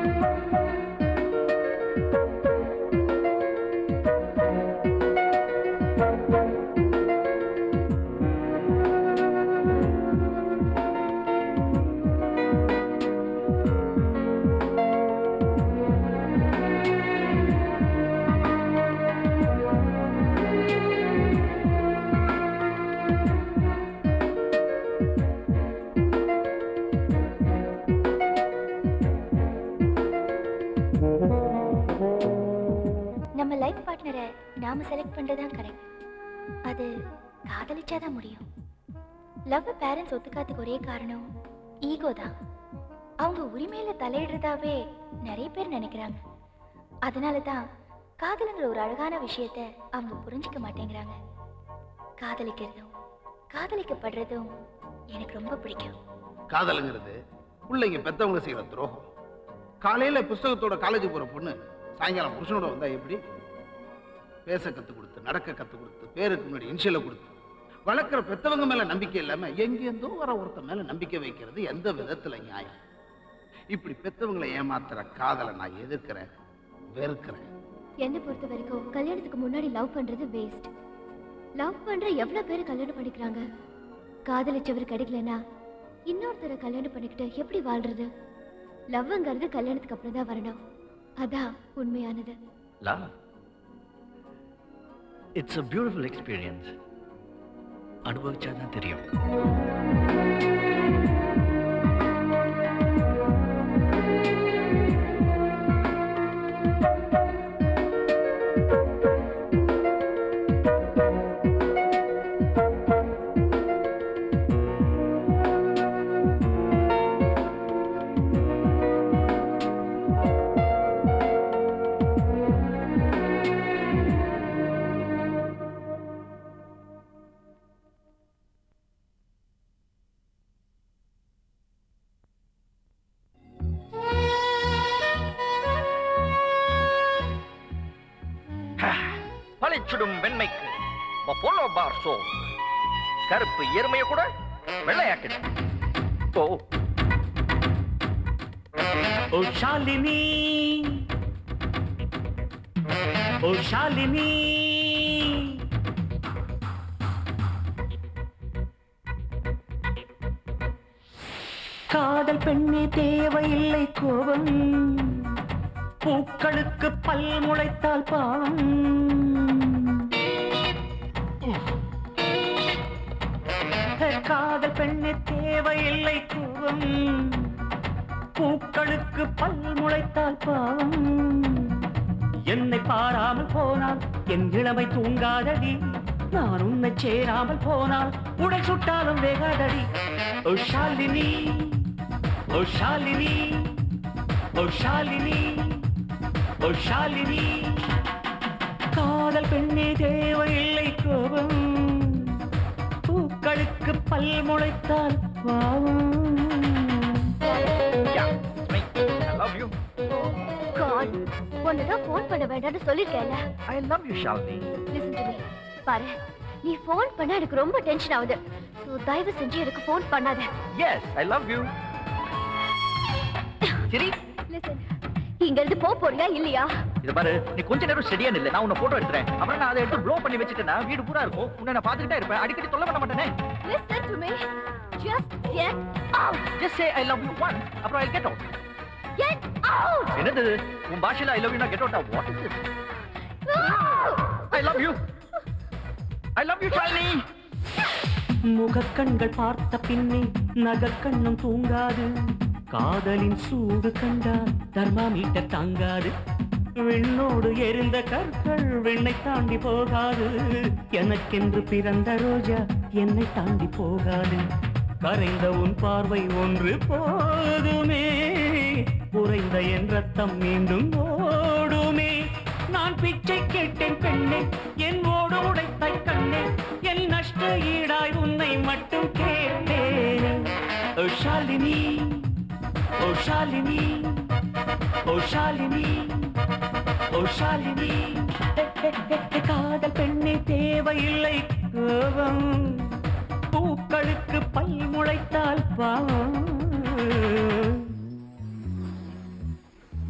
நம்ம லைஃப் பார்ட்னரை நாம செலக்ட் பண்றதுதான் கரெக்ட் அது காதலிச்சாதான் முடியும் லவ் பேரண்ட்ஸ் ஒத்துக்காததுக்கு ஒரே காரணம் ஈகோ தான் அவங்க உரிமையில தலையிடுறதாவே நிறைய பேர் நினைக்கிறாங்க அதனால தான் காதலுங்கிற ஒரு அழகான விஷயத்த அவங்க புரிஞ்சுக்க மாட்டேங்கிறாங்க காதலிக்கிறதும் காதலிக்கப்படுறதும் எனக்கு ரொம்ப பிடிக்கும் காதலுங்கிறது பிள்ளைங்க பெத்தவங்க செய்யற துரோகம் காலையில புஸ்தகத்தோட காலேஜ் போற பொண்ணு சாயங்காலம் புருஷனோட வந்தா எப்படி பேச கத்து கொடுத்து நடக்க கத்து கொடுத்து பேருக்கு முன்னாடி இன்ஷியலை கொடுத்து வளர்க்குற பெத்தவங்க மேல நம்பிக்கை இல்லாம எங்கேருந்தோ வர ஒருத்த மேல நம்பிக்கை வைக்கிறது எந்த விதத்துல நியாயம் இப்படி பெத்தவங்களை ஏமாத்துற காதலை நான் எதிர்க்கிறேன் வெறுக்கிறேன் என்னை பொறுத்த வரைக்கும் கல்யாணத்துக்கு முன்னாடி லவ் பண்றது வேஸ்ட் லவ் பண்ற எவ்வளவு பேர் கல்யாணம் பண்ணிக்கிறாங்க காதலிச்சவர் கிடைக்கலனா இன்னொருத்தரை கல்யாணம் பண்ணிக்கிட்டு எப்படி வாழ்றது லவ்ங்கிறது கல்யாணத்துக்கு அப்புறம் தான் வரணும் அதான் உண்மையானது Love. It's a beautiful experience. அனுபவிச்சாதான் தெரியும் பழிச்சுடும் வெண்மைக்கு போலோ பார் சோ கருப்பு எருமைய கூட வெள்ளையாக்கிடு ஓ ஓ ஷாலினி ஓ ஷாலினி காதல் பெண்ணே தேவையில்லை கோபம் பூக்களுக்கு பல் முளைத்தால் பாவம் காதல் பெண்ணே தேவையில்லை கோபம் பூக்களுக்கு பல் முளைத்தால் பாவம் என்னை பாராமல் போனால் என் இளமை தூங்காதடி நான் உன்னை சேராமல் போனால் உடை சுட்டாலும் வேகாதடி ஓ ஷாலினி ஓ ஷாலினி ஓ ஷாலினி ஓ ஷாலினி காதல் பெண்ணே தேவையில்லை கோபம் பூக்களுக்கு பல் முளைத்தால் பாவம் I love you. காட் உன்னதான் ஃபோன் பண்ண வேண்டாம்னு சொல்லிருக்கேன்ல I love you, Shalini. Listen to me பாரு நீ ஃபோன் பண்ணா எனக்கு ரொம்ப டென்ஷன் ஆகுது ஸோ தயவு செஞ்சு எனக்கு ஃபோன் பண்ணாத Yes, I love you. சரி லிசன் இங்க இருந்து போ போறியா இல்லையா இத பாரு நீ கொஞ்ச நேரம் ஸ்டெடியா நில்லு நான் உன்னை போட்டோ எடுத்துறேன் அப்புறம் நான் அதை எடுத்து ப்ளோ பண்ணி வச்சுட்டேன்னா வீடு பூரா இருக்கும் உன்னை நான் பாத்துக்கிட்டே இருப்பேன் அடிக்கடி தொல்லை பண்ண மாட்டேனே listen to me just get out just say I love you one அப்புறம் I get out get out என்னது உன் பாஷையில ஐ லவ் யூ நான் கெட் அவுட்டா what is this I love you I love you Shalini முகக்கண்கள் பார்த்த பின்னே நகக்கண்ணும் தூங்காது காதலின் சூடு கண்டால் தர்மாமீட்டர் தாங்காது விண்ணோடு எரிந்த கற்கள் விண்ணை தாண்டி போகாது எனக்கென்று பிறந்த ரோஜா என்னை தாண்டி போகாது கரைந்த உன் பார்வை ஒன்று போதுமே குறைந்த என் ரத்தம் மீண்டும் ஓடுமே நான் பிச்சை கேட்டேன் பெண்ணே என் ஓடு உடைத்த கண்ணே என் நஷ்ட ஈடாய் உன்னை மட்டும் கேட்டேன் ஓ ஷாலினி ஓ ஷாலினி ஓ ஷாலினி ஓ ஷாலினி ஹே, ஹே, ஹே, ஹே, காதல் பெண்ணே தேவையில்லை கோபம் பூக்களுக்கு பல் முளைத்தால் பாவம்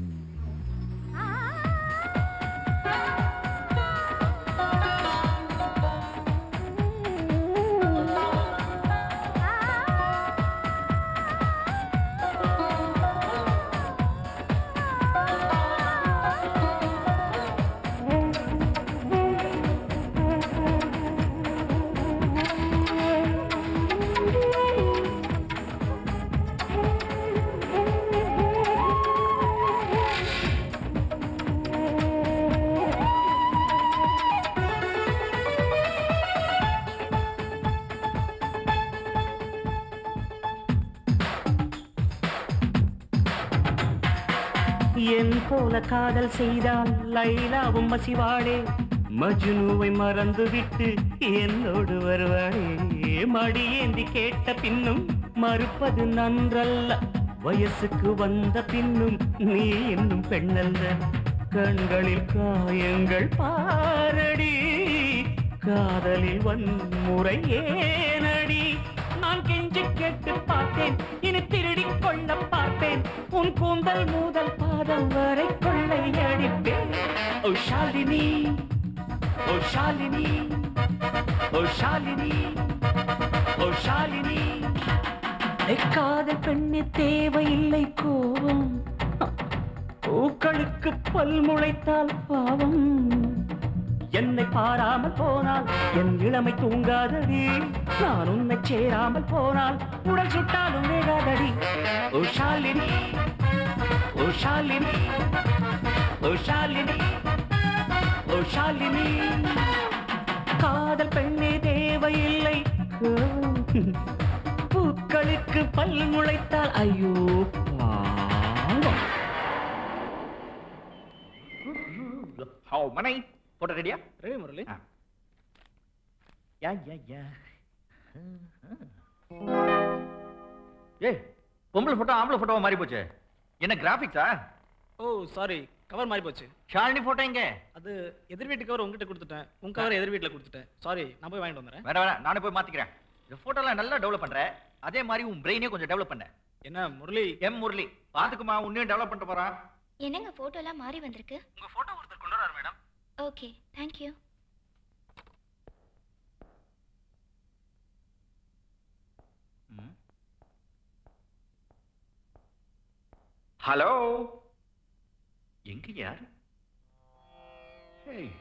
என் போல காதல் செய்தால் லைலாவும் மசிவாளே மஜ்னுவை மறந்து விட்டு என்னோடு வருவாளே மடியேந்தி கேட்ட பின்னும் மறுப்பது நன்றல்ல வயசுக்கு வந்த பின்னும் நீ இன்னும் பெண்ணல்ல கண்களில் காயங்கள் பாரடி காதலில் வன்முறை ஏனடி நான் கெஞ்சி கேட்டு பார்த்தேன் இனி திருடிக் கொள்ள பார்ப்பேன் உன் கூந்தல் முதல் பாதம் வரை கொள்ளை அடிப்பேன் ஓ ஷாலினி ஓ ஷாலினி ஓ ஷாலினி ஓ ஷாலினி காதல் பெண்ணு தேவையில்லை கோபம் பூக்களுக்கு பல் முளைத்தால் பாவம் என்னை பாராமல் போனால் என் இளமை தூங்காதடி நான் உன்னை சேராமல் போனால் உடல் சுட்டாலும் வேகாதடி ஓ ஷாலினி ஓ ஷாலினி ஓ ஷாலினி ஓ ஷாலினி காதல் பெண்ணே தேவையில்லை பூக்களுக்கு பல் முளைத்தால் ஐயோ பாவம் How many? போட்டோ ரெடியா ready Murali yeah yeah yeah ஏய் பொம்பளை போட்டோ ஆம்பளை போட்டோவா மாறி போச்சு என்ன கிராபிக்ஸா ஓ சாரி கவர் மாறி போச்சு ஷாலினி போட்டோ எங்க அது எதிர் வீட்டு கவர் உங்ககிட்ட கொடுத்துட்டேன் உங்க கவர் எதிர் வீட்டில் கொடுத்துட்டேன் சாரி நான் போய் வாங்கிட்டு வந்துடுறேன் வேணாம் வேணாம் நானே போய் மாத்திக்கிறேன் இந்த போட்டோலாம் நல்லா டெவலப் பண்ற அதே மாதிரி உன் பிரெயினே கொஞ்சம் டெவலப் பண்ண என்ன முரளி எம் முரளி பாத்துக்குமா உன்னையும் டெவலப் பண்ணிட்டு போறான் என்னங்க போட்டோலாம் மாறி வந்திருக்கு உங்க போட்டோ ஒருத்தர் கொண்டு வராரு மேடம் ஓகே தேங்க்யூ ஹலோ எங்க யார் Hey.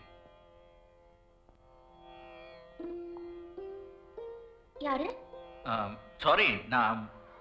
யாரு சாரி நான்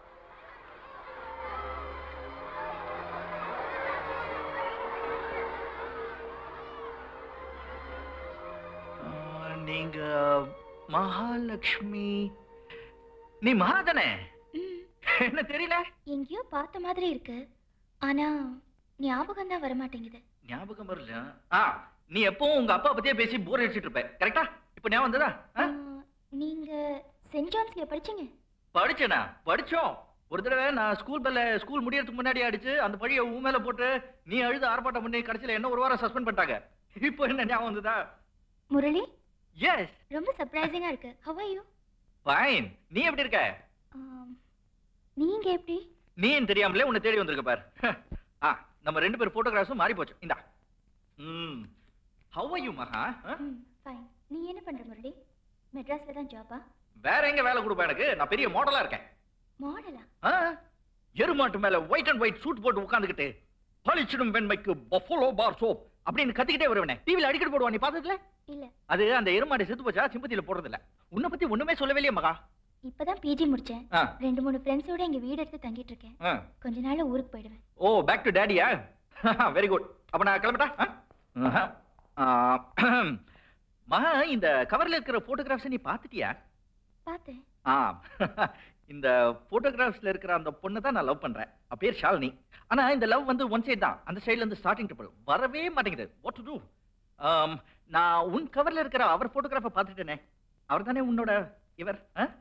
ஆ, நீங்க மகாலட்சுமி நீ மகாதானே ம் என்ன தெரியல எங்கேயோ பார்த்த மாதிரி இருக்கு ஆனா ஞாபகம் தான் வரமாட்டேங்குது ஞாபகம் வரல ஆ நீ எப்பவும் உங்க அப்பா பத்தியே பேசி போர் அடிச்சிட்டு இருப்ப கரெக்டா இப்போ ஞாபகம் வந்ததா ஆ? ஆ, நீங்க சென்ட் ஜான்ஸ்ல படிச்சீங்க படிச்சேனா படிச்சோம் ஒரு தடவை நான் ஸ்கூல் பெல்ல ஸ்கூல் முடியறதுக்கு முன்னாடி அடிச்சு அந்த பழிய உன் மேல போட்டு நீ அழுது ஆர்ப்பாட்டம் பண்ணி கடைசியில என்ன ஒரு வாரம் சஸ்பெண்ட் பண்ணிட்டாங்க இப்போ என்ன ஞாபகம் வந்ததா முரளி எஸ் ரொம்ப சர்ப்ரைசிங்கா இருக்கு ஹவ் ஆர் யூ ஃபைன் நீ எப்படி இருக்க நீங்க எப்படி நீயும் தெரியாமலே உன்னை தேடி வந்திருக்க பார் ஆ நம்ம ரெண்டு பேர் போட்டோகிராஃப்ஸும் மாறி போச்சு இந்தா ம் ஹவ் ஆர் யூ மகா ஆ? ம் ஃபைன் நீ என்ன பண்ற முரளி மெட்ராஸ்ல தான் ஜாபா வேற எங்க வேலை கொடுப்பா எனக்கு நான் பெரிய மாடலா இருக்கேன் மாடலா ஆ? எருமாட்டு மேல ஒயிட் அண்ட் ஒயிட் சூட் போட்டு உட்கார்ந்துகிட்டு பளிச்சிடும் வெண்மைக்கு பஃபலோ பார் சோப் அப்படின்னு கத்திக்கிட்டே வருவனே டிவில அடிக்கடி போடுவான் நீ பார்த்ததுல இல்ல அது அந்த எருமாடு செத்து போச்சா சிம்பத்தியில போடுறது இல்ல உன்னை பத்தி ஒண்ணுமே சொல்லவே இல்லையே மகா இப்பதான் பிஜி முடிச்சேன் ஆ, ரெண்டு மூணு ஃப்ரெண்ட்ஸோட இங்க வீடு எடுத்து தங்கிட்டு இருக்கேன் ஆ. கொஞ்ச நாள்ல ஊருக்கு போயிடுவேன் ஓ பேக் டு டேடியா வெரி குட் அப்ப நான் கிளம்பட்டா ஆ? ஆஹா. ஆ, மகா இந்த கவர்ல இருக்கிற போட்டோகிராஃப்ஸ் நீ பார்த்துட்டியா பார்த்தேன் ஆ இந்த போட்டோகிராஃப்ஸ்ல இருக்கிற அந்த பொண்ணை தான் நான் லவ் பண்றேன் அவ பேர் ஷாலினி ஆனா இந்த லவ் வந்து ஒன் சைடு தான் அந்த சைடுல இருந்து ஸ்டார்டிங் ட்ரிபிள் வரவே மாட்டேங்குது வாட் டு டு நான் உன் கவர்ல இருக்கிற அவர் போட்டோகிராஃபை பார்த்துட்டேனே அவர் தானே உன்னோட இவர்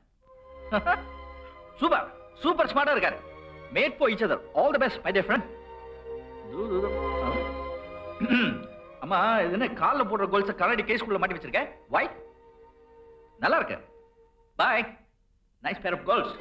சூப்பர் சூப்பர் ஸ்மார்ட்டா இருக்காரு made for each other all the best my dear friend அம்மா இது என்ன கால்ல போடுற கோல்ஸ் கண்ணாடி கேஸ்குள்ள மாட்டி வச்சிருக்க வை நல்லா இருக்கு bye nice pair of goals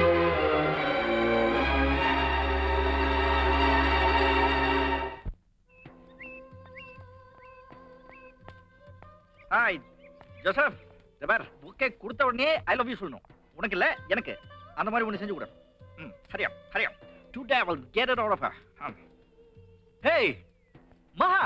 hi Joseph இந்த பார் புக்கே கொடுத்த உடனே ஐ லவ் யூ சொல்லணும் உனக்கு இல்ல எனக்கு அந்த மாதிரி ஒன்று செஞ்சு கொடு ம் சரியா சரியா today I will get it out of hey Maha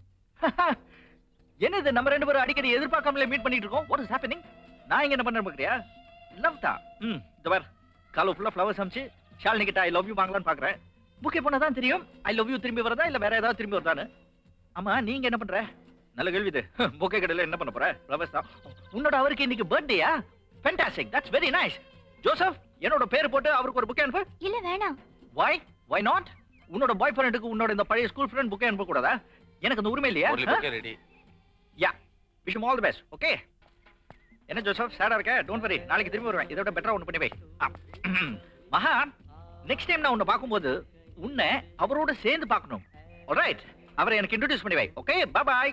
என்னது நம்ம ரெண்டு பேரும் அடிக்கடி எதிர்பார்க்காமலே மீட் பண்ணிட்டு இருக்கோம் வாட் இஸ் ஹேப்பனிங் நான் இங்க என்ன பண்றேன் பார்க்கறியா லவ் தான் ம் இந்த பார் காலை ஃபுல்லா ஃப்ளவர்ஸ் அமிச்சு ஷாலினி கிட்ட ஐ லவ் யூ வாங்கலாம்னு பார்க்கறேன் புக்கே போனா தான் தெரியும் ஐ லவ் யூ திரும்பி வரதா இல்ல வேற ஏதாவது திரும்பி வருதான்னு ஆமா நீங்க என்ன பண்ற நல்ல கேள்வி இது புக்கே கடையில என்ன பண்ண போற ஃப்ளவர்ஸ் தான் உன்னோட அவருக்கு இன்னைக்கு பர்த்டேயா fantastic that's very nice Joseph என்னோட பேர் போட்டு அவருக்கு ஒரு புக்கே அனுப்பு இல்ல வேணாம் வை வை நாட் உன்னோட பாய் ஃப்ரெண்டுக்கு உன்னோட இந்த பழைய ஸ்கூல் ஃப்ரெண்ட் புக்கே அனுப்ப கூடாதா எனக்கு அந்த உரிமை இல்லையா ready yeah wish all the best okay என்ன ஜோசப் சேடா இருக்க டோன்ட் வரி நாளைக்கு திரும்பி வருவேன் இதை விட பெட்டரா ஒன்று பண்ணி வை ஆ. மகா நெக்ஸ்ட் டைம் நான் உன்னை பார்க்கும்போது உன்னை அவரோட சேர்ந்து பார்க்கணும் ஆல்ரைட் அவரை எனக்கு இன்ட்ரோடியூஸ் பண்ணி வை okay bye bye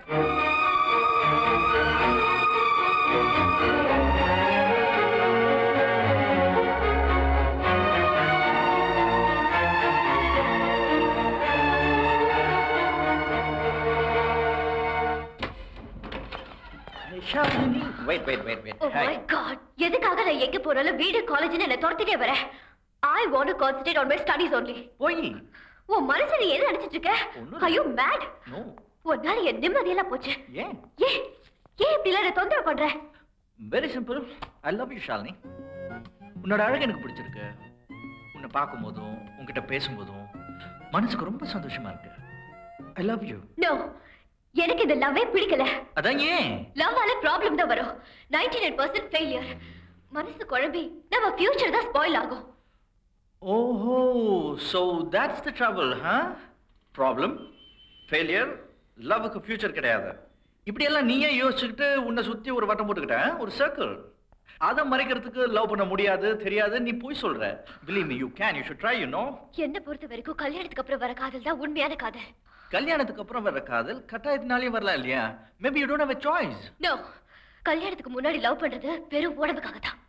wait wait wait wait oh my God எதுக்காக நான் எங்க போறாலும் வீடு காலேஜ்னு என்ன துரத்திட்டே வரேன் I want to concentrate on my studies only போய் உன் மனசுல என்ன நினைச்சிட்டு இருக்க ஒண்ணும் ஐயோ மேட் நோ உன்னால என் நிம்மதியெல்லாம் போச்சு ஏன் ஏன் ஏன் இப்படி எல்லாம் என்னை தொந்தரவு பண்ற very simple I love you Shalini உன்னோட அழகு எனக்கு பிடிச்சிருக்கு உன்னை பார்க்கும்போதும் உன்கிட்ட பேசும்போதும் மனசுக்கு ரொம்ப சந்தோஷமா இருக்கு ஐ லவ் யூ நோ எனக்கு இந்த லவ்வே பிடிக்கல அதான் ஏன் லவ்வால ப்ராப்ளம் தான் வரும் 99% நைன் பர்சன்ட் ஃபெயிலியர் மனசு குழம்பி நம்ம ஃபியூச்சர் தான் ஸ்பாயில் ஆகும் ஓஹோ ஸோ தட்ஸ் த ட்ரபிள் ஹா ப்ராப்ளம் ஃபெயிலியர் லவ்வுக்கு ஃபியூச்சர் கிடையாது இப்படியெல்லாம் நீயே யோசிச்சுக்கிட்டு உன்னை சுற்றி ஒரு வட்டம் போட்டுக்கிட்ட ஒரு சர்க்கிள் அதை மறைக்கிறதுக்கு லவ் பண்ண முடியாது தெரியாது நீ போய் சொல்ற believe me you can you should try you know என்ன பொறுத்த வரைக்கும் கல்யாணத்துக்கு அப்புறம் வர காதல் தான் உண்மையான காதல் கல்யாணத்துக்கு அப்புறம் வர்ற காதல் கட்டாயத்தினாலே வரலாம் இல்லையா maybe you don't have a choice no கல்யாணத்துக்கு முன்னாடி லவ் பண்றது வெறும் உடம்புக்காக தான்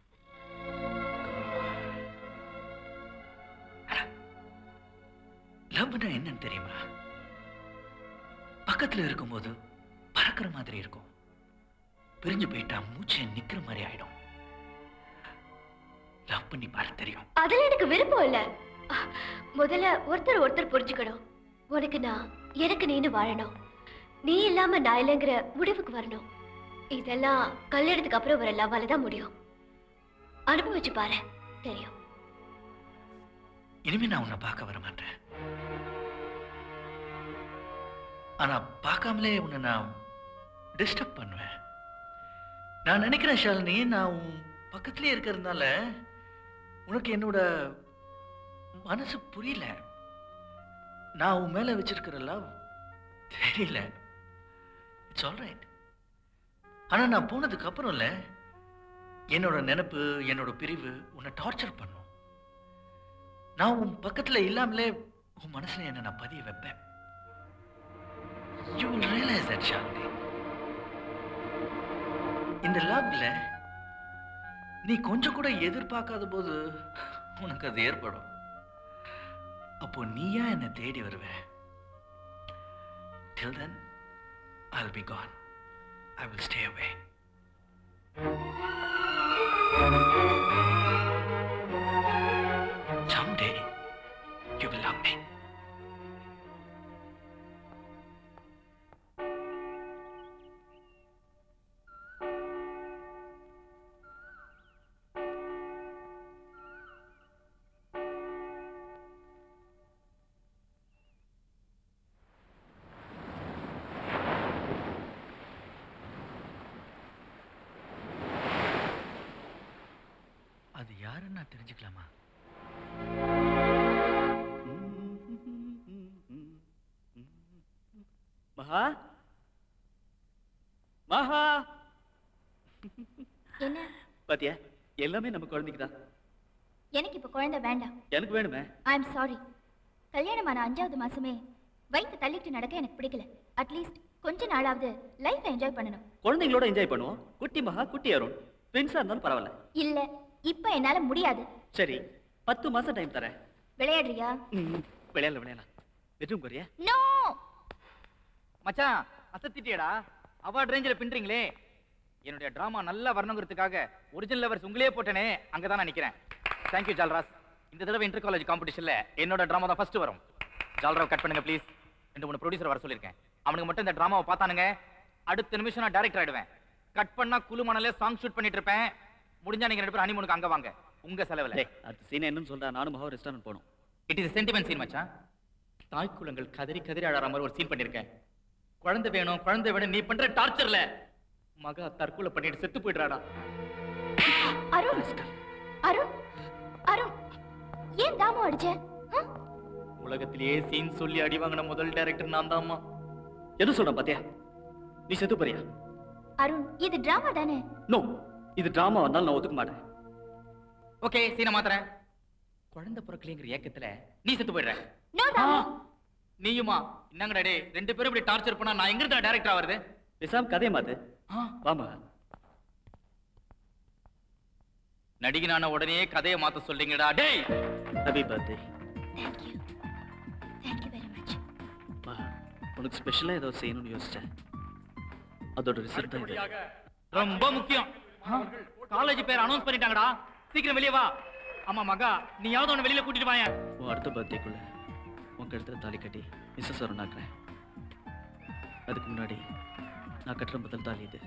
லவ்னா என்னன்னு தெரியுமா பக்கத்துல இருக்கும்போது பறக்கிற மாதிரி இருக்கும் பிரிஞ்சு போயிட்டா மூச்சு நிக்கிற மாதிரி ஆயிடும் லவ் பண்ணி பாரு தெரியும் அதுல எனக்கு விருப்பம் இல்ல அஹ், முதல்ல ஒருத்தர் ஒருத்தர் புரிஞ்சுக்கணும் உனக்கு நான் எனக்கு நீனு வாழணும் நீ இல்லாம நான் இல்லைங்கிற முடிவுக்கு வரணும் இதெல்லாம் கல்யாணத்துக்கு அப்புறம் வர லவ்வால தான் முடியும் அனுபவிச்சு பாரு தெரியும் இனிமே நான் உன்னை பார்க்க வர மாட்டேன் ஆனா பார்க்காமலே உன்னை நான் டிஸ்டர்ப் பண்ணுவேன் நான் நினைக்கிறேன் ஷாலினி நான் உன் பக்கத்திலே இருக்கிறதுனால உனக்கு என்னோட மனசு புரியல நான் உன் மேல வச்சிருக்கிற லவ் தெரியல இட்ஸ் ஆல்ரைட் ஆனா நான் போனதுக்கு அப்புறம் இல்ல என்னோட நினைப்பு என்னோட பிரிவு உன்னை டார்ச்சர் பண்ணும் நான் உன் பக்கத்துல இல்லாமலே உன் மனசுல என்ன நான் பதிய வைப்பேன் you will realise that Shalini இந்த லவ்ல நீ கொஞ்சம் கூட எதிர்பார்க்காத போது உனக்கு அது ஏற்படும் அப்போ நீயா என்னை தேடி வருவ till then I'll be gone I will stay away someday you will love me அது யாருன்னு நான் தெரிஞ்சுக்கலாமா மகா மகா என்ன பாத்தியா எல்லாமே நம்ம குழந்தைக்கு தான் எனக்கு இப்ப குழந்தை வேண்டாம் எனக்கு வேணுமே ஐ எம் சாரி கல்யாணமான அஞ்சாவது மாசமே வயிற்று தள்ளிட்டு நடக்க எனக்கு பிடிக்கல அட்லீஸ்ட் கொஞ்ச நாளாவது லைஃப் என்ஜாய் பண்ணணும் குழந்தைங்களோட என்ஜாய் பண்ணுவோம் குட்டி மகா குட்டி அருண் ட்வின்ஸா இருந்தாலும் பரவாயில்ல இல்ல இப்ப என்னால முடியாது சரி பத்து மாசம் டைம் தரேன் விளையாடுறியா ம், விளையாடலாம் விளையாடலாம் பெட்ரூம் போறியா நோ மச்சான் அசத்திட்டியடா அவார்ட் ரேஞ்சில் பின்றீங்களே என்னுடைய டிராமா நல்லா வரணுங்கிறதுக்காக ஒரிஜினல் லவர்ஸ் உங்களே போட்டனே அங்கதான் நான் நிக்கிறேன் தேங்க்யூ ஜால்ராஸ் இந்த தடவை இன்டர் காலேஜ் காம்படிஷன்ல என்னோட டிராமா தான் ஃபர்ஸ்ட் வரும் ஜால்ராவ் கட் பண்ணுங்க ப்ளீஸ் ரெண்டு மூணு ப்ரொடியூசர் வர சொல்லியிருக்கேன் அவனுக்கு மட்டும் இந்த டிராமாவை பார்த்தானுங்க அடுத்த நிமிஷம் நான் டைரக்டர் ஆயிடுவேன் கட் பண்ணா குழு மணலே சாங் ஷூட் பண்ணிட்டு இருப்பேன் முடிஞ்சா நீங்க ரெண்டு பேரும் ஹனிமூனுக்கு அங்க வாங்க உங்க செலவுல டேய் அடுத்த சீன் என்னன்னு சொல்றா நானும் மகா ரெஸ்டாரண்ட் போகணும் இட் இஸ் சென்டிமெண்ட் சீன் மச்சான் தாய் குலங்கள் கதறி கதறி அழற மாதிரி ஒரு சீன் பண்ணிருக்கேன் குழந்தை வேணும் குழந்தை வேணும் நீ பண்ற டார்ச்சர்ல மகா தற்கொலை பண்ணிட்டு செத்து போயிடுறாடா அருண் அருண் அருண் ஏன் தாமு அடிச்ச ஆ? உலகத்திலேயே சீன் சொல்லி அடி வாங்கின முதல் டைரக்டர் நான் தான்மா என்ன சொல்ற பாத்தியா நீ செத்து போறியா அருண் இது டிராமா தானே நோ இது டிராமா வந்தாலும் நான் ஒத்துக்க மாட்டேன் ஓகே சீனை மாத்துறேன் குழந்தை பிறக்கலைங்கிற ஏக்கத்துல நீ செத்து போயிடுற நோ தானே நீயுமா என்னங்கடா டேய் ரெண்டு பேரும் இப்படி டார்ச்சர் பண்ணா நான் எங்க இருந்தா டைரக்டர் ஆவறது பேசாம கதையை மாத்து வாமா நடிகனான உடனே கதையை மாத்த சொல்றீங்கடா டேய் happy birthday thank you thank you very much உனக்கு ஸ்பெஷலா ஏதோ செய்யணும்னு யோசிச்சேன் அதோட ரிசல்ட் தான் இது ரொம்ப முக்கியம் காலேஜ் பேர் அனௌன்ஸ் பண்ணிட்டாங்கடா சீக்கிரம் வெளியே வா ஆமா மகா நீயாவது உன்னை வெளியில கூட்டிட்டு வாயேன் உன் அடுத்த பர்த்டேக்குள்ள உன் கழுத்துல தாலி கட்டி மிஸ்ஸஸ் வரும் நாக்குறேன் அதுக்கு முன்னாடி நான் கட்டுற முதல் தாலி இது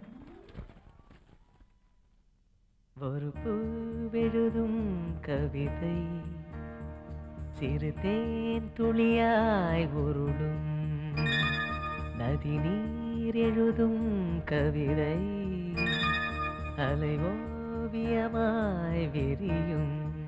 ஒரு பூவெழுதும் கவிதை சிறு தேன் துளியாய் உருளும் நதி நீர் எழுதும் கவிதை அலை ஓவியமாய் விரியும்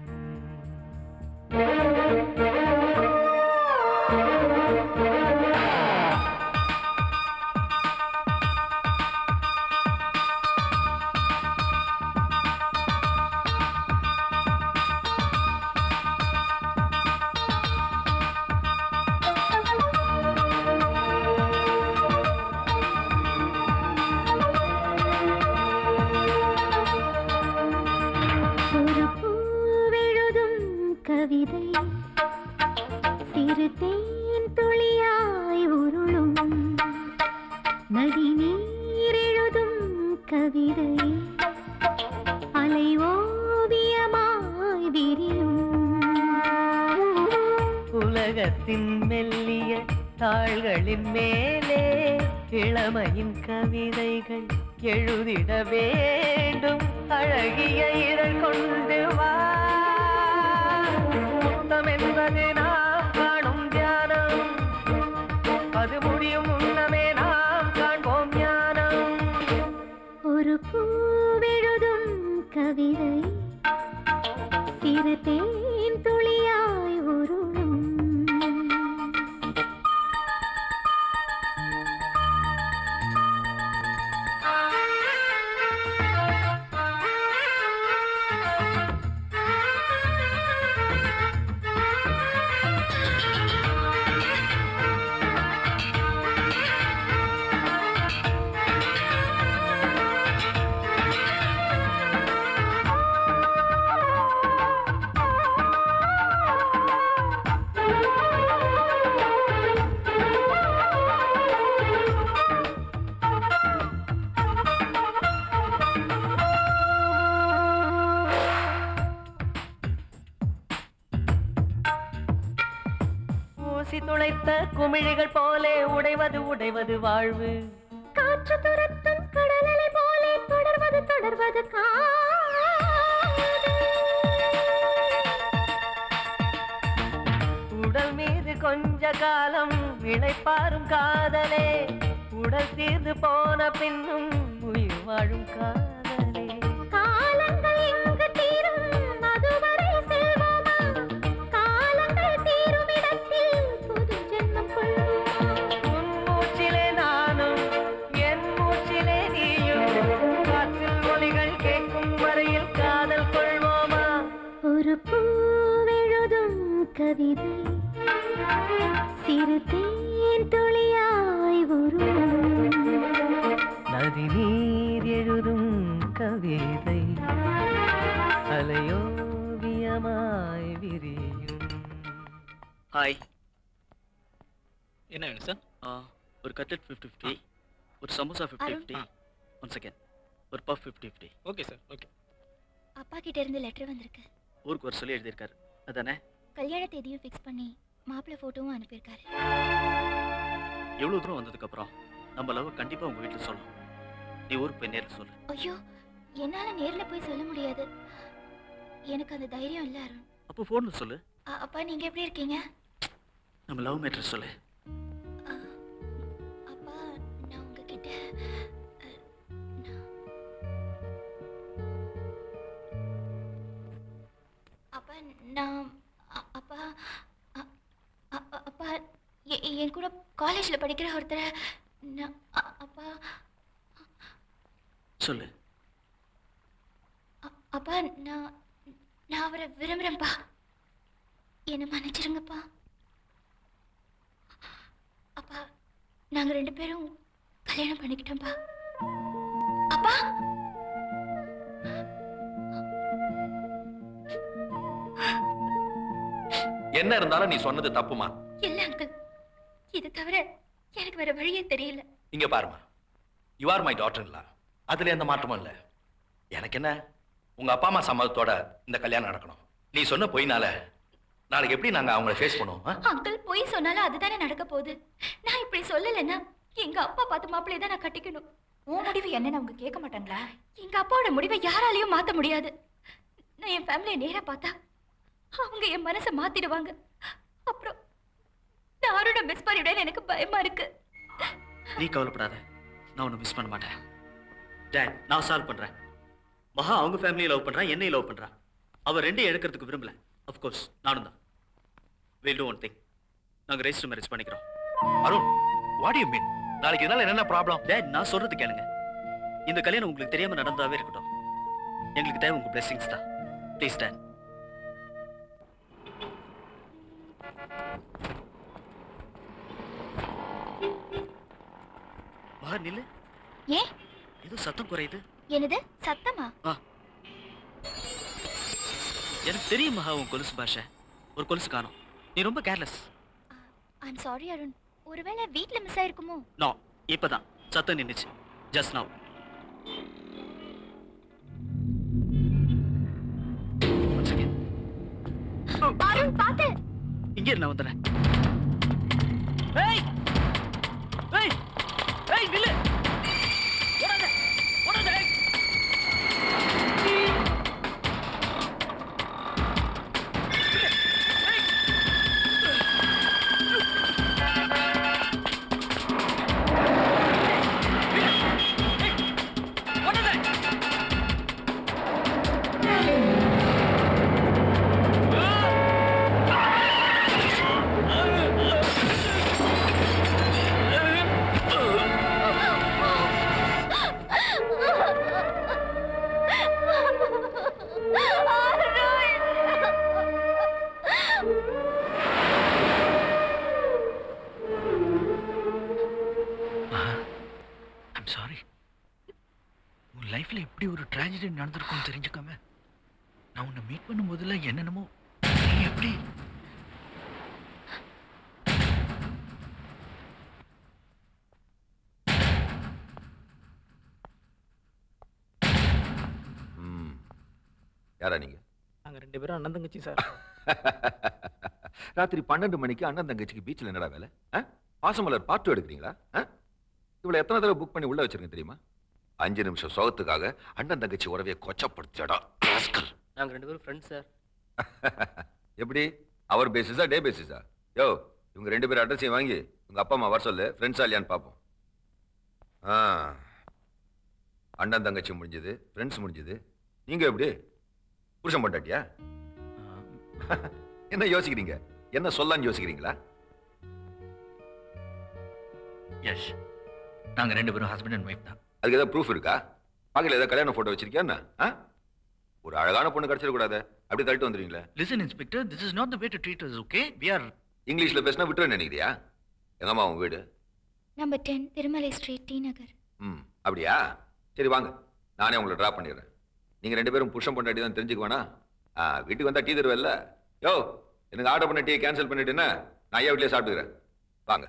ஒரு பூவெழுதும் கவிதை சிறு தேன் துளியாய் உருளும் நதி நீர் எழுதும் கவிதை அலை ஓவியமாய் விரியும் உலகத்தின் மெல்லிய தாள்களின் மேலே இளமையின் கவிதைகள் எழுதிட வேண்டும் அழகிய இதழ் கொண்டு வா முத்தம் என்பது நாம் காணும் தியானம் அது முடியும் முன்னமே நாம் காண்போம் ஞானம் ஒரு பூவெழுதும் கவிதை சிறு தேன் துளியாய் உருளும் ஊசி துளைத்த குமிழிகள் போலே உடைவது உடைவது வாழ்வு காற்று துரத்தும் கடலலை போலே தொடர்வது தொடர்வது உடல் மீது கொஞ்ச காலம் இளைப்பாரும் காதலே உடல் தீர்ந்து போன பின்னும் உயிர் வாழும் காதலே காலங்கள் எங்கு தீரும் அதுவரை செல்வோமா காலங்கள் தீரும் இடத்தில் புது ஜென்மம் கொள்வோமா உன் மூச்சிலே நானும் என் மூச்சிலே நீயும் காற்றில் ஒலிகள் கேட்கும் வரையில் காதல் கொள்வோமா ஒரு பூவெழுதும் கவிதை சிறு தேன் துளியாய் உருளும் நதி நீர் எழுதும் கவிதை அலையோவியமாய் விரியும் ஹாய் என்ன வேணும் சார் ஒரு கட்லெட் ஃபிஃப்டி ஃபிஃப்டி ஒரு samosa fifty Arun. Fifty one second ஒரு puff fifty fifty okay sir okay அப்பா கிட்ட இருந்து லெட்டர் வந்திருக்கு ஊருக்கு ஒரு சொல்லி எழுதியிருக்காரு அதானே கல்யாண தேதியும் ஃபிக்ஸ் பண்ணி மாப்பிள்ளை ஃபோட்டோவும் அனுப்பியிருக்காரு எவ்வளோ தூரம் வந்ததுக்கப்புறம் நம்ம லவ் கண்டிப்பாக உங்கள் வீட்டில் சொல்லணும் நீ ஊருக்கு போய் நேரில் சொல்லு ஐயோ என்னால நேர்ல போய் சொல்ல முடியாது எனக்கு அந்த தைரியம் இல்ல அருண் அப்போ ஃபோனில் சொல்லு அ- அப்பா நீங்க எப்படி இருக்கீங்க நம்ம லவ் மேட்ரு சொல்லு அப்பா நான் உங்ககிட்ட அ, நான்- அப்பா நான் அ- அப்பா அ- எ- என் கூட காலேஜில் படிக்கிற ஒருத்தரை நான் அ- அப்பா சொல்லு அ- அப்பா நான் நான் அவரை விரும்புகிறேன்ப்பா என்னை மன்னிச்சிருங்கப்பா அப்பா நாங்கள் ரெண்டு பேரும் கல்யாணம் பண்ணிக்கிட்டோம்ப்பா அப்பா என்ன இருந்தாலும் நீ சொன்னது தப்புமா இல்லை அங்கிள் இது தவிர எனக்கு வேற வழியே தெரியல இங்க பாருமா யூ ஆர் மை டாட்டர்ல அதுல எந்த மாற்றமும் இல்ல எனக்கு என்ன உங்க அப்பா அம்மா சம்மதத்தோட இந்த கல்யாணம் நடக்கணும் நீ சொன்ன பொய்னால நாளைக்கு எப்படி நாங்க அவங்கள ஃபேஸ் பண்ணுவோம் ஆ? அங்கிள் பொய் சொன்னாலும் அதுதானே நடக்க போகுது நான் இப்படி சொல்லலைன்னா எங்க அப்பா பார்த்து மாப்பிள்ளையை தான் நான் கட்டிக்கணும் உன் முடிவு என்னன்னு அவங்க கேட்க மாட்டாங்களா எங்க அப்பாவோட முடிவை யாராலையும் மாத்த முடியாது நான் என் ஃபேமிலியை நேரா பார்த்தா அவங்க என் மனசை மாத்திடுவாங்க அப்புறம் நான் அருணை மிஸ் பண்ணிவிடன்னு எனக்கு பயமா இருக்கு நீ கவலைப்படாத நான் உன்னை மிஸ் பண்ண மாட்டேன் டேட் நான் சால்வ் பண்றேன் மகா அவங்க ஃபேமிலியை லவ் பண்றான் என்னையும் லவ் பண்றான் அவ ரெண்டையும் எடுக்கிறதுக்கு விரும்பல கோர்ஸ் நானும் தான் வில் டூ ஒன் திங் நாங்க ரெஜிஸ்டர் மேரேஜ் பண்ணிக்கிறோம் அருண் வாட் யூ மீன் நாளைக்கு இதனால என்னென்ன ப்ராப்ளம் டேட் நான் சொல்றது கேளுங்க இந்த கல்யாணம் உங்களுக்கு தெரியாம நடந்தாவே இருக்கட்டும் எங்களுக்கு தேவை உங்க blessings தான் ப்ளீஸ் டேட் மகா நில்லு ஏன் ஏதோ சத்தம் குறையுது என்னது சத்தமா ஆ எனக்கு தெரியும் மகா உன் கொலுசு பாஷை ஒரு கொலுசு காணோம் நீ ரொம்ப கேர்லெஸ் ஐம் சாரி அருண் ஒருவேளை வீட்ல மிஸ் ஆயிருக்குமோ நோ இப்பதான் சத்தம் நின்னுச்சு ஜஸ்ட் நவ் அருண் பாத்து இங்கே இரு, நான் வந்துடுறேன் ஏய் ஏய் ஏய் நில்லு ஓடாத ஓடாத ஏய். ஐம் சாரி உன் லைஃப்ல எப்படி ஒரு ட்ராஜடி நடந்திருக்கும்னு தெரிஞ்சுக்காம நான் உன்னை மீட் பண்ணும் போதெல்லாம் என்னென்னமோ நீ எப்படி ம் யாரா நீங்க நாங்கள் ரெண்டு பேரும் அண்ணன் தங்கச்சி சார் ராத்திரி பன்னெண்டு மணிக்கு அண்ணன் தங்கச்சிக்கு பீச்சில் என்னடா வேலை ஆ? பாசமலர் பார்ட் டூ எடுக்கிறீங்களா ஆ? இவ்வளவு எத்தனை தடவை புக் பண்ணி உள்ள வச்சிருக்கேன் தெரியுமா அஞ்சு நிமிஷம் சோகத்துக்காக அண்ணன் தங்கச்சி உறவையை கொச்சப்படுத்தியடா ராஸ்கல். நாங்கள் ரெண்டு பேரும் ஃப்ரெண்ட்ஸ் சார் எப்படி அவர் பேசிஸா டே பேசிஸா யோ இவங்க ரெண்டு பேரும் அட்ரஸையும் வாங்கி உங்க அப்பா அம்மா வர சொல்லு ஃப்ரெண்ட்ஸா இல்லையான்னு பார்ப்போம் ஆ அண்ணன் தங்கச்சி முடிஞ்சது ஃப்ரெண்ட்ஸ் முடிஞ்சது நீங்க எப்படி புருஷன் பொண்டாட்டியா என்ன யோசிக்கிறீங்க என்ன சொல்லலாம்னு யோசிக்கிறீங்களா எஸ் நாங்க ரெண்டு பேரும் ஹஸ்பண்ட் அண்ட் ஒய்ஃப் தான் அதுக்கு ஏதாவது ப்ரூஃப் இருக்கா பக்கத்தில் ஏதாவது கல்யாண போட்டோ வச்சிருக்கியா என்ன ஆ? ஒரு அழகான பொண்ணு கிடைச்சிடக்கூடாது அப்படி தள்ளிட்டு வந்துடுவீங்களே listen inspector this is not the way to treat us okay we are இங்கிலீஷ்ல பேசினா விட்டுரு நினைக்கிறியா எங்கம்மா உங்க வீடு number ten Tirumalai street T Nagar ம் அப்படியா சரி வாங்க நானே உங்களை ட்ராப் பண்ணிடுறேன் நீங்க ரெண்டு பேரும் புருஷன் பொண்டாட்டி தான் தெரிஞ்சுக்க வேணா ஆ வீட்டுக்கு வந்தா டீ தருவல்ல யோ எனக்கு ஆர்டர் பண்ண டீ கேன்சல் பண்ணிட்டுன்னா நான் ஐயா வீட்லயே சாப்பிட்டுக்கிறேன் வாங்க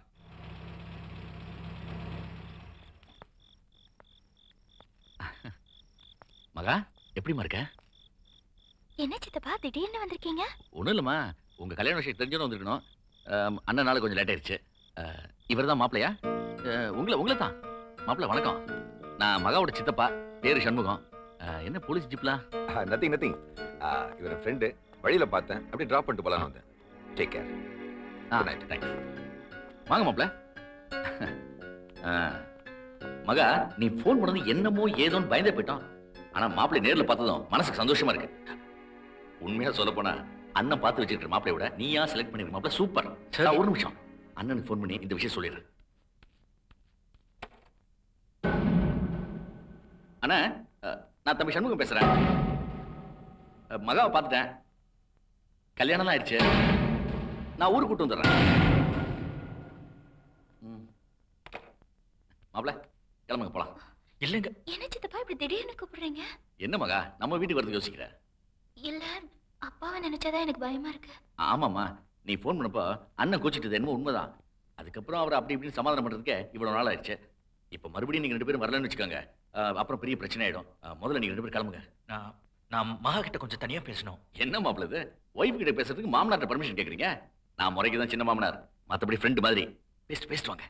மகா எப்படிம்மா இருக்க என்ன சித்தப்பா திடீர்னு வந்திருக்கீங்க ஒன்றும் இல்லைம்மா உங்க கல்யாண விஷயம் தெரிஞ்சோன்னு வந்திருக்கணும் அம், அண்ணன் நாள் கொஞ்சம் லேட் ஆயிடுச்சு இவர் தான் மாப்பிள்ளையா அஹ், உங்களை உங்களை தான் மாப்பிள்ளை வணக்கம் நான் மகாவோட சித்தப்பா பேரு சண்முகம் அஹ், என்ன போலீஸ் ஜிப்லாம் நத்திங் நத்திங் இவர் ஃப்ரெண்டு வழியில பார்த்தேன் அப்படியே ட்ராப் பண்ணிட்டு போலான்னு வந்தேன் டேக் கேர் ஆ தேங்க்ஸ் வாங்க மாப்பிள்ள மகா நீ ஃபோன் பண்ணது என்னமோ ஏதோன்னு பயந்தே போயிட்டோம் ஆனா மாப்பிள்ளை நேர்ல பார்த்ததும் மனசுக்கு சந்தோஷமா இருக்கு உண்மையா சொல்ல போனா அண்ணன் பார்த்து வச்சிருக்கிற மாப்பிள்ளை விட நீயா செலக்ட் பண்ணிருக்க மாப்பிள்ள சூப்பர் சார் ஒரு நிமிஷம் அண்ணனுக்கு ஃபோன் பண்ணி இந்த விஷயம் சொல்லிடுறேன் அண்ணா அஹ், நான் தம்பி சண்முகம் பேசுறேன் அஹ், மகாவை பார்த்துட்டேன் கல்யாணம்லாம் ஆயிடுச்சு நான் ஊருக்கு கூட்டு வந்துடுறேன் ம். மாப்ள கிளம்புங்க போலாம் இல்லைங்க என்ன சித்தப்பா இப்படி திடீர்னு கூப்பிடுறீங்க என்ன மகா நம்ம வீட்டுக்கு வரதுக்கு யோசிக்கிற இல்ல அப்பாவை நினைச்சாதான் எனக்கு பயமா இருக்கு ஆமாம்மா நீ ஃபோன் பண்ணப்போ அண்ணன் கோச்சிட்டது என்னமோ உண்மைதான் அதுக்கப்புறம் அவர் அப்படி இப்படின்னு சமாதானம் பண்ணுறதுக்கே இவ்வளோ நாள் ஆயிடுச்சு இப்போ மறுபடியும் நீங்கள் ரெண்டு பேரும் வரலன்னு வச்சுக்கோங்க அஹ், அப்புறம் பெரிய பிரச்சனை ஆகிடும் முதல்ல நீங்கள் ரெண்டு பேரும் கிளம்புங்க நான் நான் மகா கிட்ட கொஞ்சம் தனியா பேசணும் என்ன மாப்பிள்ள இது ஒய்ஃப் கிட்ட பேசுறதுக்கு மாமனார்ட்ட பர்மிஷன் கேட்குறீங்க நான் முறைக்கு தான் சின்ன மாமனார் மற்றபடி ஃப்ரெண்டு மாதிரி பேசிட்டு பேசிட்டு வாங்க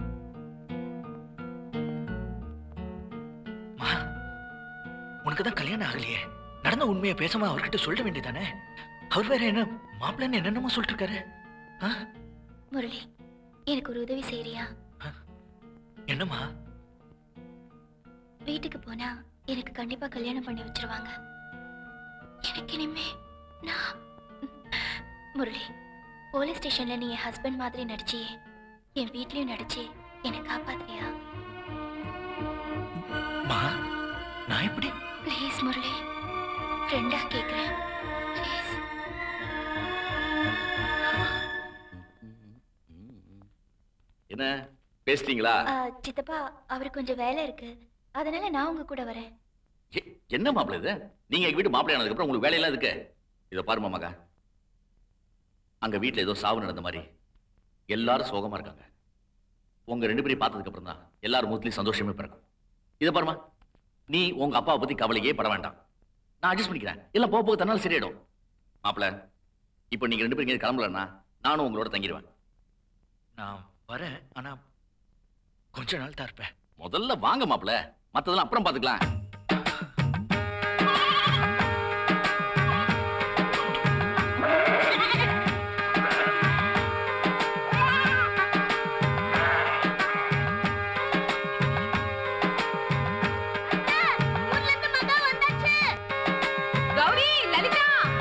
மகா உனக்கு தான் கல்யாணம் ஆகலையே நடந்த உண்மையை பேசாம அவர்கிட்ட சொல்ல வேண்டியதானே அவர் வேற என்ன மாப்பிள்ளைன்னு என்னென்னமோ சொல்லிட்டு இருக்காரு ஆ? முரளி எனக்கு ஒரு உதவி செய்யறியா என்னம்மா வீட்டுக்கு போனா எனக்கு கண்டிப்பா கல்யாணம் பண்ணி வச்சிருவாங்க எனக்கு இனிமே நான் முரளி போலீஸ் ஸ்டேஷன்ல நீ என் ஹஸ்பண்ட் மாதிரி நடிச்சியே என் வீட்லயும் நடிச்சு என்னை காப்பாத்துறியா மா நான் எப்படி ப்ளீஸ் முரளி ஃப்ரெண்டா கேக்குறேன் ப்ளீஸ் என்ன பேசிட்டீங்களா சித்தப்பா அவருக்கு கொஞ்சம் வேலை இருக்கு அதனால நான் உங்க கூட வரேன் எ- என்ன மாப்பிள்ள இது நீங்க எங்க வீட்டு மாப்பிள்ளை ஆனதுக்கப்புறம் உங்களுக்கு வேலையெல்லாம் இருக்கு இதை பாருமா மகா அங்க வீட்டுல ஏதோ சாவு நடந்த மாதிரி எல்லாரும் சோகமா இருக்காங்க உங்க ரெண்டு பேரையும் பார்த்ததுக்கு அப்புறம் தான் எல்லாரும் முகத்துலயும் சந்தோஷமே பிறக்கும் இதை பாருமா நீ உங்க அப்பாவை பத்தி கவலையே பட வேண்டாம் நான் அட்ஜஸ்ட் பண்ணிக்கிறேன் எல்லாம் போக போக தன்னால சரியாயிடும் மாப்பிள்ள இப்போ நீங்க ரெண்டு பேரும் இங்கே கிளம்பலன்னா நானும் உங்களோட தங்கிடுவேன் நான் வரேன் ஆனா கொஞ்ச நாள் தான் இருப்பேன் முதல்ல வாங்க மாப்பிள்ள மத்ததெல்லாம் அப்புறம் பாத்துக்கலாம் கௌரி லலிதா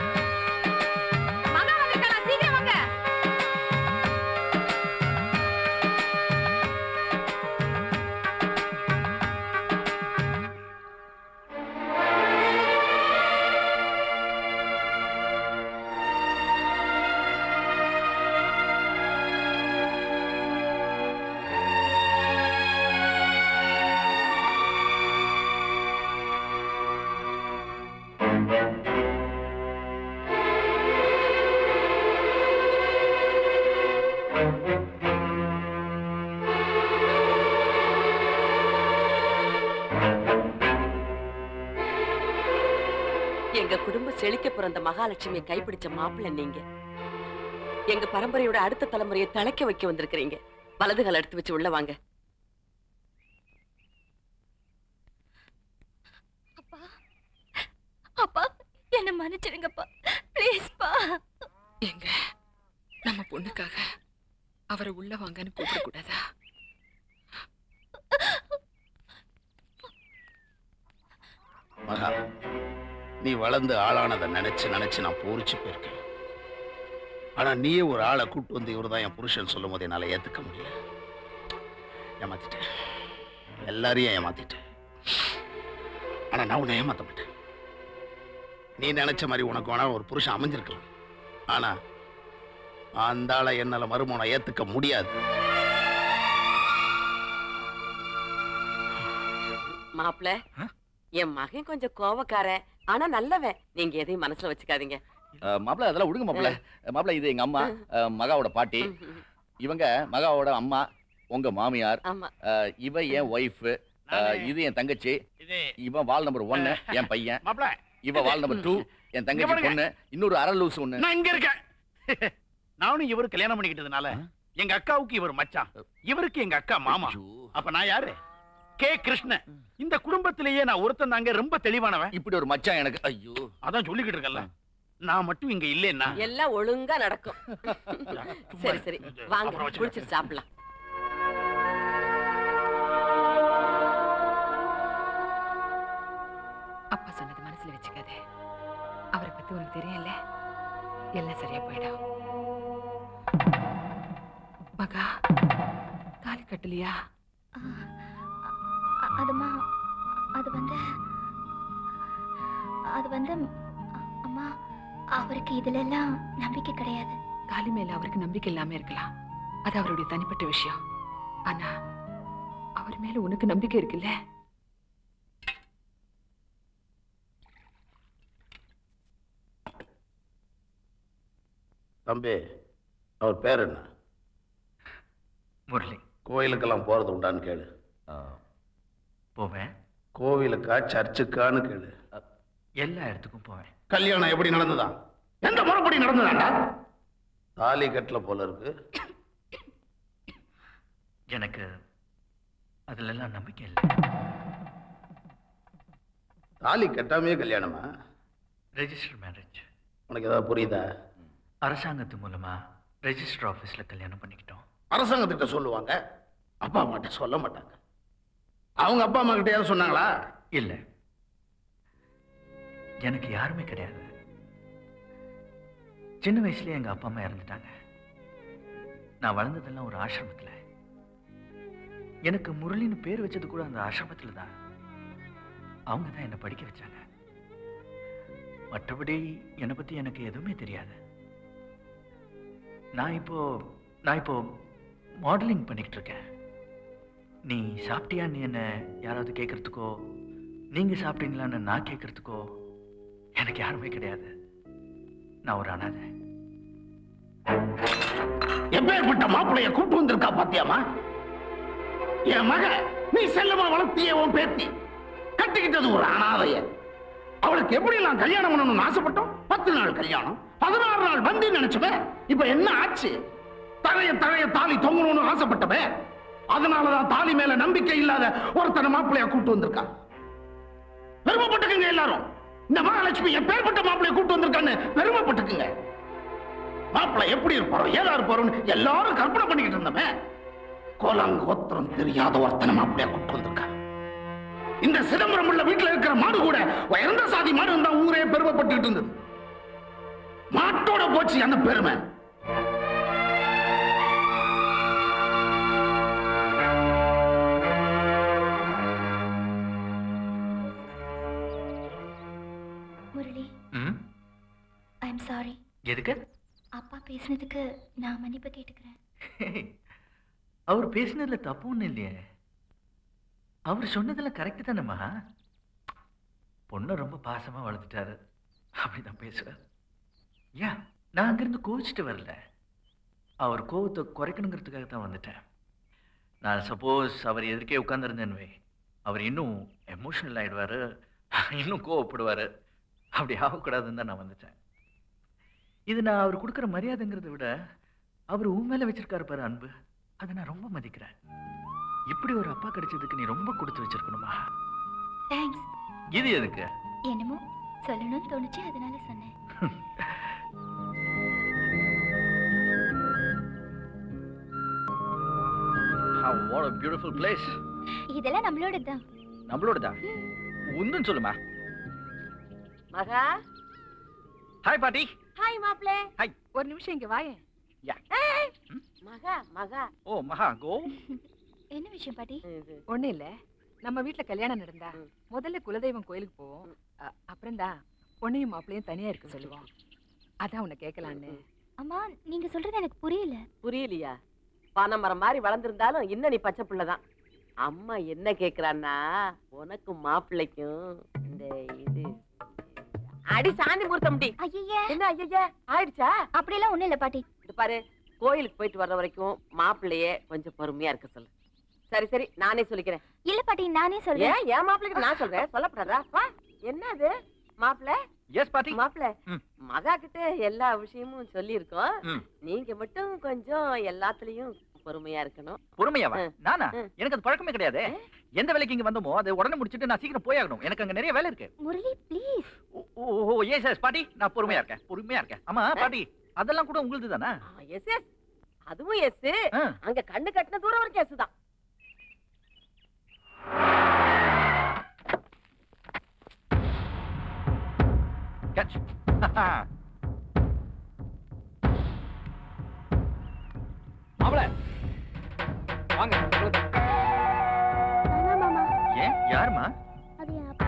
மகா வந்திருக்காளா சீக்கிரம் வாங்க எங்க குடும்ப செழிக்க பிறந்த மகாலட்சுமியை கைப்பிடிச்ச மாப்பிள்ளை நீங்க எங்க பரம்பரையோட அடுத்த தலைமுறையை தலைக்க வைக்க வந்திருக்கிறீங்க வலது கால் எடுத்து வச்சு உள்ள வாங்க அப்பா என்ன மன்னிச்சிடுங்கப்பா ப்ளீஸ்ப்பா எங்க நம்ம பொண்ணுக்காக அவரை உள்ள வாங்கன்னு கூப்பிடக்கூடாதா மகா நீ வளர்ந்து ஆளானதை நினைச்சு நினைச்சு நான் பூரிச்சு போயிருக்கேன் ஆனா நீயே ஒரு ஆளை கூட்டு வந்து இவர்தான் என் புருஷன் சொல்லும் போது என்னால ஏத்துக்க முடியல ஏமாத்திட்டேன் எல்லாரையும் ஏமாத்திட்டேன் ஆனா நான் உன்னை ஏமாத்த மாட்டேன் நீ நினைச்ச மாதிரி உனக்கு வேணா ஒரு புருஷன் அமைஞ்சிருக்கலாம் ஆனா அந்த ஆளை என்னால மறுமணம் ஏத்துக்க முடியாது மாப்பிள்ள என் மகன் கொஞ்சம் கோவக்காரன் ஆனா நல்லவன் நீங்க எதையும் மனசுல வச்சுக்காதீங்க அஹ், மாப்பிள்ள அதெல்லாம் விடுங்க மாப்பிள்ள மாப்பிள்ள இது எங்க அம்மா அஹ், மகாவோட பாட்டி இவங்க மகாவோட அம்மா உங்க மாமியார் ஆமா அஹ், இவ என் ஒய்ஃப் இது என் தங்கச்சி இவன் வால் நம்பர் ஒன்னு என் பையன் மாப்பிள்ள இவ வால் நம்பர் டூ என் தங்கச்சி பாருங்க. பொண்ணு இன்னொரு அரை லூஸ் ஒண்ணு நான் இங்க இருக்கேன் நானும் இவரு கல்யாணம் பண்ணிக்கிட்டதுனால எங்க அக்காவுக்கு இவர் மச்சான் இவருக்கு எங்க அக்கா மாமா அப்ப நான் யாரு கே கிருஷ்ணன் இந்த குடும்பத்திலேயே நான் ஒருத்தன் தாங்க ரொம்ப தெளிவானவன் இப்படி ஒரு மச்சான் எனக்கு ஐயோ அதான் சொல்லிக்கிட்டு இருக்கேன்ல நான் மட்டும் இங்க இல்லைன்னா எல்லாம் ஒழுங்கா நடக்கும் சரி சரி வாங்க அப்புறம் வச்சுக்கிறேன். குடிச்சிட்டு சாப்பிடலாம் அப்பா சொன்னது மனசுல வச்சுக்காத அவரை பத்தி உனக்கு தெரியல எல்லாம் சரியா போயிடும் மகா தாலி கட்டலையா அ- அதுமா அது வந்து அது வந்து அ- அம்மா அவருக்கு இதுல எல்லாம் நம்பிக்கை கிடையாது தாலி மேல அவருக்கு நம்பிக்கை இல்லாம இருக்கலாம் அது அவருடைய தனிப்பட்ட விஷயம் ஆனா அவர் மேல உனக்கு நம்பிக்கை இருக்குல்ல தம்பி அவர் பேர் என்ன முரளி கோயிலுக்கெல்லாம் போறது உண்டான்னு கேளு போவேன் கோவிலுக்கா சர்ச்சுக்கான்னு கேளு எல்லா இடத்துக்கும் போவேன் கல்யாணம் எப்படி நடந்ததா எந்த முறைப்படி நடந்ததாண்டா தாலி கட்டல போல இருக்கு எனக்கு அதுல எல்லாம் நம்பிக்கை இல்லை தாலி கட்டாமையே கல்யாணமா ரெஜிஸ்டர் மேரேஜ் உனக்கு ஏதாவது புரியுதா அரசாங்கத்து மூலமா ரெஜிஸ்டர் ஆபீஸ்ல கல்யாணம் பண்ணிக்கிட்டோம் அரசாங்கத்திட்ட சொல்லுவாங்க அப்பா அம்மாட்ட சொல்ல மாட்டாங்க அவங்க அப்பா அம்மா கிட்ட யாரும் சொன்னாங்களா இல்ல எனக்கு யாருமே கிடையாது சின்ன வயசுலயே எங்க அப்பா அம்மா இறந்துட்டாங்க நான் வளர்ந்ததெல்லாம் ஒரு ஆசிரமத்துல எனக்கு முரளின்னு பேர் வச்சது கூட அந்த ஆசிரமத்துல தான் அவங்க தான் என்னை படிக்க வச்சாங்க மற்றபடி என்னை பத்தி எனக்கு எதுவுமே தெரியாது நான் இப்போ நான் இப்போ மாடலிங் பண்ணிக்கிட்டு இருக்கேன் நீ சாப்பிட்டியான்னு என்ன யாராவது கேட்கறதுக்கோ நீங்க சாப்பிட்டீங்களான்னு நான் கேட்கறதுக்கோ எனக்கு யாருமே கிடையாது நான் ஒரு அனாதை எப்பேற்பட்ட மாப்பிளைய கூட்டு வந்திருக்கா பாத்தியாமா என் மக நீ செல்லமா வளர்த்திய உன் பேத்தி கட்டிக்கிட்டது ஒரு அனாதைய அவளுக்கு எப்படி நான் கல்யாணம் பண்ணணும்னு ஆசைப்பட்டோம் பத்து நாள் கல்யாணம் பதினாறு நாள் வந்து நினைச்சுமே இப்ப என்ன ஆச்சு தழைய தழைய தாலி தொங்கணும்னு ஆசைப்பட்டவே அதனாலதான் தாலி மேல நம்பிக்கை இல்லாத ஒருத்தனை மாப்பிளைய கூட்டு வந்திருக்கா பெருமைப்பட்டுக்குங்க எல்லாரும் இந்த மகாலட்சுமி எப்பேற்பட்ட மாப்பிளைய கூட்டு வந்திருக்கான்னு பெருமைப்பட்டுக்குங்க மாப்பிள்ளை எப்படி இருப்பாரோ ஏதா இருப்பாரோன்னு எல்லாரும் கற்பனை பண்ணிக்கிட்டு இருந்தோமே கோலாங்கோத்திரம் தெரியாத ஒருத்தனை மாப்பிள்ளைய கூட்டு வந்திருக்கா இந்த சிதம்பரம் உள்ள வீட்டுல இருக்கிற மாடு கூட உயர்ந்த சாதி மாடு இருந்தா ஊரே பெருமைப்பட்டுக்கிட்டு இருந்தது மாட்டோட போச்சு அந்த பெருமை முரளி ம் ஐ எம் சாரி எதுக்கு அப்பா பேசினதுக்கு நான் மன்னிப்பு கேட்டுக்கிறேன் அவர் பேசினதுல தப்பு ஒண்ணும் இல்லையே அவர் சொன்னதெல்லாம் கரெக்ட் தானேம்மா பொண்ணை ரொம்ப பாசமா வளர்த்துட்டாரு அப்படிதான் பேசுறாரு ஏன் நான் அங்கிருந்து கோவிச்சுட்டு வரல அவர் கோவத்தை குறைக்கணுங்கிறதுக்காக தான் வந்துட்டேன் நான் சப்போஸ் அவர் எதிர்க்கே உட்காந்துருந்தேன்னு அவர் இன்னும் எமோஷனல் ஆயிடுவாரு இன்னும் கோவப்படுவாரு அப்படி ஆகக்கூடாதுன்னு தான் நான் வந்துட்டேன் இது நான் அவர் கொடுக்குற மரியாதைங்கிறத விட அவர் உன் மேல வச்சிருக்காரு பாரு அன்பு அதை நான் ரொம்ப மதிக்கிறேன் இப்படி ஒரு அப்பா கிடைச்சதுக்கு நீ ரொம்ப கொடுத்து வச்சிருக்கணுமா தேங்க்ஸ் இது எதுக்கு என்னமோ சொல்லணும்னு தோணுச்சு அதனால சொன்னேன் வாட் a beautiful place இதெல்லாம் நம்மளோட தான் நம்மளோடதா உந்துன்னு சொல்லுமா மகா ஹாய் பாட்டி ஹாய் மாப்ளே ஹாய் ஒரு நிமிஷம் இங்க வாயேன் யா ஏய், மகா மகா ஓ மகா கோ என்ன விஷயம் பாட்டி ஒண்ணு இல்ல நம்ம வீட்ல கல்யாணம் நடந்தா முதல்ல குலதெய்வம் கோயிலுக்கு போவோம் அ- அப்புறம்தான் பொண்ணையும் மாப்பிளையும் தனியா இருக்க சொல்லுவோம் அதான் உன்னை கேட்கலான்னு அம்மா நீங்க சொல்றது எனக்கு புரியல புரியலையா பனை மரம் மாதிரி வளர்ந்திருந்தாலும் இன்னும் நீ பச்சை பிள்ளைதான் அம்மா என்ன கேக்குறான்னா உனக்கும் மாப்பிள்ளைக்கும் இந்த இது அடி சாந்தி முகூர்த்தம்டி ஐயே என்ன ஐயா ஆயிடுச்சா அப்படியெல்லாம் ஒண்ணும் இல்ல பாட்டி இது பாரு கோயிலுக்கு போயிட்டு வர்ற வரைக்கும் மாப்பிள்ளைய கொஞ்சம் பொறுமையா இருக்க சொல்லு சரி சரி நானே சொல்லிக்கிறேன் இல்ல பாட்டி நானே சொல்றேன் ஏன் என் மாப்பிள்ளைக்கு நான் சொல்றேன் சொல்லப்படாதா வா என்னது மாப்பிள்ள எஸ் பாட்டி மாப்பிள்ள ம். மகா கிட்ட எல்லா விஷயமும் சொல்லியிருக்கோம் ம். நீங்க மட்டும் கொஞ்சம் எல்லாத்துலயும் பொறுமையா இருக்கணும் பொறுமையாவா ம். நானா ம். எனக்கு அது பழக்கமே கிடையாது எந்த வேலைக்கு இங்க வந்தோமோ அதை உடனே முடிச்சிட்டு நான் சீக்கிரம் போயாகணும் எனக்கு அங்க நிறைய வேலை இருக்கு Murali please oh oh yes yes பாட்டி நான் பொறுமையா இருக்கேன் பொறுமையா இருக்கேன் ஆமா பாட்டி அதெல்லாம் கூட உங்களுது தானே எஸ் எஸ் அதுவும் எஸ் ஆ. அங்க கண்ணு கட்டின தூரம் வரைக்கும் எஸ் தான் கேட்ச் மாப்பிள வாங்க ஏன் யாருமா அது என் அப்பா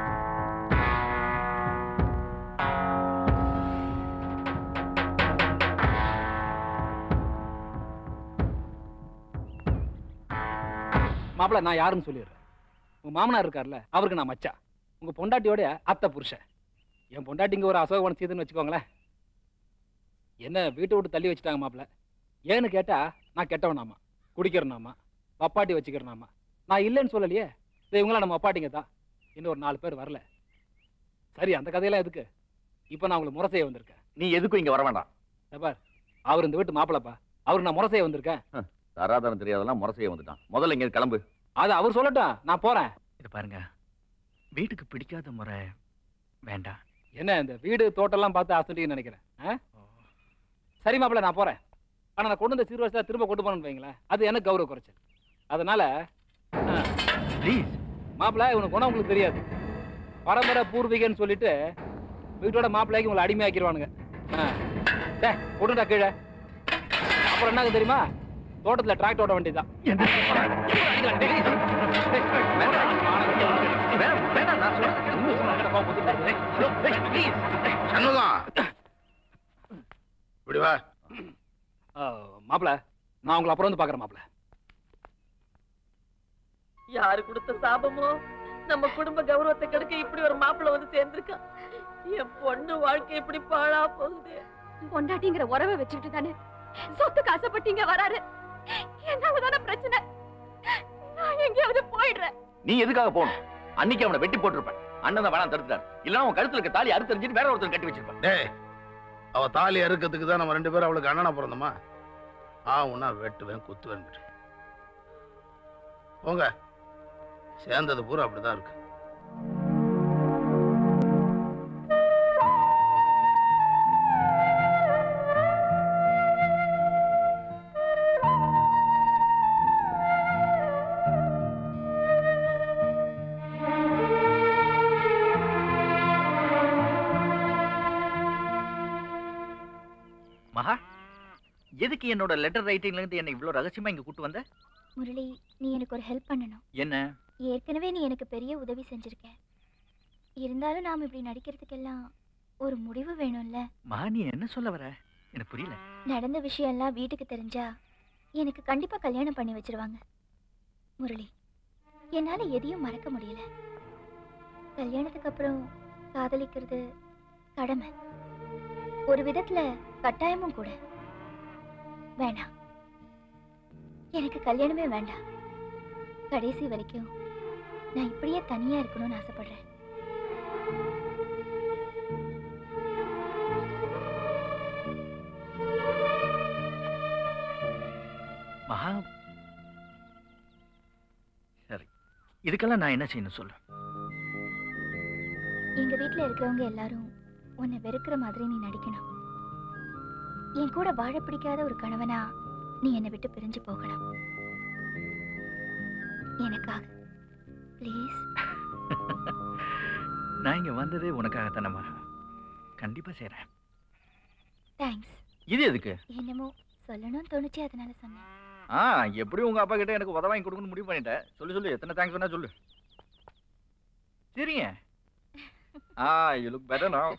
மாப்பிள நான் யாருன்னு சொல்லிடுறேன் உங்க மாமனார் இருக்கார்ல அவருக்கு நான் மச்சான் உங்க பொண்டாட்டியோட அத்தை புருஷன் என் பொண்டாட்டிங்க ஒரு அசோகவனம் செய்துன்னு வச்சுக்கோங்களேன் என்ன வீட்டை விட்டு தள்ளி வச்சுட்டாங்க மாப்பிள ஏன்னு கேட்டா நான் கெட்டவனாமா குடிக்கிறனாமா பப்பாட்டி வச்சுக்கிறனாமா நான் இல்லைன்னு சொல்லலையே இது இவங்களாம் நம்ம அப்பாட்டிங்க தான் இன்னும் ஒரு நாலு பேர் வரல சரி அந்த கதையெல்லாம் எதுக்கு இப்போ நான் உங்களுக்கு முறை செய்ய வந்திருக்கேன் நீ எதுக்கும் இங்க வர வேண்டாம் பார் அவர் இந்த வீட்டு மாப்பிளப்பா அவருக்கு நான் முறை செய்ய வந்திருக்கேன் தராதரம் தெரியாதெல்லாம் முறை செய்ய வந்துட்டான் முதல்ல இங்க கிளம்பு அது அவர் சொல்லட்டும் நான் போறேன் இது பாருங்க வீட்டுக்கு பிடிக்காத முறை வேண்டாம் என்ன இந்த வீடு தோட்டம்லாம் பார்த்து அசண்டின்னு நினைக்கிறேன் ஆ? சரி மாப்பிள்ள நான் போறேன் ஆனா நான் கொண்டு வந்த சீர் வருஷம் திரும்ப கொண்டு போனேன்னு வைங்களேன் அது எனக்கு கௌரவ குறைச்சல் அதனால ப்ளீஸ் மாப்பிள்ள இவனுக்கு குணம் உங்களுக்கு தெரியாது பரம்பரை பூர்வீகன்னு சொல்லிட்டு வீட்டோட மாப்பிள்ளைக்கு உங்களை அடிமையாக்கிடுவானுங்க ஆ. டேய், கொடுடா கீழே அப்புறம் என்ன தெரியுமா தோட்டத்துல டிராக்டர் ஓட வேண்டியதுதான் சண்முகம் இப்படி வா மாப்பிள்ள நான் உங்களை அப்புறம் வந்து பாக்குறேன் மாப்பிள்ள யாரு கொடுத்த சாபமோ நம்ம குடும்ப கௌரவத்தை கெடுக்க இப்படி ஒரு மாப்பிள்ளை வந்து சேர்ந்திருக்கான் என் பொண்ணு வாழ்க்கை இப்படி பாழா போகுது பொண்டாட்டிங்கிற உறவை வச்சுக்கிட்டு தானே சொத்துக்கு ஆசைப்பட்டீங்க வராரு என்னால தானே பிரச்சனை நான் எங்கேயாவது போயிடுறேன் நீ எதுக்காக போகணும் அன்னைக்கு அவனை வெட்டி போட்டிருப்பேன் அண்ணன் தான் வேணாம் தடுத்துட்டார் இல்லைன்னா உன் கழுத்துல இருக்க தாலி அறுத்து தெரிஞ்சுட்டு வேற ஒருத்தன் கட்டி வச்சிருப்பேன் டேய் அவ தாலி அறுக்கிறதுக்கு தான் நம்ம ரெண்டு பேரும் அவளுக்கு அண்ணனா பிறந்தோமா ஆ உன்னா வெட்டுவேன் குத்துவேன் போங்க சேர்ந்தது பூரா அப்படிதான் இருக்கு மகா எதுக்கு என்னோட லெட்டர் ரைட்டிங்ல இருந்து என்ன இவ்வளவு ரகசியமா இங்க கூட்டு வந்த முரளி நீ எனக்கு ஒரு ஹெல்ப் பண்ணணும் என்ன ஏற்கனவே நீ எனக்கு பெரிய உதவி செஞ்சிருக்க இருந்தாலும் நாம் இப்படி நடிக்கிறதுக்கெல்லாம் ஒரு முடிவு வேணும்ல மகா நீ என்ன சொல்ல வர எனக்கு புரியல நடந்த விஷயம் எல்லாம் வீட்டுக்கு தெரிஞ்சா எனக்கு கண்டிப்பா கல்யாணம் பண்ணி வச்சிருவாங்க முரளி என்னால எதையும் மறக்க முடியல கல்யாணத்துக்கு அப்புறம் காதலிக்கிறது கடமை ஒரு விதத்துல கட்டாயமும் கூட வேணாம் எனக்கு கல்யாணமே வேண்டாம் கடைசி வரைக்கும் நான் இப்படியே தனியா இருக்கணும்னு ஆசைப்படுறேன் மகா சரி இதுக்கெல்லாம் நான் என்ன செய்யணும் சொல்லு எங்க வீட்ல இருக்கிறவங்க எல்லாரும் உன்னை வெறுக்கிற மாதிரி நீ நடிக்கணும் என் கூட வாழ பிடிக்காத ஒரு கணவனா நீ என்னை விட்டு பிரிஞ்சு போகணும் எனக்காக ப்ளீஸ் நான் இங்க வந்ததே உனக்காக தானே மகா கண்டிப்பா செய்றேன் தேங்க்ஸ் இது எதுக்கு என்னமோ சொல்லணும்னு தோணுச்சு அதனால சொன்னேன் ஆ எப்படி உங்க அப்பா கிட்ட எனக்கு உதவ வாங்கி கொடுக்கணும்னு முடிவு பண்ணிட்டேன் சொல்லு சொல்லு எத்தனை தேங்க்ஸ் வேணா சொல்லு சரிங்க ஆ யூ லுக் பெட்டர் now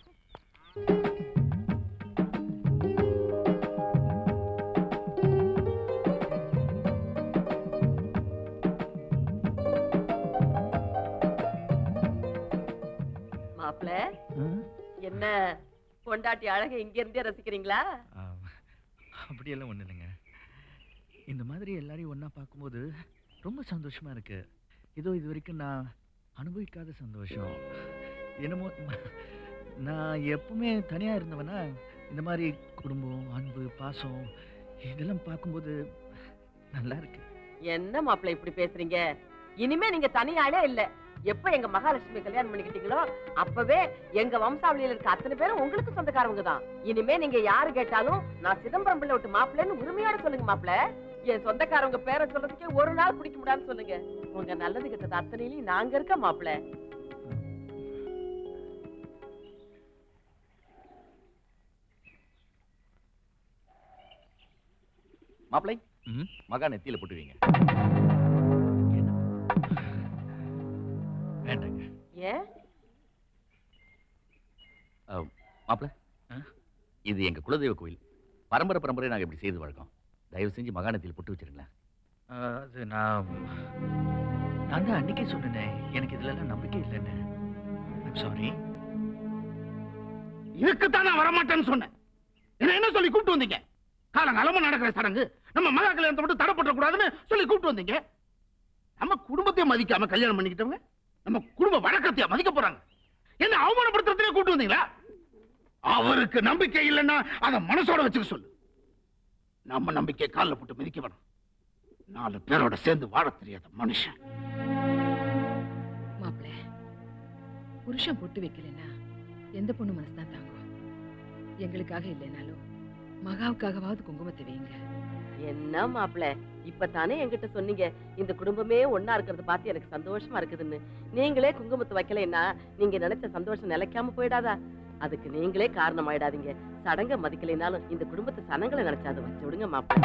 மாப்பிள்ள என்ன பொண்டாட்டி அழக இங்க இருந்தே ரசிக்கிறீங்களா ஆ, அப்படியெல்லாம் ஒண்ணு இல்லைங்க இந்த மாதிரி எல்லாரையும் ஒண்ணா பார்க்கும்போது ரொம்ப சந்தோஷமா இருக்கு ஏதோ இது வரைக்கும் நான் அனுபவிக்காத சந்தோஷம் என்னமோ நான் எப்பவுமே தனியா இருந்தவனா இந்த மாதிரி குடும்பம் அன்பு பாசம் இதெல்லாம் பார்க்கும்போது நல்லா இருக்கு என்ன மாப்பிள்ள இப்படி பேசுறீங்க இனிமே நீங்க தனியாளே இல்ல எப்ப எங்க மகாலட்சுமி கல்யாணம் பண்ணிக்கிட்டீங்களோ அப்பவே எங்க வம்சாவளியில இருக்க அத்தனை பேரும் உங்களுக்கு சொந்தக்காரவங்க தான் இனிமே நீங்க யாரு கேட்டாலும் நான் சிதம்பரம் பிள்ளை விட்டு மாப்பிள்ளைன்னு உரிமையோட சொல்லுங்க மாப்பிள்ள என் சொந்தக்காரவங்க பேரை சொல்றதுக்கே ஒரு நாள் பிடிக்க முடியாதுன்னு சொல்லுங்க உங்க நல்லது கிட்டது அத்தனையிலையும் நாங்க இருக்க மாப்பிள்ள மாப்பிளை மகா நெத்தியில போட்டுவீங்க வேண்டாங்க ஏன் மாப்பிள இது எங்க குலதெய்வ கோயில் பரம்பரை பரம்பரை நாங்க இப்படி செய்து வழக்கம் தயவு செஞ்சு மகா நெத்தியில போட்டு வச்சிருங்களேன் அஹ், அது நான் நான் தான் அன்னைக்கே சொன்னேனே எனக்கு இதுல எல்லாம் நம்பிக்கை இல்லைன்னு சாரி இதுக்குத்தான் நான் வரமாட்டேன்னு சொன்னேன் என்ன என்ன சொல்லி கூப்பிட்டு வந்தீங்க காலங்காலமா நடக்கிற சடங்கு நம்ம மகா கல்யாணத்தை மட்டும் தடை கூடாதுன்னு சொல்லி கூப்பிட்டு வந்தீங்க நம்ம குடும்பத்தை மதிக்காம கல்யாணம் பண்ணிக்கிட்டவங்க நம்ம குடும்ப வழக்கத்தையா மதிக்க போறாங்க என்ன அவமானப்படுத்துறதுலே கூப்பிட்டு வந்தீங்களா அவருக்கு நம்பிக்கை இல்லைன்னா அதை மனசோட வச்சுக்க சொல்லு நம்ம நம்பிக்கை காலில் போட்டு மிதிக்க வேணும் நாலு பேரோட சேர்ந்து வாழ தெரியாத மனுஷன் மாப்பிள்ள புருஷன் பொட்டு வைக்கலைன்னா எந்த பொண்ணு மனசு தான் தாங்கும் எங்களுக்காக இல்லைனாலும் மகாவுக்காகவாவது குங்குமத்தை வைங்க என்ன மாப்பிள இப்பதானே என்கிட்ட சொன்னீங்க இந்த குடும்பமே ஒண்ணா இருக்கிறத பார்த்து எனக்கு சந்தோஷமா இருக்குதுன்னு நீங்களே குங்குமத்தை வைக்கலைன்னா நீங்க நினைச்ச சந்தோஷம் நிலைக்காம போயிடாதா அதுக்கு நீங்களே காரணம் ஆயிடாதீங்க சடங்க மதிக்கலைனாலும் இந்த குடும்பத்து சனங்களை நினைச்சு அதை வச்சு விடுங்க மாப்பிள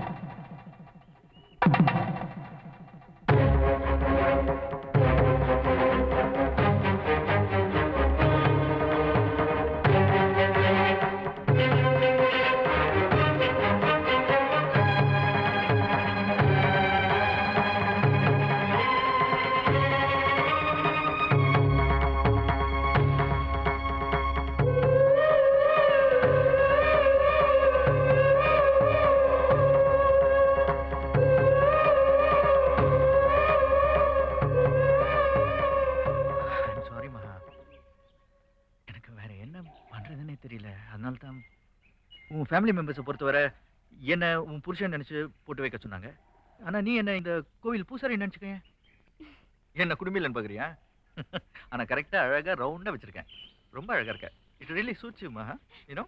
சாரி மகா எனக்கு வேற என்ன பண்றதுன்னே தெரியல அதனால தான் உன் ஃபேமிலி மெம்பர்ஸை பொறுத்தவரை என்ன உன் புருஷன் நினைச்சு போட்டு வைக்க சொன்னாங்க ஆனா நீ என்ன இந்த கோவில் பூசாரி நினைச்சுக்க என்ன குடும்பிலன்னு பாக்குறியா ஆனா கரெக்டா அழகா ரவுண்டா வச்சிருக்கேன் ரொம்ப அழகா இருக்க it really suits you Maha you know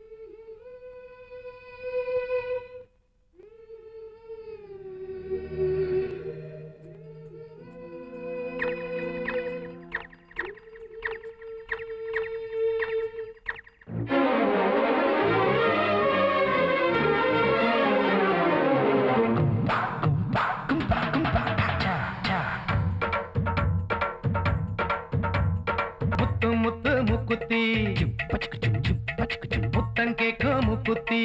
முத்து முத்து முக்குத்தி முத்தம் கேக்கும் முக்குத்தி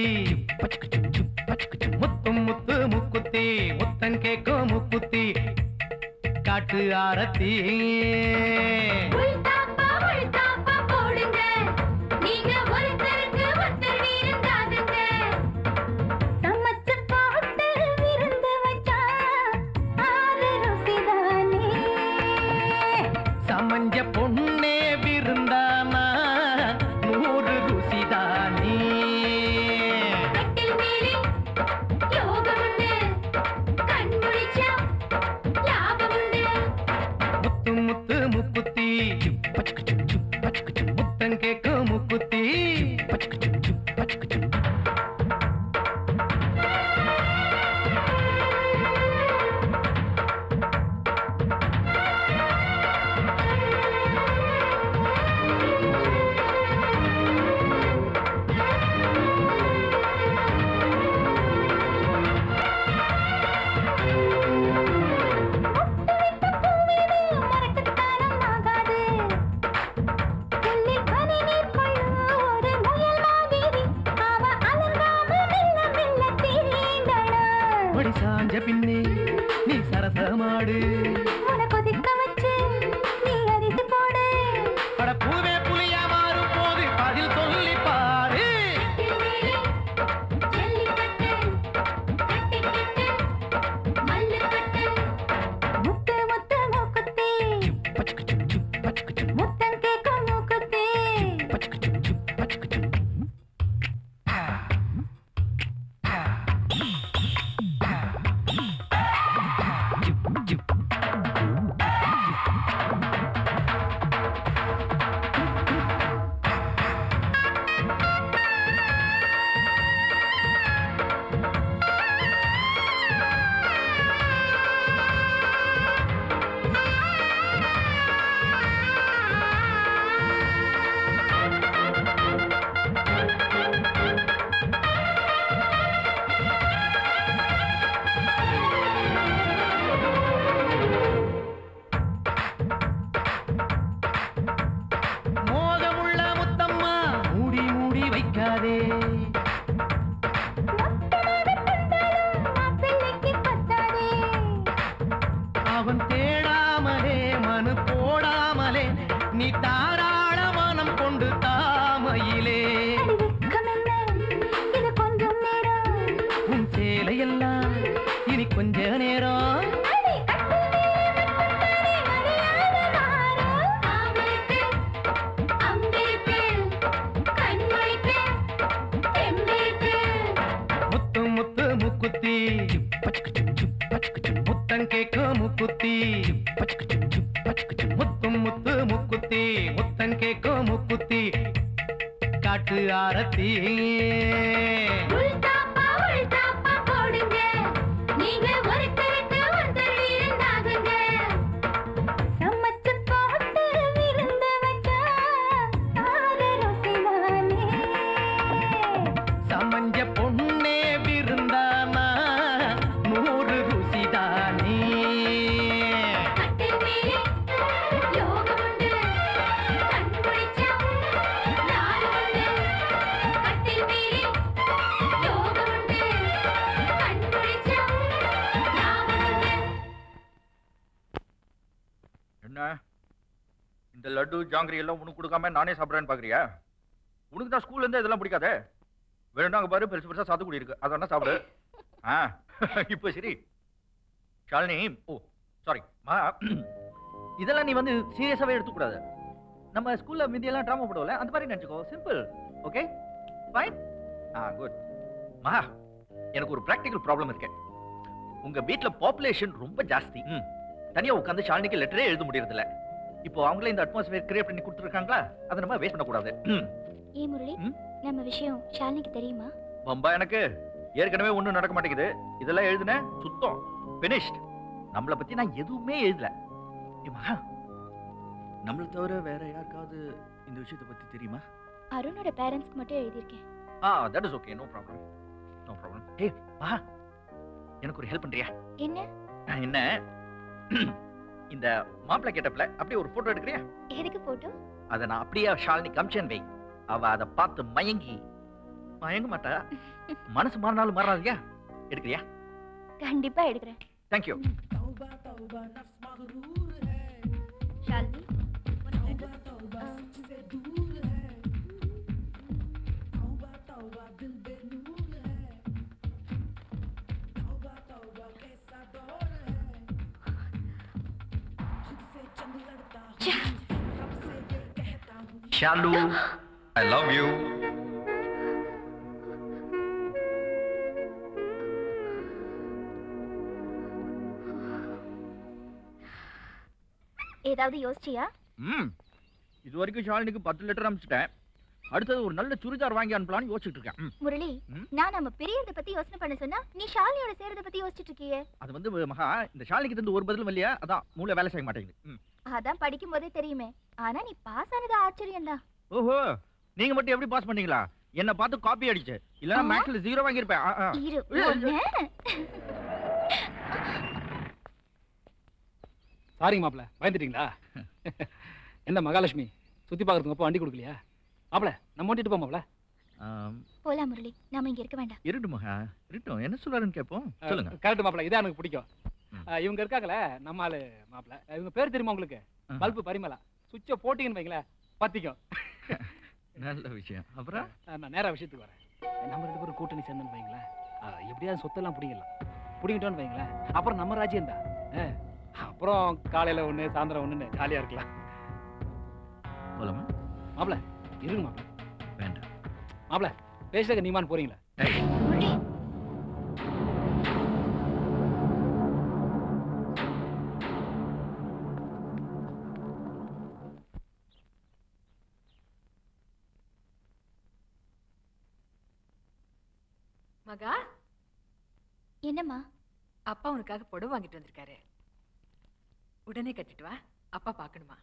முத்து முத்து முக்குத்தி முத்தம் கேக்கும் முக்குத்தி காட்டு ஆரத்தி சமஞ்ச பொண்ணே விருந்தானா நூறு ருசிதானே முத்து முத்து முக்குத்தி முத்தம் கேக்கும் முக்குத்தி படி சாஞ்ச பின்னே நீ சரசமாடு அட பூவே புலியா மாறும் போது பதில் சொல்லி பாரு அவன் தேடாமலே மனு போடாமலே நீ தாராள மனம் கொண்டு தாமையிலே உன் சேலையெல்லாம் இனி கொஞ்ச நேரம் முத்து முத்து முக்குத்தி முத்தம் கேட்கும் முக்குத்தி முத்து முத்து முக்குத்தி முத்தம் கேட்கும் முக்குத்தி காட்டு ஆரத்தி சமஞ்ச பொண்ணே விருந்தானா நூறு ருசிதானே என்ன இந்த லட்டு ஜாங்கிரி எல்லாம் உனக்கு கொடுக்காம நானே சாப்பிட்றேன்னு பாக்குறியா உனக்கு தான் ஸ்கூல்ல இருந்து இதெல்லாம் பிடிக்காதே வேண்டாங்க பாரு பெருசு பெருசா சாத்துக்குடி இருக்கு அதை வேணா சாப்பிடு ஆ இப்போ சரி ஷாலினி ஓ சாரி மா இதெல்லாம் நீ வந்து சீரியஸாவே எடுத்துக்கூடாது நம்ம ஸ்கூல்ல மிந்தியெல்லாம் ட்ராமா போடுவோம்ல அந்த மாதிரி நினைச்சுக்கோ simple okay fine ah good மா எனக்கு ஒரு ப்ராக்டிக்கல் ப்ராப்ளம் இருக்கு உங்க வீட்ல பாப்புலேஷன் ரொம்ப ஜாஸ்தி ம் தனியா உட்காந்து ஷாலினிக்கு லெட்டரே எழுத முடியறதில்ல இப்போ அவங்களே இந்த அட்மாஸ்பியர் கிரியேட் பண்ணி கொடுத்துருக்காங்களா அதை நம்ம வேஸ்ட் பண்ணக்கூடாது ம். ஏ முரளி நம்ம விஷயம் ஷாலினிக்கு தெரியுமா பம்பா எனக்கு ஏற்கனவே ஒண்ணும் நடக்க மாட்டேங்குது இதெல்லாம் எழுதுன சுத்தம் finished நம்மளை பத்தி நான் எதுவுமே எழுதல ஏம்மா, நம்மளை தவிர வேற யாருக்காவது இந்த விஷயத்தை பத்தி தெரியுமா அருணோட பேரண்ட்ஸ்க்கு மட்டும் எழுதியிருக்கேன் ah that is okay no problem no problem ஏய் வா எனக்கு ஒரு ஹெல்ப் பண்றியா என்ன என்ன இந்த மாப்பிள்ளை கேட்டப்ல அப்படியே ஒரு போட்டோ எடுக்கிறியா எதுக்கு போட்டோ அதை நான் அப்படியே ஷாலினி கமிச்சன் வை அவ அதை பார்த்து மயங்கி மயங்க மாட்டா மனசு மாறினாலும் மாறாதியா எடுக்கிறியா கண்டிப்பா எடுக்கிறேன் thank you Shalini Shalu I love you ஏதாவது யோசிச்சியா ம் இது வரைக்கும் ஷாலினிக்கு பத்து லிட்டர் அனுப்பிச்சிட்டேன் அடுத்தது ஒரு நல்ல சுடிதார் வாங்கி அனுப்பலாம்னு யோசிச்சுட்டு இருக்கேன் ம். முரளி ம்? நான் நம்ம பிரியறத பத்தி யோசனை பண்ண சொன்னா நீ ஷாலினியோட சேர்றத பத்தி யோசிச்சுட்டு இருக்கியே அது வந்து மகா இந்த ஷாலினிக்கு இருந்து ஒரு பதிலும் இல்லையா அதான் மூளை வேலை செய்ய மாட்டேங்குது ம். அதான் படிக்கும் போதே தெரியுமே ஆனா நீ பாஸ் ஆனது ஆச்சரியம் தான் ஓஹோ நீங்க மட்டும் எப்படி பாஸ் பண்ணீங்களா என்ன பார்த்து காப்பி அடிச்சு இல்லன்னா ஆ? மேக்ஸ்ல ஜீரோ வாங்கியிருப்பேன் ஆ, ஆ. இரு ஐயோ, ஒண்ணு. சாரிங்க மாப்பிள பயந்துட்டீங்களா என்ன மகாலட்சுமி சுத்தி பார்க்கறதுக்கு அப்போ வண்டி கொடுக்கலையா மாப்பிள நம்ம ஓட்டிட்டு போ மாப்பிள ஆம், போலாம் முரளி நாம இங்க இருக்க வேண்டாம் இருட்டும் மகா இருட்டும் என்ன சொல்றாருன்னு கேட்போம் சொல்லுங்க கரெக்ட் மாப்பிள இதான் எனக்கு பிடிக்கும் அஹ், இவங்க இருக்காங்களே நம்ம ஆளு மாப்பிள இவங்க பேர் தெரியுமா உங்களுக்கு பல்பு பரிமலா சுவிட்சை போட்டீங்கன்னு வைங்களேன் பத்திக்கும் நல்ல விஷயம் அப்புறம் அஹ், நான் நேரா விஷயத்துக்கு வரேன் நம்ம ரெண்டு பேரும் கூட்டணி சேர்ந்தோன்னு வைங்களேன் அஹ், எப்படியாவது சொத்தெல்லாம் பிடிங்கலாம் பிடிங்கிட்டோன்னு வைங்களேன் அப்புறம் நம்ம ராஜ்யம் தான் அஹ், அப்புறம் காலையில ஒண்ணு சாயந்தரம் ஒண்ணுன்னு ஜாலியா இருக்கலாம் போலாமா மாப்பிள இருங்க மாப்பிள வேண்டாம் மாப்பிள பேசுறதுக்கு நீமான் போறீங்களா மகா என்னம்மா அப்பா உனக்காக புடவை வாங்கிட்டு வந்திருக்காரு உடனே கட்டிட்டு வா அப்பா பார்க்கணுமா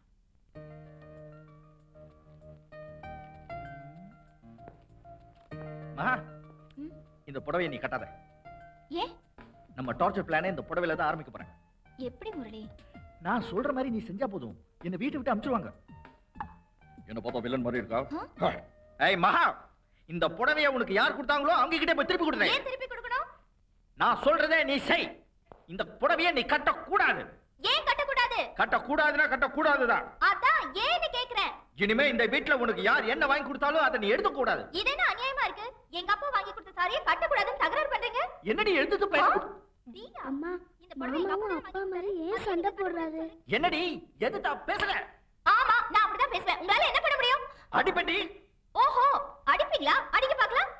மகா இந்த புடவையை நீ கட்டாத ஏன் நம்ம டார்ச்சர் பிளானே இந்த புடவையில தான் ஆரம்பிக்க போறேன் எப்படி முரளி நான் சொல்ற மாதிரி நீ செஞ்சா போதும் என்ன வீட்டை விட்டு அனுப்பிச்சிருவாங்க என்ன பாப்பா வில்லன் மாதிரி இருக்கா ஏய் மகா இந்த புடவைய உனக்கு யார் கொடுத்தாங்களோ அவங்க கிட்ட போய் திருப்பி கொடுறேன் திருப்பி கொடுக்கணும் நான் சொல்றதே நீ செய் இந்த புடவைய நீ கட்ட கூடாது ஏன் கட்டக்கூடாது கட்டக்கூடாதுன்னா கட்டக்கூடாதுதான் அதான் ஏன்னு கேக்குறேன் இனிமே இந்த வீட்ல உனக்கு யார் என்ன வாங்கி கொடுத்தாலும் அதை நீ எடுக்க கூடாது இது என்ன அநியாயமா இருக்கு எங்க அப்பா வாங்கி கொடுத்த சாரியை கட்டக்கூடாதுன்னு தகராறு பண்றீங்க என்னடி எடுத்து பேச அம்மா இந்த புடவை எங்க அப்பா அப்பா மாதிரி ஏன் சண்டை போடுறாரு என்னடி எதுட்டா பேசுற ஆமா நான் அப்படிதான் பேசுவேன் உங்களால என்ன பண்ண முடியும் அடிப்பட்டி ஓஹோ அடிப்பீங்களா அடிக்க பார்க்கலாம்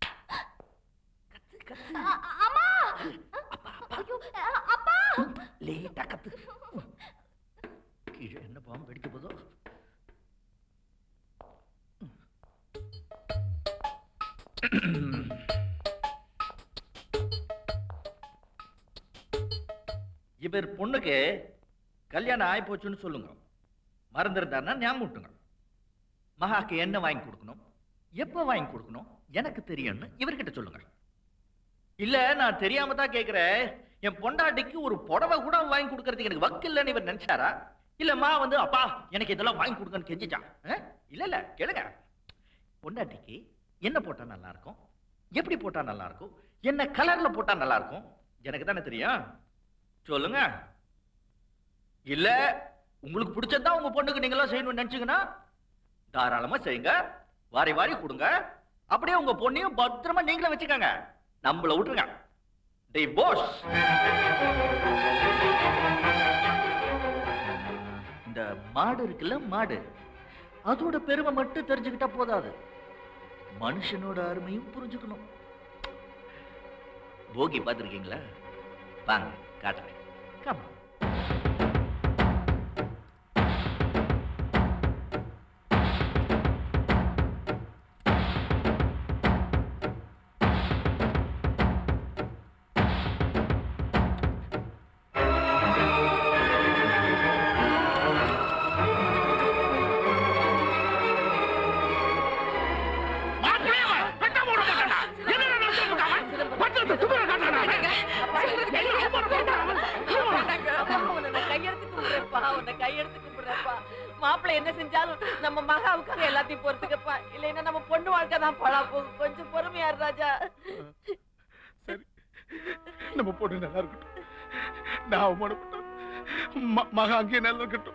அ- அ- அம்மா ஐயோ அ- அப்பா லேட்டா கத்து கீழே என்ன பாம்பு வெடிக்க போதோ இவர் பொண்ணுக்கு கல்யாணம் ஆகி போச்சுன்னு சொல்லுங்க மறந்துருந்தாருன்னா ஞாபகம் விட்டுங்க மகாக்கு என்ன வாங்கி கொடுக்கணும் எப்போ வாங்கி கொடுக்கணும் எனக்கு தெரியும்னு இவர்கிட்ட சொல்லுங்க இல்ல நான் தெரியாம தான் கேக்குறேன் என் பொண்டாட்டிக்கு ஒரு புடவை கூட வாங்கி கொடுக்கறதுக்கு எனக்கு வக்கு இல்லைன்னு இவர் நினைச்சாரா இல்லம்மா வந்து அப்பா எனக்கு இதெல்லாம் வாங்கி கொடுங்கன்னு கெஞ்சிச்சான் ஆ? இல்ல இல்ல கேளுங்க பொண்டாட்டிக்கு என்ன போட்டா நல்லா இருக்கும் எப்படி போட்டா நல்லா இருக்கும் என்ன கலர்ல போட்டா நல்லா இருக்கும் எனக்கு தானே தெரியும் சொல்லுங்க இல்ல உங்களுக்கு பிடிச்சதுதான் உங்க பொண்ணுக்கு நீங்களாம் செய்யணும்னு நினைச்சீங்கன்னா தாராளமா செய்யுங்க வாரி வாரி கொடுங்க அப்படியே உங்க பொண்ணையும் பத்திரமா நீங்களே வச்சுக்கோங்க நம்மள விட்டுருங்க டிவோர்ஸ் இந்த மாடு இருக்குல்ல மாடு அதோட பெருமை மட்டும் தெரிஞ்சுக்கிட்டா போதாது மனுஷனோட அருமையும் புரிஞ்சுக்கணும் போகி பார்த்துருக்கீங்களா வாங்க காட்டுறேன் Come on. கையெடுத்து கும்பிடுறப்பா உன்னை கையெடுத்து கும்பிடுறப்பா மாப்பிள்ளை என்ன செஞ்சாலும் நம்ம மகாவுக்காக எல்லாத்தையும் பொறுத்துக்கப்பா இல்லைன்னா நம்ம பொண்ணு வாழ்க்கை தான் பழா போகும் கொஞ்சம் பொறுமையா இரு ராஜா நம்ம பொண்ணு நல்லா இருக்கட்டும் நான் அவமானப்பட்டேன் ம- மகா அங்கேயே நல்லா இருக்கட்டும்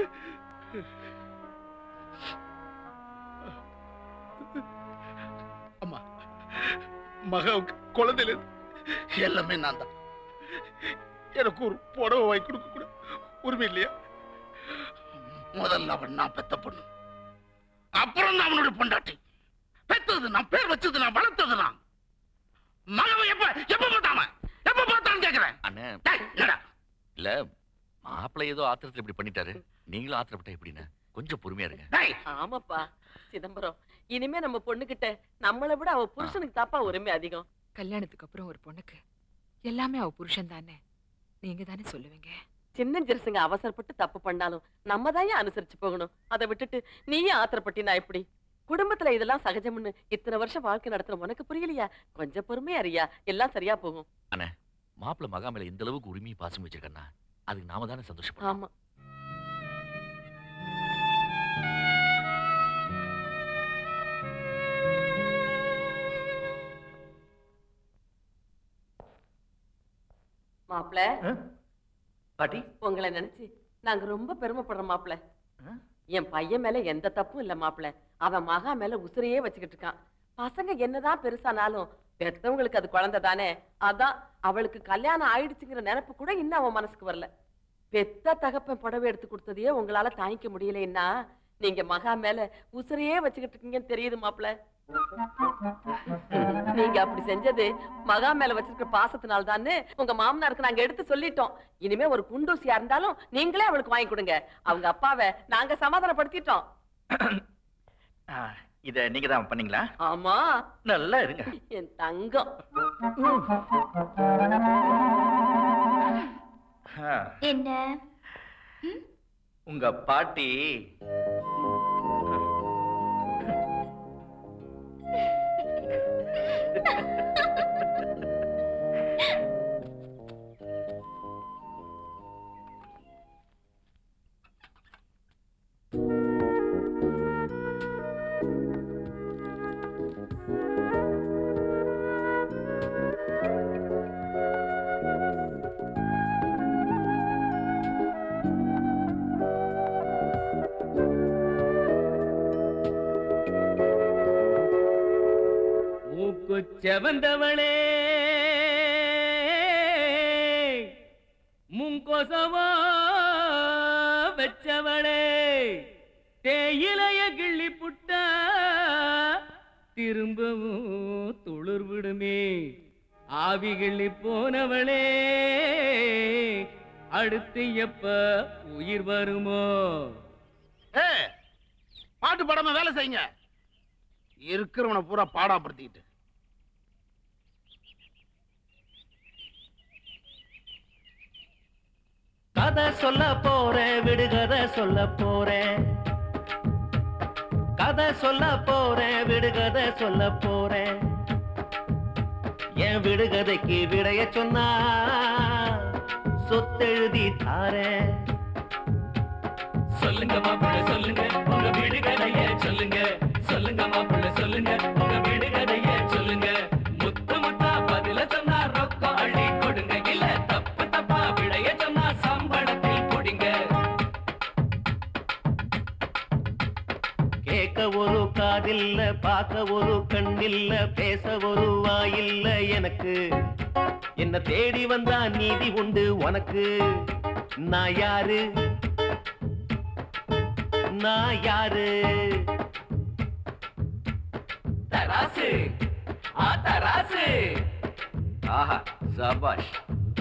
அம்மா மகாவுக்கு குழந்தையில இருந்து எல்லாமே நான் தான் எனக்கு ஒரு புடவை வாங்கி கொடுக்க கூட உரிமை இல்லையா முதல்ல அவன் நான் பெத்த பொண்ணு அப்புறம் தான் அவனுடைய பொண்டாட்டி பெத்தது நான் பேர் வச்சது நான் வளர்த்தது நான் மகவை எப்ப எப்ப பார்த்தாம எப்ப பார்த்தான்னு கேக்குறேன் அண்ணே டேய், என்னடா இல்ல மாப்பிள்ளை ஏதோ ஆத்திரத்துல இப்படி பண்ணிட்டாரு நீங்களும் ஆத்திரப்பட்டா எப்படின்னு கொஞ்சம் பொறுமையா இருங்க ஆமாப்பா சிதம்பரம் இனிமே நம்ம பொண்ணுகிட்ட நம்மளை விட அவ புருஷனுக்கு தாப்பா உரிமை அதிகம் கல்யாணத்துக்கு அப்புறம் ஒரு பொண்ணுக்கு எல்லாமே அவ புருஷன் தானே நீங்க தானே சொல்லுவீங்க சின்ன ஜெருசுங்க அவசரப்பட்டு தப்பு பண்ணாலும் நம்ம தான் ஏன் அனுசரிச்சு போகணும் அதை விட்டுட்டு நீயும் ஆத்திரப்பட்டினா எப்படி குடும்பத்துல இதெல்லாம் சகஜம்னு இத்தனை வருஷம் வாழ்க்கை நடத்துற உனக்கு புரியலையா கொஞ்சம் பொறுமையா அறியா எல்லாம் சரியா போகும் அண்ணே மாப்பிள்ளை மகா மேல இந்த அளவுக்கு உரிமையை பாசம் வச்சிருக்கேன்னா அதுக்கு நாம தானே சந்தோஷப்படணும் ஆமா மாப்பிள பாட்டி உங்களை நினைச்சு நாங்க ரொம்ப பெருமைப்படுறோம் மாப்பிள என் பையன் மேல எந்த தப்பும் இல்ல மாப்பிள அவன் மகா மேல உசிரையே வச்சுக்கிட்டு இருக்கான் பசங்க என்னதான் பெருசானாலும் பெத்தவங்களுக்கு அது குழந்தை தானே அதான் அவளுக்கு கல்யாணம் ஆயிடுச்சுங்கிற நினைப்பு கூட இன்னும் அவன் மனசுக்கு வரல பெத்த தகப்பன் புடவை எடுத்து கொடுத்ததையே உங்களால தாங்கிக்க முடியலைன்னா நீங்க மகா மேல உசிரையே வச்சுக்கிட்டு இருக்கீங்கன்னு தெரியுது மாப்பிள நீங்க அப்படி செஞ்சது மகா மேல வச்சிருக்கிற பாசத்தினால தானே உங்க மாமனாருக்கு நாங்க எடுத்து சொல்லிட்டோம் இனிமே ஒரு குண்டூசியா இருந்தாலும் நீங்களே அவளுக்கு வாங்கி கொடுங்க அவங்க அப்பாவை நாங்க சமாதானப்படுத்திட்டோம் ஆ, இத நீங்க தான் பண்ணீங்களா ஆமா நல்லா இருங்க என் தங்கம் ஆ, என்ன உங்க பாட்டி செவந்தவளே முங்கொசவா வச்சவளே தேயிலைய கிள்ளி புட்டா திரும்பவும் துளிர் விடுமே ஆவி கிள்ளி போனவளே அடுத்து எப்ப உயிர் வருமோ ஏ பாட்டு பாடாம வேலை செய்யுங்க இருக்கிறவனை பூரா பாடாப்படுத்திக்கிட்டு கதை சொல்ல போறேன் விடுகதை சொல்ல போறேன் கதை சொல்ல போறேன் விடுகதை சொல்ல போறேன் என் விடுகதைக்கு விடைய சொன்னா சொத்தெழுதி தாரேன் சொல்லுங்க மாப்பிள்ள சொல்லுங்க உங்க விடுகதைய சொல்லுங்க சொல்லுங்க மாப்பிள்ள சொல்லுங்க உங்க விடுகதைய சொல்லுங்க முத்து முத்தா பதில சொன்னா ரொக்கம் அள்ளி கொடுங்க இல்ல தப்பு தப்பா விடைய சொன்னா சம்பளத்தில் கொடுங்க கேட்க ஒரு காதில்ல பார்க்க ஒரு கண்ணில்ல பேச ஒரு வாயில்ல எனக்கு என்ன தேடி வந்தா நீதி உண்டு உனக்கு நான் யாரு நான் யாரு தராசு ஆ தராசு ஆஹா சபாஷ்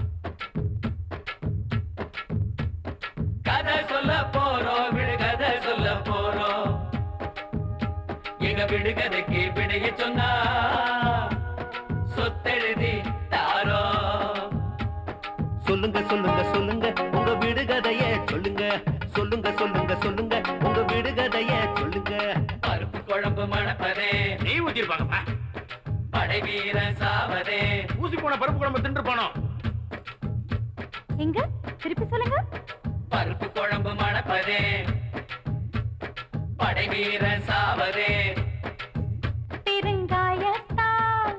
கதை சொல்ல போறோம் விடுகதை சொல்ல போறோம் எங்க விடுகதைக்கு விடைய சொன்னா சொத்தெழுதி தாரோ சொல்லுங்க சொல்லுங்க சொல்லுங்க உங்க விடுகதைய சொல்லுங்க சொல்லுங்க சொல்லுங்க சொல்லுங்க உங்க விடுகதைய சொல்லுங்க பருப்பு குழம்பு மணப்பதே நீ ஊத்திருப்பாங்கப்பா படை வீரன் சாவதே ஊசி போன பருப்பு குழம்பு தின்று போனோம் எங்க திருப்பி சொல்லுங்க பருப்பு குழம்பு மணப்பதே படை வீரன் சாவதே பெருங்காயத்தால்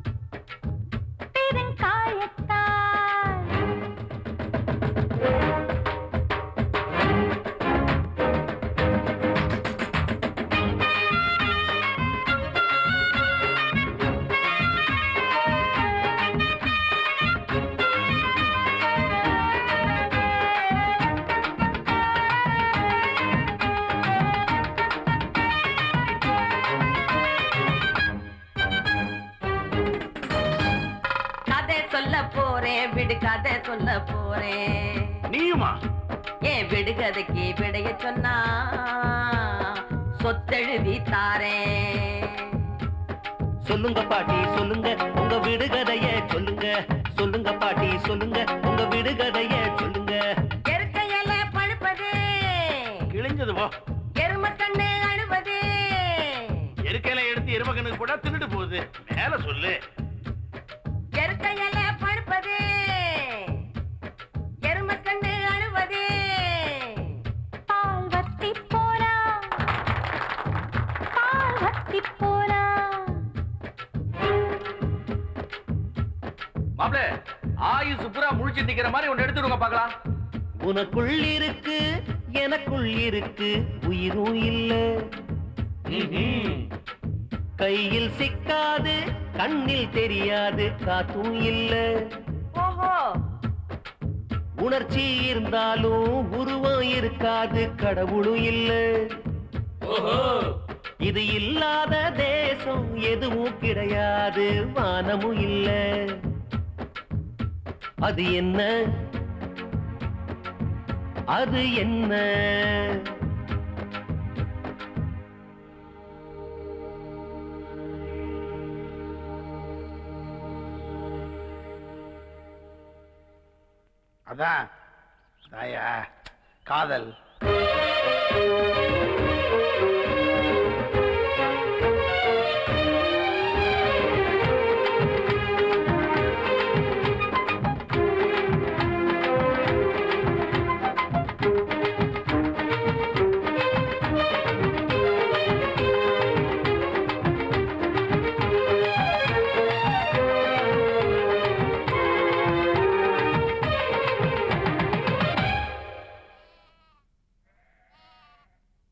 பெருங்காயத்தால் கதை சொல்ல போறேன் விடு கதை சொல்ல போறேன் நீயுமா ஏன் விடுகதைக்கு விடைய சொன்னா சொத்தெழுதி தாரேன் சொல்லுங்க பாட்டி சொல்லுங்க உங்க விடுகதைய சொல்லுங்க சொல்லுங்க பாட்டி சொல்லுங்க உங்க விடுகதைய சொல்லுங்க எருக்கையில பழுப்பது கிழிஞ்சது போ எரும கண்ணு அழுவது எருக்கையில எடுத்து எருமகனுக்கு கூட தின்னுட்டு போகுது மேல சொல்லு எருக்கையில பழுப்பது எரும கண்ணு அழுவது பால் வத்தி போனா பால் வத்தி போனா மாப்பிள ஆயுசு பூரா முழிச்சு நிக்கிற மாதிரி ஒன்னு எடுத்துடுங்க பார்க்கலாம் உனக்குள் இருக்கு எனக்குள் இருக்கு உயிரும் இல்ல கையில் சிக்காது கண்ணில் தெரியாது காத்தும் இல்ல ஓஹோ உணர்ச்சி இருந்தாலும் உருவம் இருக்காது கடவுளும் இல்ல இது இல்லாத தேசம் எதுவும் கிடையாது வானமும் இல்ல அது என்ன அது என்ன அதான் தாயா காதல்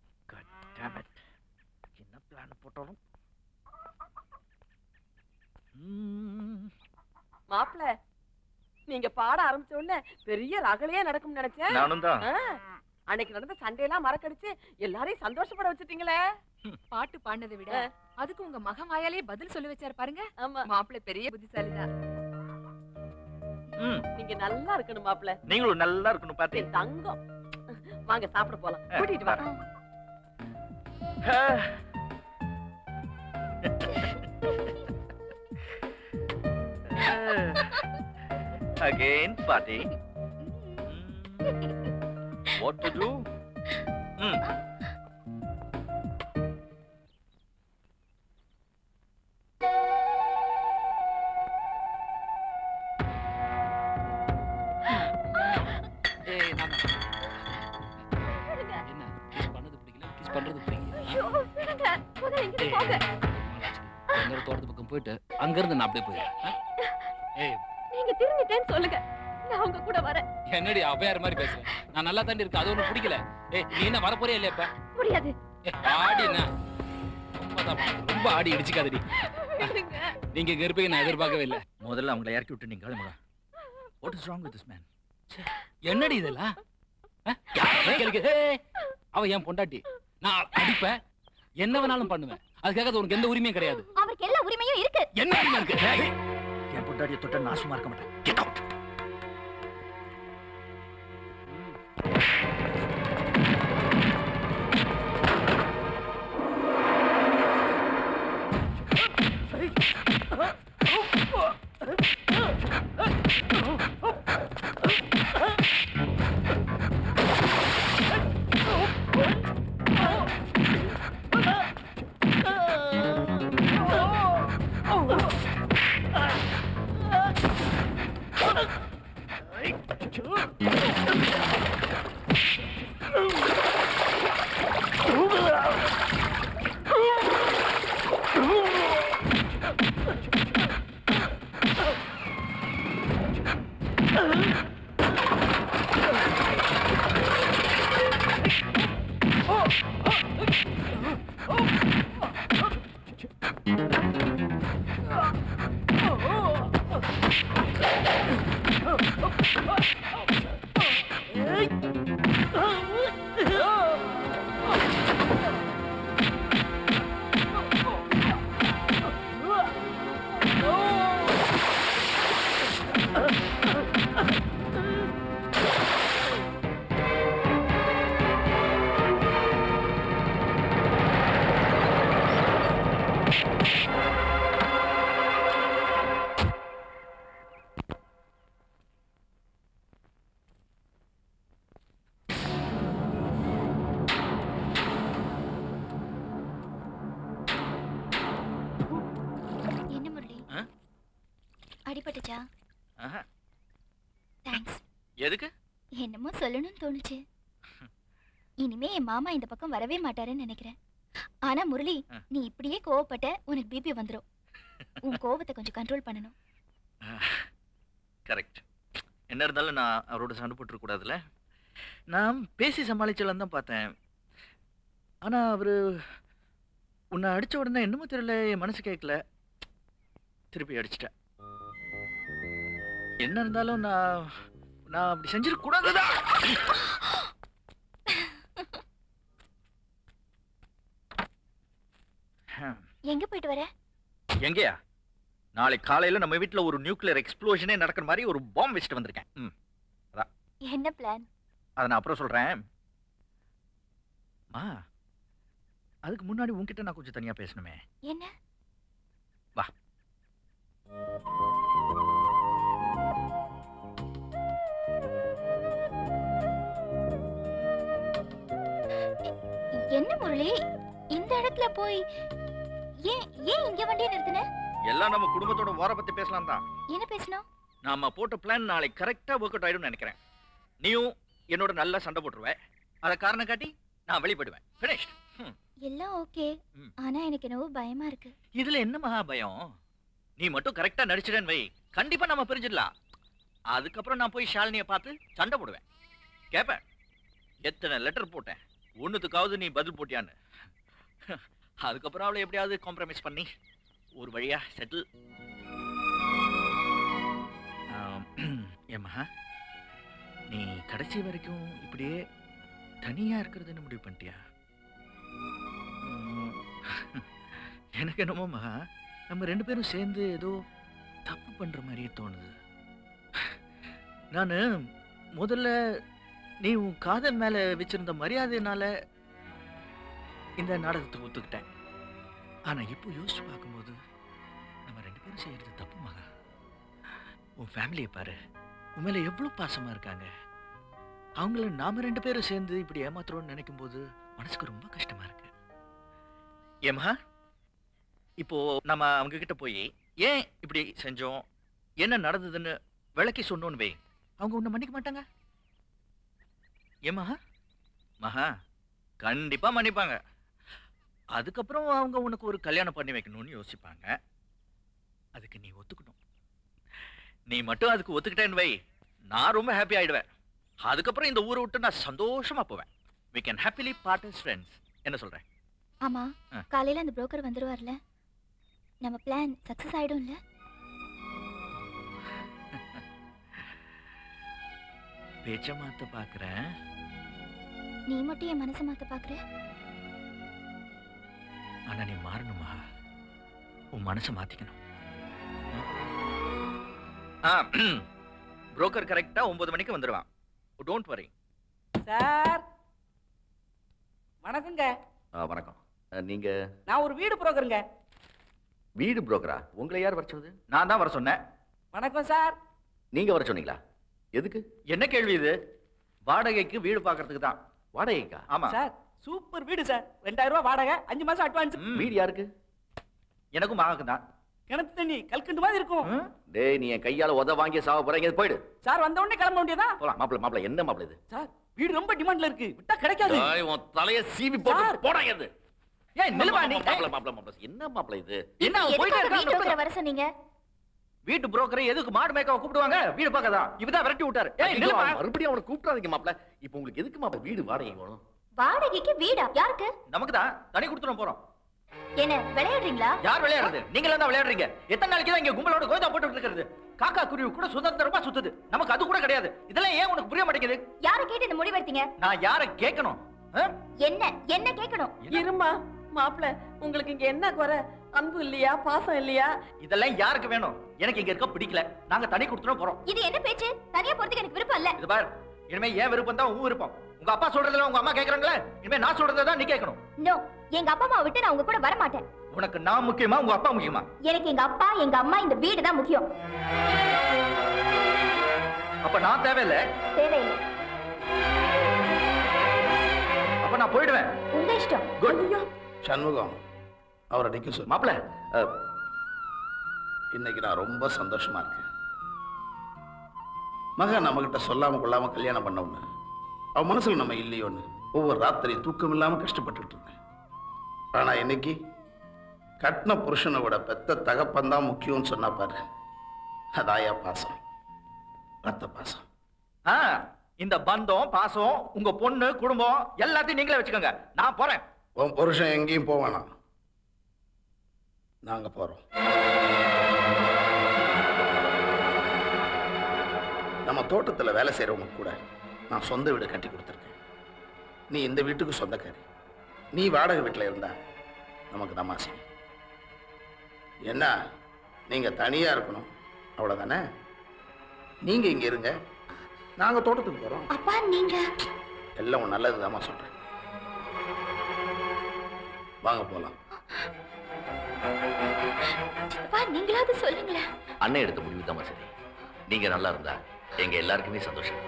என்ன பிளான் போட்டாலும் மாப்பிள நீங்க பாட ஆரம்பிச்ச உடனே பெரிய ரகலையே நடக்கும்னு நினைச்சேன் நானும் தான். ஆ, அன்னைக்கு நடந்த சண்டையெல்லாம் மறக்கடிச்சு எல்லாரையும் சந்தோஷப்பட வச்சுட்டீங்களே பாட்டு பாடினதை விட அதுக்கு உங்க மகன் வாயாலே பதில் சொல்லி வச்சாரு பாருங்க ஆமா மாப்பிள்ளை பெரிய புத்திசாலிதான் ம் நீங்க நல்லா இருக்கணும் மாப்பிள நீங்களும் நல்லா இருக்கணும் பாத்தீங்க என் தங்கம் வாங்க சாப்பிட போலாம் கூட்டிட்டு வாங்க Again, party. What to do? Hmm. ஏய் நான் தான். என்ன கிஸ் பண்ணது பிடிக்கல கிஸ் பண்றது பிடிக்கல இன்னொரு தோட்டத்து பக்கம் போயிட்டு அங்கிருந்து நான் அப்படியே போயிடுறேன் ஆ? ஏய் நீங்க திரும்பிட்டேன்னு சொல்லுங்க நான் உங்க கூட வரேன் என்னடி அவையார் மாதிரி பேசுறேன் நான் நல்லா தாண்டி இருக்கு அது ஒண்ணு பிடிக்கல ஏய் நீ என்ன வரப்போறே இல்லையா இப்ப முடியாது ஏய், ஆடி என்ன ரொம்ப தான் பண்ண. ரொம்ப ஆடி இடிச்சுக்காதடி நீங்க இங்க இருப்பீங்க நான் எதிர்பார்க்கவே இல்லை முதல்ல அவங்கள இறக்கி விட்டு நீங்க கிளம்புங்க what is wrong with this man என்னடி இதெல்லாம் ஆ? யார் கேளுங்க? ஏய், அவ என் பொண்டாட்டி நான் அடிப்பேன் என்ன வேணாலும் பண்ணுவேன் அதுக்காக அது உனக்கு எந்த உரிமையும் கிடையாது அவருக்கு எல்லா உரிமையும் இருக்கு என்ன உரிமை இருக்கு ஏய், என் பொண்டாட்டியை தொட்ட நான் சும்மா இருக்க மாட்டேன் கெட் அவுட் என்ன முரளி ஆ? அடிபட்டுச்சா ஆஹா. தேங்க்ஸ் எதுக்கு என்னமோ சொல்லணும்னு தோணுச்சு இனிமே என் மாமா இந்த பக்கம் வரவே மாட்டாருன்னு நினைக்கிறேன் ஆனா முரளி நீ இப்படியே கோவப்பட்ட உனக்கு பிபி வந்துரும் உன் கோவத்தை கொஞ்சம் கண்ட்ரோல் பண்ணணும் கரெக்ட் என்ன இருந்தாலும் நான் அவரோட சண்டை போட்டுருக்க கூடாதுல்ல நான் பேசி சமாளிச்சலாம் தான் பார்த்தேன் ஆனா அவரு உன்னை அடிச்ச உடனே என்னமோ தெரியல என் மனசு கேட்கல திருப்பி அடிச்சிட்டேன் என்ன இருந்தாலும் நான் நான் அப்படி செஞ்சிருக்க கூடாதுதான் எங்க போயிட்டு வர எங்கேயா நாளைக்கு காலையில நம்ம வீட்ல ஒரு நியூக்ளியர் எக்ஸ்ப்ளோஷனே நடக்கிற மாதிரி ஒரு பாம்பு வச்சுட்டு வந்திருக்கேன் ம் அதான் என்ன பிளான் அதை நான் அப்புறம் சொல்றேன் ஆ அதுக்கு முன்னாடி உன்கிட்ட நான் கொஞ்சம் தனியா பேசணுமே என்ன வா என்ன முரளி இந்த இடத்துல போய் ஏன் ஏன் இங்க வண்டியை நிறுத்தின எல்லாம் நம்ம குடும்பத்தோட வார பத்தி பேசலாம் தான் என்ன பேசணும் நாம போட்ட பிளான் நாளைக்கு கரெக்டா ஒர்க் அவுட் ஆயிடும்னு நினைக்கிறேன் நீயும் என்னோட நல்லா சண்டை போட்டுருவ அத காரணம் காட்டி நான் வெளிப்படுவேன் ஃபினிஷ் எல்லாம் ஓகே ம். ஆனா எனக்கு என்னவோ பயமா இருக்கு இதுல என்ன மகா பயம் நீ மட்டும் கரெக்டா நடிச்சிடன்னு வை கண்டிப்பா நம்ம பிரிஞ்சிடலாம் அதுக்கப்புறம் நான் போய் ஷாலினியை பார்த்து சண்டை போடுவேன் கேட்பேன் எத்தனை லெட்டர் போட்டேன் ஒண்ணுத்துக்காவது நீ பதில் போட்டியான்னு அதுக்கப்புறம் அவளை எப்படியாவது காம்ப்ரமைஸ் பண்ணி ஒரு வழியா செட்டில் ஏம்மா நீ கடைசி வரைக்கும் இப்படியே தனியா இருக்கிறதுன்னு முடிவு பண்ணிட்டியா உம், எனக்கு என்னமோம்மா நம்ம ரெண்டு பேரும் சேர்ந்து ஏதோ தப்பு பண்ற மாதிரியே தோணுது நான் முதல்ல நீ உன் காதல் மேல வச்சிருந்த மரியாதையினால இந்த நாடகத்துக்கு ஒத்துக்கிட்டேன் ஆனா இப்போ யோசிச்சு பார்க்கும்போது நம்ம ரெண்டு பேரும் செய்யறது தப்பு மகா உன் ஃபேமிலியை பாரு உன் மேல எவ்வளவு பாசமா இருக்காங்க அவங்கள நாம ரெண்டு பேரும் சேர்ந்து இப்படி ஏமாத்துறோம்னு நினைக்கும் போது மனசுக்கு ரொம்ப கஷ்டமா இருக்கு ஏமா இப்போ நம்ம அவங்க கிட்ட போய் ஏன் இப்படி செஞ்சோம் என்ன நடந்ததுன்னு விளக்கி சொன்னோன்னு வை அவங்க உன்னை மன்னிக்க மாட்டாங்க ஏமா மகா கண்டிப்பா மன்னிப்பாங்க அதுக்கப்புறம் அவங்க உனக்கு ஒரு கல்யாணம் பண்ணி வைக்கணும்னு யோசிப்பாங்க அதுக்கு நீ ஒத்துக்கணும் நீ மட்டும் அதுக்கு ஒத்துக்கிட்டேன்னு வை நான் ரொம்ப ஹாப்பி ஆயிடுவேன் அதுக்கப்புறம் இந்த ஊரை விட்டு நான் சந்தோஷமா போவேன் we can happily part as friends என்ன சொல்றேன் ஆமா ஆ. காலையில அந்த புரோக்கர் வந்துருவார்ல நம்ம பிளான் சக்சஸ் ஆயிடும்ல பேச்ச மாத்த பாக்குறேன் நீ மட்டும் என் மனசை மாத்த பாக்குற ஆனா நீ மாறணுமா உன் மனசை மாத்திக்கணும் புரோக்கர் கரெக்டா ஒன்பது மணிக்கு வந்துருவான் டோன்ட் வரி சார் வணக்கங்க வணக்கம் அஹ், நீங்க நான் ஒரு வீடு புரோக்கருங்க வீடு புரோக்கரா உங்களை யார் வர சொன்னது நான் தான் வர சொன்னேன் வணக்கம் சார் நீங்க வர சொன்னீங்களா எதுக்கு என்ன கேள்வி இது வாடகைக்கு வீடு பார்க்கறதுக்கு தான் வாடகைக்கா ஆமா சார் சூப்பர் வீடு சார் ரெண்டாயிரம் ரூபாய் வாடகை அஞ்சு மாசம் அட்வான்ஸ் வீடு யாருக்கு எனக்கும் மகாக்கு தான் கிணத்து தண்ணி கல்கண்டு மாதிரி இருக்கும் டேய் நீ என் கையால உத வாங்கி சாவ போறீங்க போயிடு சார் வந்த உடனே கிளம்ப வேண்டியதா போலாம் மாப்பிள மாப்பிள என்ன மாப்பிள இது சார் வீடு ரொம்ப டிமாண்ட்ல இருக்கு விட்டா கிடைக்காது டேய், உன் தலைய சீவி போட்டு போடா இது ஏன் நில்லுமா நீ மாப்பிள மாப்பிள மாப்பிள என்ன மாப்பிள இது என்ன அவன் போயிட்டே எதுக்காக வீட்டு இருக்கான் broker வர சொன்னீங்க வீட்டு புரோக்கரை எதுக்கு மாடு மேய்க்க கூப்பிடுவாங்க வீடு பார்க்கதா இவதான் விரட்டி விட்டாரு ஏய் ஐயோ, நில்லுமா மறுபடியும் அவனை கூப்பிடாதீங்க மாப்பிள இப்போ உங்களுக்கு எதுக்கு மாப்பிள வீடு வாடகை வேணும் வாடகைக்கு வீடா யாருக்கு நமக்கு தான் தனி கொடுத்துட போறோம் என்ன விளையாடுறீங்களா யார் விளையாடுறது நீங்களே தான் விளையாடுறீங்க எத்தனை நாளைக்கு தான் இங்க கும்பலோட கோதா போட்டு இருக்கிறது காக்கா குருவி கூட சுதந்திரமா சுத்துது நமக்கு அது கூட கிடையாது இதெல்லாம் ஏன் உனக்கு புரிய மாட்டேங்குது யாரை கேட்டு இந்த முடிவெடுத்தீங்க நான் யாரை கேட்கணும் ஆ? என்ன என்ன கேட்கணும் இருமா மாப்பிள உங்களுக்கு இங்க என்ன குறை அன்பு இல்லையா பாசம் இல்லையா இதெல்லாம் யாருக்கு வேணும் எனக்கு இங்க இருக்க பிடிக்கல நாங்க தனி கொடுத்துட போறோம் இது என்ன பேச்சு தனியா போறதுக்கு எனக்கு விருப்பம் இல்ல இது பார் இனிமே ஏன் விருப்பம் தான் உன் விருப்பம் உங்க அப்பா சொல்றதுல உங்க அம்மா கேக்குறாங்களே இனிமே நான் சொல்றதை தான் நீ கேட்கணும் நோ எங்க அப்பா அம்மா விட்டு நான் உங்க கூட வர மாட்டேன் உனக்கு நான் முக்கியமா உங்க அப்பா முக்கியமா எனக்கு எங்க அப்பா எங்க அம்மா இந்த வீடு தான் முக்கியம் அப்ப நான் தேவையில்லை தேவையில்லை அப்ப நான் போயிடுவேன் உங்க இஷ்டம் சண்முகம் அவரை நிக்க சொல்லு மாப்பிள இன்னைக்கு நான் ரொம்ப சந்தோஷமா இருக்கேன் மகன் நம்மகிட்ட சொல்லாம கொள்ளாம கல்யாணம் பண்ணவனு அவன் மனசுல நம்ம இல்லையோன்னு ஒவ்வொரு ராத்திரியும் தூக்கம் இல்லாம கஷ்டப்பட்டுட்டு இருந்தேன் ஆனா இன்னைக்கு கட்டின புருஷனை விட பெத்த தகப்பன் தான் முக்கியம்னு சொன்னா பாரு அதாயா பாசம் ரத்த பாசம் ஆ, இந்த பந்தம் பாசம் உங்க பொண்ணு குடும்பம் எல்லாத்தையும் நீங்களே வச்சுக்கோங்க நான் போறேன் உன் புருஷன் எங்கேயும் போவானா நாங்க போறோம் நம்ம தோட்டத்துல வேலை செய்யறவங்க கூட நான் சொந்த வீடு கட்டி கொடுத்துருக்கேன் நீ இந்த வீட்டுக்கு சொந்தக்காரி நீ வாடகை வீட்டில் இருந்தா நமக்கு தமாசி என்ன நீங்க தனியா இருக்கணும் அவ்வளவுதானே நீங்க இங்க இருங்க நாங்க தோட்டத்துக்கு போறோம் அப்பா நீங்க எல்லாம் உன் நல்லதுதாம்மா சொல்றேன் வாங்க போலாம் அப்பா நீங்களாவது சொல்லுங்களேன் அண்ணன் எடுத்த முடிவு தான் சரி நீங்க நல்லா இருந்தா எங்க எல்லாருக்குமே சந்தோஷம்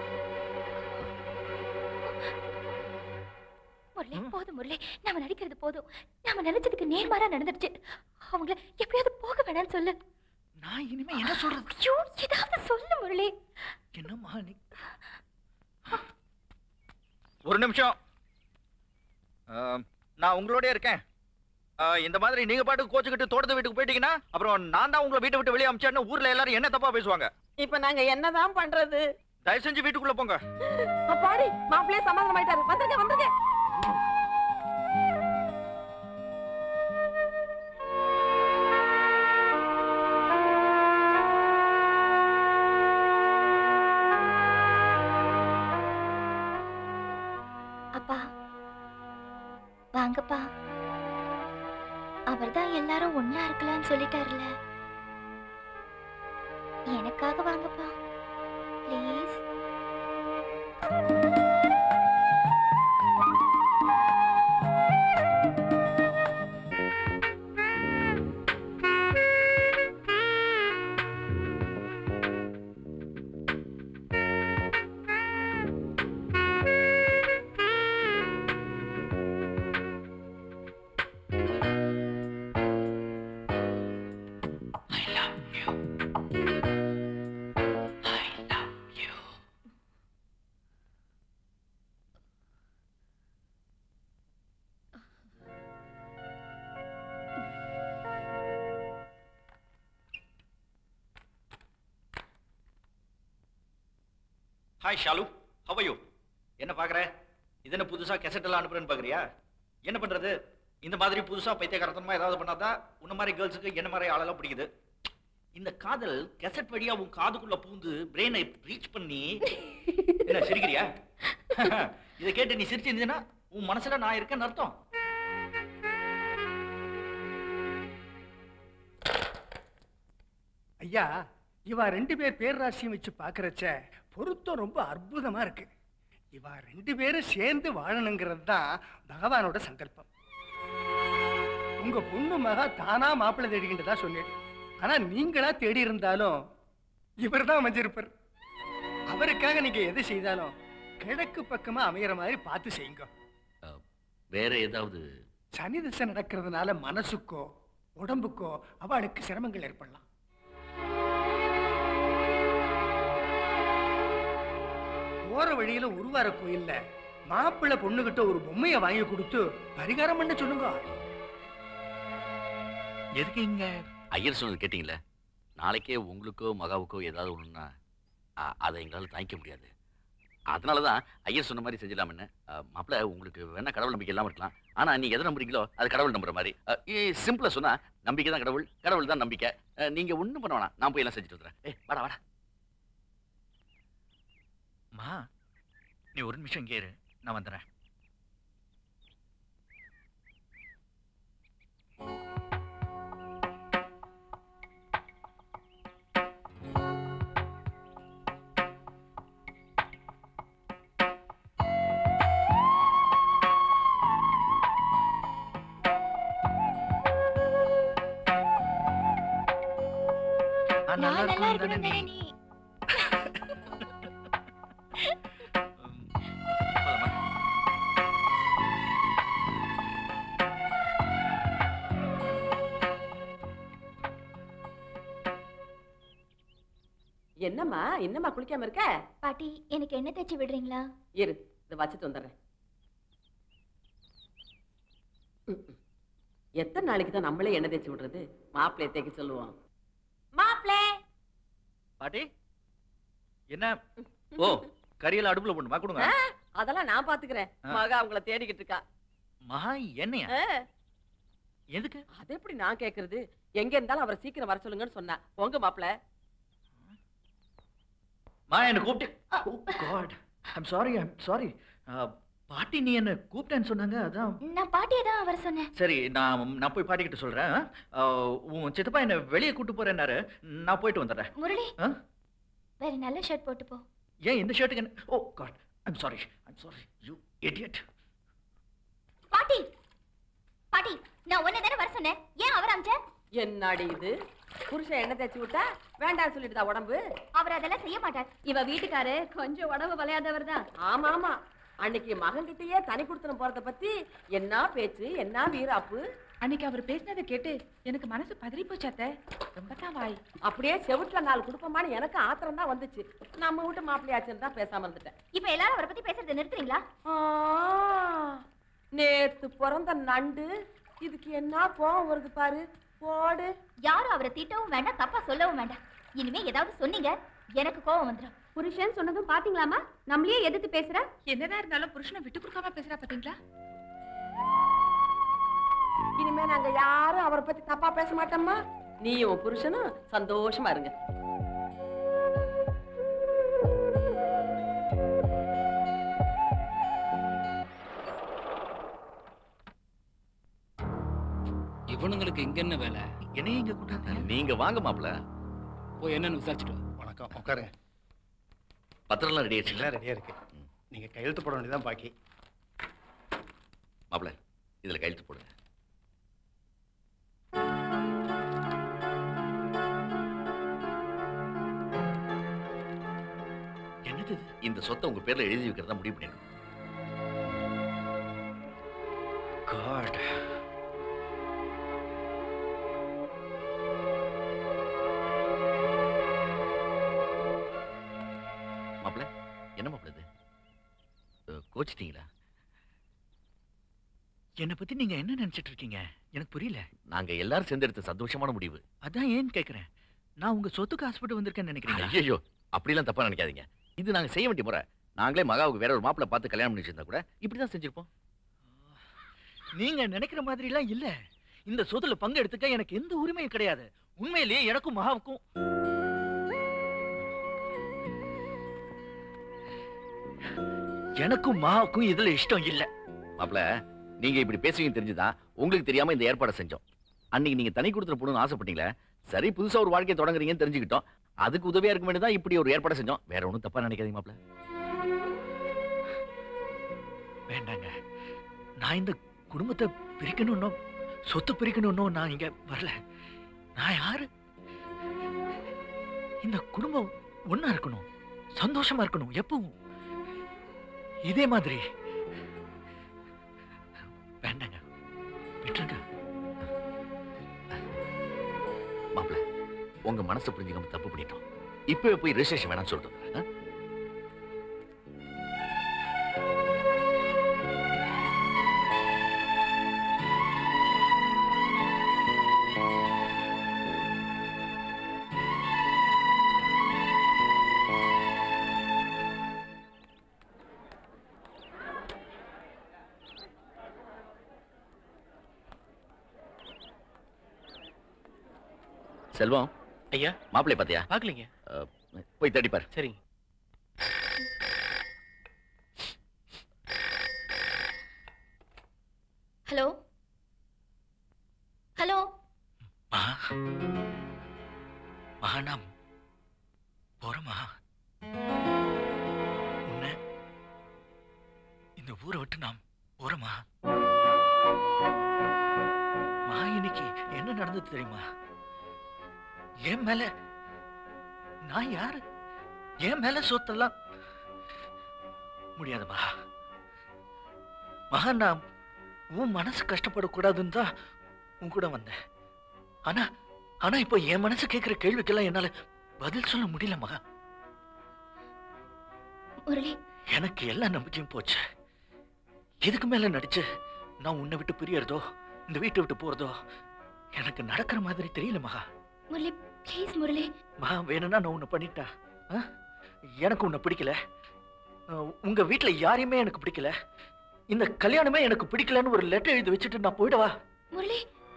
முரளி போதும் முரளி நாம நடிக்கிறது போதும் நாம நினைச்சதுக்கு நேர்மாறா நடந்துடுச்சு அவங்கள எப்படியாவது போக வேணாம்னு சொல்லு நான் இனிமே என்ன சொல்றது ஐயோ ஏதாவது சொல்லு முரளி என்னம்மா நீ ஒரு நிமிஷம் ஆம், நான் உங்களோட இருக்கேன் ஆ, இந்த மாதிரி நீங்க பாட்டுக்கு கோச்சுக்கிட்டு தோட்டத்து வீட்டுக்கு போயிட்டீங்கன்னா அப்புறம் நான் தான் உங்களை வீட்டை விட்டு வெளியே அமிச்சேன்னு ஊர்ல எல்லாரும் என்ன தப்பா பேசுவாங்க இப்ப நாங்க என்னதான் பண்றது தயவு செஞ்சு வீட்டுக்குள்ள போங்க அப்பாடி மாப்பிள்ளையே சமாதானம் ஆயிட்டாரு வந்துருங்க வந்துருங்க அப்பா வாங்கப்பா அவர்தான் எல்லாரும் ஒண்ணா இருக்கலாம்னு சொல்லிட்டாருல எனக்காக வாங்கப்பா please hi Shalu how you என்ன பார்க்குற இது என்ன புதுசா கெசட் எல்லாம் அனுப்புறேன்னு பார்க்குறியா என்ன பண்றது இந்த மாதிரி புதுசா பைத்தியகாரத்தனமா ஏதாவது பண்ணாதான் உன்ன மாதிரி கேர்ள்ஸுக்கு என்ன மாதிரி ஆளெல்லாம் பிடிக்குது இந்த காதல் கெசட் வழியா உன் காதுக்குள்ள பூந்து பிரெயினை ரீச் பண்ணி என்ன சிரிக்கிறியா இதை கேட்டு நீ சிரிச்சிருந்தீன்னா உன் மனசுல நான் இருக்கேன்னு அர்த்தம் ஐயா இவா ரெண்டு பேர் பேர்ராசியம் வச்சு பார்க்கறச்ச பொருத்தம் ரொம்ப அற்புதமா இருக்கு இவா ரெண்டு பேரும் சேர்ந்து வாழணுங்கிறது தான் பகவானோட சங்கல்பம் உங்க பொண்ணு மகா தானா மாப்பிள்ளை தேடிக்கிட்டதா சொன்னேன் ஆனா நீங்களா தேடி இருந்தாலும் இவர் தான் அமைஞ்சிருப்பார் அவருக்காக நீங்க எது செய்தாலும் கிழக்கு பக்கமா அமையிற மாதிரி பார்த்து செய்யுங்க வேற ஏதாவது சனி திசை நடக்கிறதுனால மனசுக்கோ உடம்புக்கோ அவளுக்கு சிரமங்கள் ஏற்படலாம் போற வழியில உருவார கோயில்ல மாப்பிள்ளை பொண்ணுகிட்ட ஒரு பொம்மையை வாங்கி கொடுத்து பரிகாரம் பண்ண சொல்லுங்க எதுக்கு இங்க ஐயர் சொன்னது கேட்டீங்களே நாளைக்கே உங்களுக்கோ மகாவுக்கோ ஏதாவது ஒண்ணுன்னா அ- அதை எங்களால் தாங்கிக்க முடியாது அதனால தான் ஐயர் சொன்ன மாதிரி செஞ்சிடலாம்னு மாப்பிள்ள உங்களுக்கு வேணா கடவுள் நம்பிக்கை இல்லாமல் இருக்கலாம் ஆனா நீங்க எதை நம்புறீங்களோ அது கடவுள் நம்புற மாதிரி சிம்பிளா சொன்னா நம்பிக்கை தான் கடவுள் கடவுள் தான் நம்பிக்கை அ, நீங்க ஒண்ணும் பண்ண வேணாம் நான் போய் எல்லாம் செஞ்சுட்டு வந்துடுறேன் ஏ வாடா வாடா மா நீ ஒரு நிமிஷம் இங்கே இரு நான் வந்துடுறேன் நான் நல்லா இருக்கணும் தானே நீ என்னம்மா என்னம்மா குளிக்காம இருக்க பாட்டி எனக்கு எண்ணெய் தேய்ச்சி விடுறீங்களா இரு இதை வச்சுட்டு வந்துடுறேன் ம், ம். எத்தனை நாளைக்கு தான் நம்மளே எண்ணெய் தேய்ச்சி விடுறது மாப்பிள்ளைய தேய்க்க சொல்லுவோம் மாப்பிளே பாட்டி என்ன ஓ கறியெல்லாம் அடுப்புல போடணுமா கொடுங்க ஆ, அதெல்லாம் நான் பாத்துக்கிறேன் ஆ. மகா அவங்கள தேடிக்கிட்டு இருக்கா மகா என்னையா ஆ, எதுக்கு அது எப்படி நான் கேக்குறது எங்க இருந்தாலும் அவரை சீக்கிரம் வர சொல்லுங்கன்னு சொன்னா உங்க மாப்பிள்ள மா என்ன கூப்பிட்டு God I'm sorry I'm sorry பாட்டி நீ என்ன கூப்பிட்டேன்னு சொன்னாங்க அதான் நான் பாட்டியை தான் அவர் சொன்னேன் சரி நான் நான் போய் பாட்டிக்கிட்ட சொல்றேன் ஆ, உன் சித்தப்பா என்ன வெளியே கூட்டு போறேன்னாரு நான் போயிட்டு வந்துடுறேன் முரளி ஆ? வேற நல்ல ஷர்ட் போட்டு போ ஏன் இந்த ஷர்ட்டுக்கு என்ன oh God I'm sorry I'm sorry you idiot பாட்டி பாட்டி நான் உன்னை தானே வர சொன்னேன் ஏன் அவர் அமிச்ச என்னடி இது புருஷன் எண்ணெய் தேய்ச்சி விட்டா வேண்டாம் சொல்லிட்டுதா உடம்பு அவர் அதெல்லாம் செய்ய மாட்டார் இவ வீட்டுக்காரு கொஞ்சம் உடம்பு வளையாதவர் தான் ஆமா ஆமா அன்னைக்கு மகன்கிட்டயே தனி கொடுத்தன போறத பத்தி என்ன பேச்சு என்ன வீராப்பு அன்னைக்கு அவர் பேசினதை கேட்டு எனக்கு மனசு பதறி போச்சாத்த ரொம்ப தான் வாய் அப்படியே செவுட்டுல நாலு குடுப்பமான்னு எனக்கு ஆத்திரம் தான் வந்துச்சு நம்ம வீட்டு மாப்பிள்ளையாச்சுன்னு தான் பேசாம இருந்துட்டேன் இப்ப எல்லாரும் அவரை பத்தி பேசுறதை நிறுத்துறீங்களா ஆ, நேத்து பிறந்த நண்டு இதுக்கு என்ன கோவம் வருது பாரு போடு யாரும் அவரை திட்டவும் வேண்டாம் தப்பா சொல்லவும் வேண்டாம் இனிமே ஏதாவது சொன்னீங்க எனக்கு கோவம் வந்துடும் புருஷன் சொன்னதும் பாத்தீங்களாமா நம்மளையே எதிர்த்து பேசுற என்னதான் இருந்தாலும் புருஷனை விட்டு கொடுக்காம பேசுறா பாத்தீங்களா இனிமே நாங்க யாரும் அவரை பத்தி தப்பா பேச மாட்டோம்மா நீயும் உன் புருஷனும் சந்தோஷமா இருங்க இவனுங்களுக்கு இங்க என்ன வேலை என்னையும் இங்க கூட்டாங்க நீங்க வாங்க மாப்பிள போய் என்னன்னு விசாரிச்சுட்டு வா. வணக்கம் உட்காருங்க பத்திரம்லாம் ரெடி ஆயிடுச்சு எல்லாம் ரெடியா இருக்கு நீங்க கையெழுத்து போட வேண்டியதான் பாக்கி மாப்பிள இதுல கையெழுத்து போடுங்க என்னது இந்த சொத்தை உங்க பேர்ல எழுதி வைக்கிறதா முடிவு பண்ணிருக்கோம் காட் மாப்பிள என்ன மாப்பிள இது அஹ், கோச்சிட்டீங்களா என்னை பத்தி நீங்க என்ன நினைச்சிட்டு இருக்கீங்க எனக்கு புரியல நாங்க எல்லாரும் சேர்ந்து எடுத்த சந்தோஷமான முடிவு அதான் ஏன்னு கேக்குறேன் நான் உங்க சொத்துக்கு ஆசைப்பட்டு வந்திருக்கேன்னு நினைக்கிறீங்களா ஐயோ அப்படிலாம் தப்பா நினைக்காதீங்க இது நாங்க செய்ய வேண்டிய முறை நாங்களே மகாவுக்கு வேற ஒரு மாப்பிளை பார்த்து கல்யாணம் பண்ணி வச்சிருந்தா கூட இப்படிதான் செஞ்சிருப்போம் நீங்க நினைக்கிற மாதிரி எல்லாம் இல்ல இந்த சொத்துல பங்கு எடுத்துக்க எனக்கு எந்த உரிமையும் கிடையாது உண்மையிலேயே எனக்கும் மகாவுக்கும் எனக்கும் மகாவுக்கும் இதுல இஷ்டம் இல்ல மாப்பிள நீங்க இப்படி பேசுவீங்க தெரிஞ்சுதான் உங்களுக்கு தெரியாம இந்த ஏற்பாடை செஞ்சோம் அன்னைக்கு நீங்க தனி கொடுத்துட போகணும்னு ஆசைப்பட்டீங்களே சரி புதுசா ஒரு வாழ்க்கையை தொடங்குறீங்கன்னு தெரிஞ்சுக்கிட்டோம் அதுக்கு உதவியா இருக்க வேண்டியதான் இப்படி ஒரு ஏற்பாடை செஞ்சோம் வேற ஒண்ணும் தப்பா நினைக்காதீங்க மாப்பிள வேண்டாங்க நான் இந்த குடும்பத்தை பிரிக்கணும்னோ சொத்து பிரிக்கணும்னோ நான் இங்க வரல நான் யாரு இந்த குடும்பம் ஒண்ணா இருக்கணும் சந்தோஷமா இருக்கணும் எப்பவும் இதே மாதிரி வேண்டாங்க விட்டுருங்க மாப்பிள உங்க மனசை புரிஞ்சுக்காம தப்பு பண்ணிட்டோம் இப்பவே போய் ரிஜிஸ்ட்ரேஷன் வேணாம்னு சொல்லிட்டு வந்துடுறேன், ஆ? செல்வம் ஐயா மாப்பிள்ளை பாத்தியா பார்க்கலீங்க அஹ், போய் தேடிப்பார் சரிங்க ஹலோ ஹலோ மகா மகா நாம் போறோமா உன்னை இந்த ஊரை விட்டு நாம் போறோமா மகா இன்னைக்கு என்ன நடந்தது தெரியுமா என் மேல நான் யாரு என் மேல சொத்தெல்லாம் முடியாது மகா மகா நான் உன் மனசு கஷ்டப்படக்கூடாதுன்னு தான் உன் கூட வந்தேன் ஆனா ஆனா இப்போ என் மனசு கேட்கிற கேள்விக்கெல்லாம் என்னால பதில் சொல்ல முடியல மகா முரளி எனக்கு எல்லா நம்பிக்கையும் போச்சு இதுக்கு மேல நடிச்சு நான் உன்னை விட்டு பிரியறதோ இந்த வீட்டை விட்டு போறதோ எனக்கு நடக்கிற மாதிரி தெரியல மகா முரளி ப்ளீஸ் முரளி மகா வேணும்னா நான் உன்னை பண்ணிட்டா ஆ? எனக்கு உன்னை பிடிக்கல அஹ், உங்க வீட்டுல யாரையுமே எனக்கு பிடிக்கல இந்த கல்யாணமே எனக்கு பிடிக்கலன்னு ஒரு லெட்டர் எழுதி வச்சுட்டு நான் போயிடவா முரளி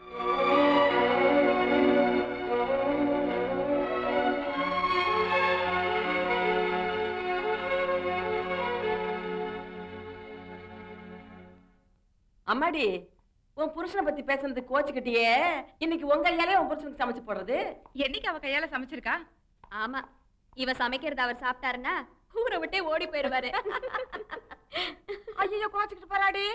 அம்மாடி உன் புருஷனை பத்தி பேசுனதுக்கு கோச்சுக்கிட்டியே இன்னைக்கு உங்க கையாலே உன் புருஷனுக்கு சமைச்சு போடுறது என்னைக்கு அவ கையால சமைச்சிருக்கா ஆமா இவ சமைக்கிறத அவர் சாப்பிட்டாருன்னா ஊரை விட்டே ஓடி போயிடுவாரு ஐயோ கோச்சுக்கிட்டு போறாடி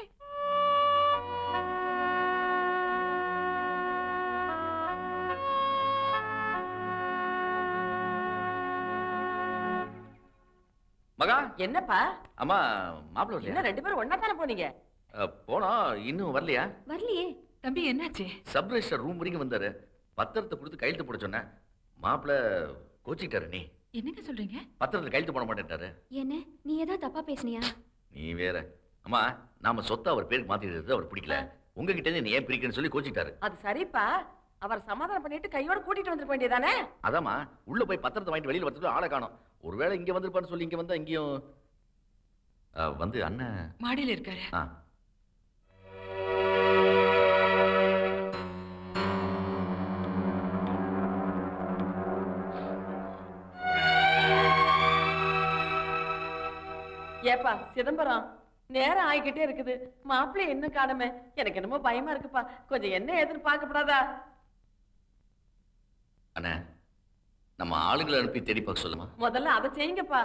மகா என்னப்பா அம்மா மாப்பிள்ளை என்ன வரலையா ரெண்டு பேரும் ஒன்னா தானே போனீங்க அஹ், போனோம் இன்னும் வரலையா வரலையே தம்பி என்னாச்சு சப் ரெஜிஸ்டர் ரூம் வரைக்கும் வந்தாரு பத்திரத்தை கொடுத்து கையெழுத்து போட சொன்னேன் மாப்பிள்ளை கோச்சிக்கிட்டாரு நீ என்னங்க சொல்றீங்க பத்திரத்துல கையெழுத்து போட மாட்டேன்ட்டாரு என்ன நீ ஏதாவது தப்பா பேசுனியா நீ வேற அம்மா நாம சொத்தை அவர் பேருக்கு மாத்திடுறது அவர் பிடிக்கல உங்ககிட்ட இருந்து நீ ஏன் பிரிக்கன்னு சொல்லி கோச்சிக்கிட்டாரு அது சரிப்பா அவர் சமாதானம் பண்ணிட்டு கையோட கூட்டிட்டு வந்திருக்க வேண்டியதானே அதாம்மா உள்ள போய் பத்திரத்தை வாங்கிட்டு வெளியில வரதுக்கு ஆளை காணோம் ஒருவேளை இங்க வந்திருப்பான்னு சொல்லி இங்க வந்தா இங்கேயும் அஹ், வந்து அண்ணன் மாடியில இருக்காரு ஆ ஏப்பா சிதம்பரம் நேரம் ஆகிக்கிட்டே இருக்குது மாப்பிள்ளை இன்னும் காணுமே எனக்கு என்னமோ பயமா இருக்குப்பா கொஞ்சம் என்ன ஏதுன்னு பார்க்கப்படாதா அண்ணா நம்ம ஆளுங்களை அனுப்பி தேடி பார்க்க சொல்லுமா முதல்ல அதை செய்யுங்கப்பா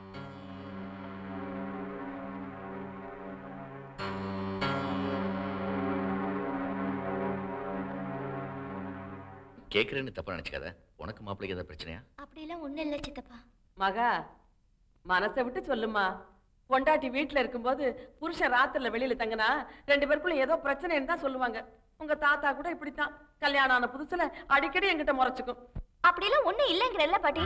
கேட்குறேன்னு தப்பா நினைச்சுக்காத உனக்கு மாப்பிள்ளைக்கு ஏதாவது பிரச்சனையா அப்படிலாம் ஒண்ணும் இல்லை சித்தப்பா மகா மனசை விட்டு சொல்லுமா பொண்டாட்டி வீட்டுல இருக்கும்போது புருஷன் ராத்திரில வெளியில தங்கினா ரெண்டு பேருக்குள்ள ஏதோ பிரச்சனைன்னு தான் சொல்லுவாங்க உங்க தாத்தா கூட இப்படித்தான் கல்யாணம் ஆன புதுசுல அடிக்கடி என்கிட்ட முறைச்சுக்கும் அப்படிலாம் ஒண்ணும் இல்லைங்கிறல்ல பாட்டி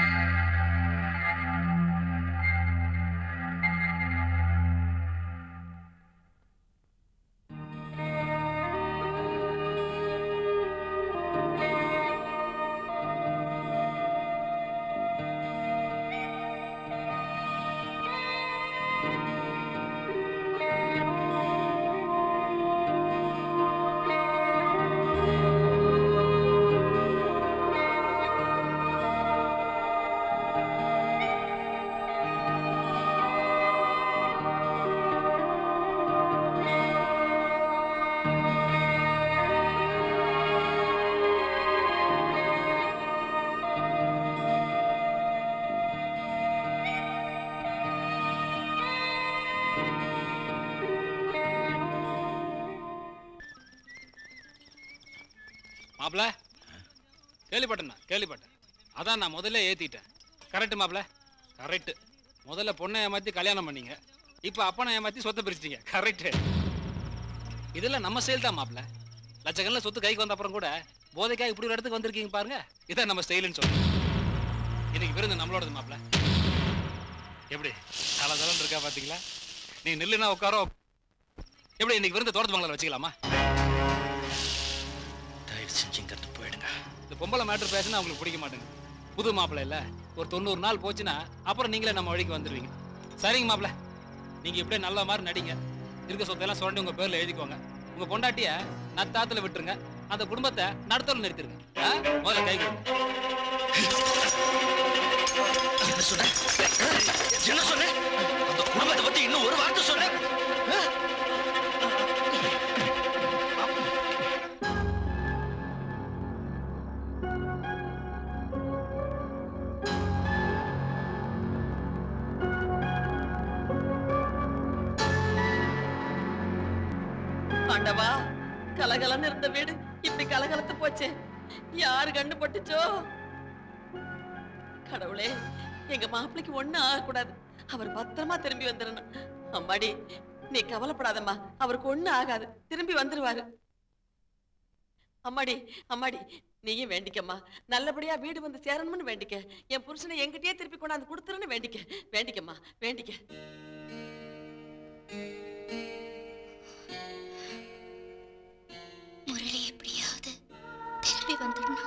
மாப்பிள கேள்விப்பட்டேண்ணா கேள்விப்பட்டேன் அதான் நான் முதல்ல ஏத்திட்டேன் கரெக்ட் மாப்பிள கரெக்ட் முதல்ல பொண்ணை ஏமாத்தி கல்யாணம் பண்ணீங்க இப்போ அப்பனை ஏமாத்தி சொத்தை பிரிச்சிட்டீங்க கரெக்ட் இதெல்லாம் நம்ம செயல் தான் மாப்பிள லட்சக்கணக்கில் சொத்து கைக்கு வந்த அப்புறம் கூட போதைக்காக இப்படி ஒரு இடத்துக்கு வந்திருக்கீங்க பாருங்க இதான் நம்ம ஸ்டைலுன்னு சொல்றோம் இன்னைக்கு விருந்து நம்மளோடது மாப்பிள எப்படி தலதலன்னு இருக்கா பாத்தீங்களா நீ நில்லுனா உட்காரோ எப்படி இன்னைக்கு விருந்து தோட்டத்து பங்களால வச்சுக்கலாமா தயவு செஞ்சுங்கிறது போயிடுங்க இந்த பொம்பளை மேட்ரு பேசினா அவங்களுக்கு பிடிக்க மாட்டேங்குது புது மாப்பிள்ளை இல்ல ஒரு தொண்ணூறு நாள் போச்சுன்னா அப்புறம் நீங்களே நம்ம வழிக்கு வந்துடுவீங்க சரிங்க மாப்பிள்ளை நீங்க இப்படியே நல்ல மாதிரி நடிங்க இருக்க சொத்தையெல்லாம் சுரண்டி உங்க பேர்ல எழுதிக்கோங்க உங்க பொண்டாட்டிய நத்தாத்துல விட்டுருங்க அந்த குடும்பத்தை நடுத்தல நிறுத்திருங்க ஆ? முதல்ல கை கொடுங்க என்ன சொன்ன என்ன சொன்ன அந்த குடும்பத்தை பத்தி இன்னும் ஒரு வார்த்தை சொன்ன ஆண்டவா கலகலன்னு இருந்த வீடு இப்படி கலகலத்து போச்சே யாரு கண்டு பட்டுச்சோ கடவுளே எங்க மாப்பிளைக்கு ஒண்ணும் ஆகக்கூடாது அவர் பத்திரமா திரும்பி வந்துடணும் அம்மாடி நீ கவலைப்படாதம்மா அவருக்கு ஒண்ணும் ஆகாது திரும்பி வந்துருவாரு அம்மாடி அம்மாடி நீயும் வேண்டிக்கம்மா நல்லபடியா வீடு வந்து சேரணும்னு வேண்டிக்க என் புருஷனை என்கிட்டயே திருப்பி கொண்டாந்து கொடுத்துருன்னு வேண்டிக்க வேண்டிக்கம்மா வேண்டிக்க முரளி எப்படியாவது திரும்பி வந்துடணும்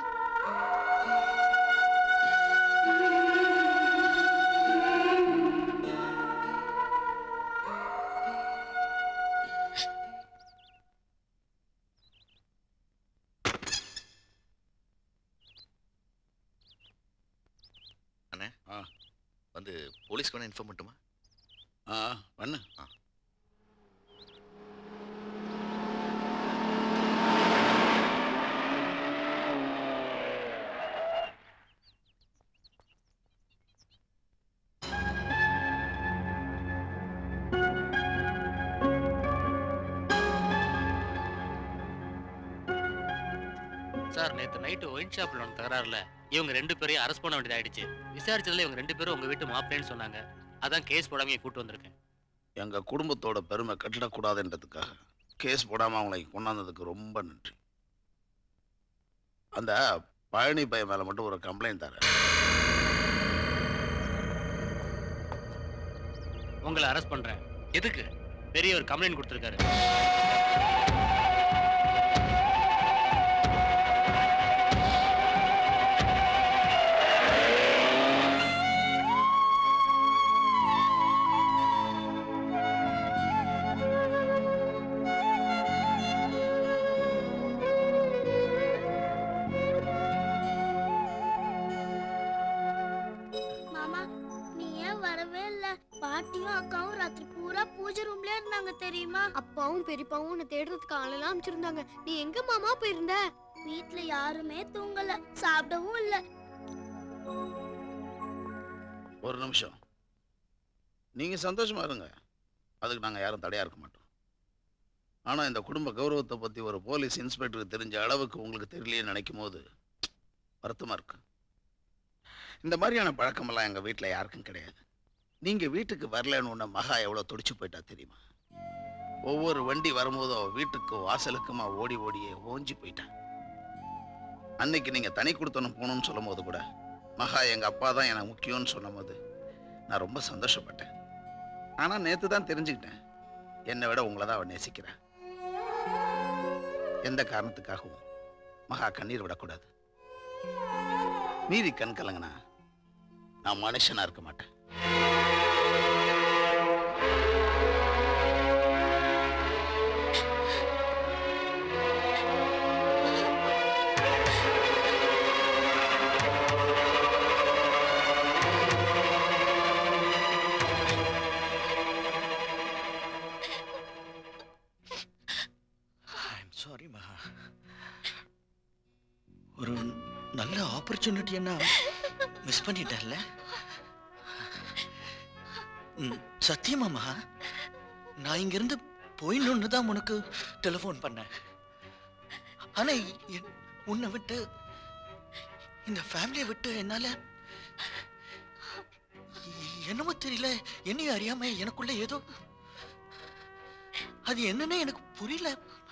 அண்ணே வந்து போலீஸ்க்கு வேணா இன்ஃபார்ம் பண்ணட்டுமா ஆ பண்ணு சார் நேத்து நைட்டு ஒயின் ஷாப்ல ஒன்று தகராறுல இவங்க ரெண்டு பேரையும் அரெஸ்ட் பண்ண வேண்டியதாயிடுச்சு விசாரிச்சதுல இவங்க ரெண்டு பேரும் உங்க வீட்டு மாப்பிள்ளைன்னு சொன்னாங்க அதான் கேஸ் போடாம கூட்டு வந்திருக்கேன் எங்க குடும்பத்தோட பெருமை கட்டிடக்கூடாதுன்றதுக்காக கேஸ் போடாம அவங்களை கொண்டாந்ததுக்கு ரொம்ப நன்றி அந்த பழனி பையன் மேல மட்டும் ஒரு கம்ப்ளைண்ட் தரேன் உங்களை அரெஸ்ட் பண்றேன் எதுக்கு பெரிய ஒரு கம்ப்ளைண்ட் கொடுத்துருக்காரு மாமா நீ ஏன் வரவே இல்ல பாட்டியும் அக்காவும் அம்மாவும் ராத்திரி பூரா பூஜை ரூம்ல இருந்தாங்க தெரியுமா அப்பாவும் பெரியப்பாவும் உன்னை தேடுறதுக்கு ஆளெல்லாம் அமைச்சிருந்தாங்க நீ எங்க மாமா போயிருந்த வீட்ல யாருமே தூங்கல சாப்பிடவும் இல்ல ஒரு நிமிஷம் நீங்க சந்தோஷமா இருங்க அதுக்கு நாங்க யாரும் தடையா இருக்க மாட்டோம் ஆனா இந்த குடும்ப கௌரவத்தை பத்தி ஒரு போலீஸ் இன்ஸ்பெக்டருக்கு தெரிஞ்ச அளவுக்கு உங்களுக்கு தெரியலையே நினைக்கும் போது வருத்தமா இருக்கு இந்த மாதிரியான பழக்கமெல்லாம் எங்க வீட்ல யாருக்கும் கிடையாது நீங்க வீட்டுக்கு வரலன்னு உன்ன மகா எவ்வளவு துடிச்சு போயிட்டா தெரியுமா ஒவ்வொரு வண்டி வரும்போதும் அவ வீட்டுக்கு வாசலுக்குமா ஓடி ஓடியே ஓஞ்சி போயிட்டான் அன்னைக்கு நீங்க தனி கொடுத்தனும் போகணும்னு சொல்லும் போது கூட மகா எங்க அப்பா தான் எனக்கு முக்கியம்னு சொன்னபோது நான் ரொம்ப சந்தோஷப்பட்டேன் ஆனா நேத்து தான் தெரிஞ்சுக்கிட்டேன் என்னை விட உங்களை தான் அவன் நேசிக்கிறேன் எந்த காரணத்துக்காகவும் மகா கண்ணீர் விடக்கூடாது மீறி கண் கலங்கினா நான் மனுஷனா இருக்க மாட்டேன் ஐம் சாரி மகா ஒரு நல்ல ஆப்பர்ச்சுனிட்டி என்ன மிஸ் பண்ணிட்டேன்ல ம், சத்தியமா மகா நான் இங்கிருந்து போயிடணும்னு தான் உனக்கு டெலிஃபோன் பண்ணேன் ஆனா என்- உன்னை விட்டு இந்த ஃபேமிலியை விட்டு என்னால என்னமோ தெரியல என்னையும் அறியாம எனக்குள்ள ஏதோ அது என்னன்னு எனக்கு புரியல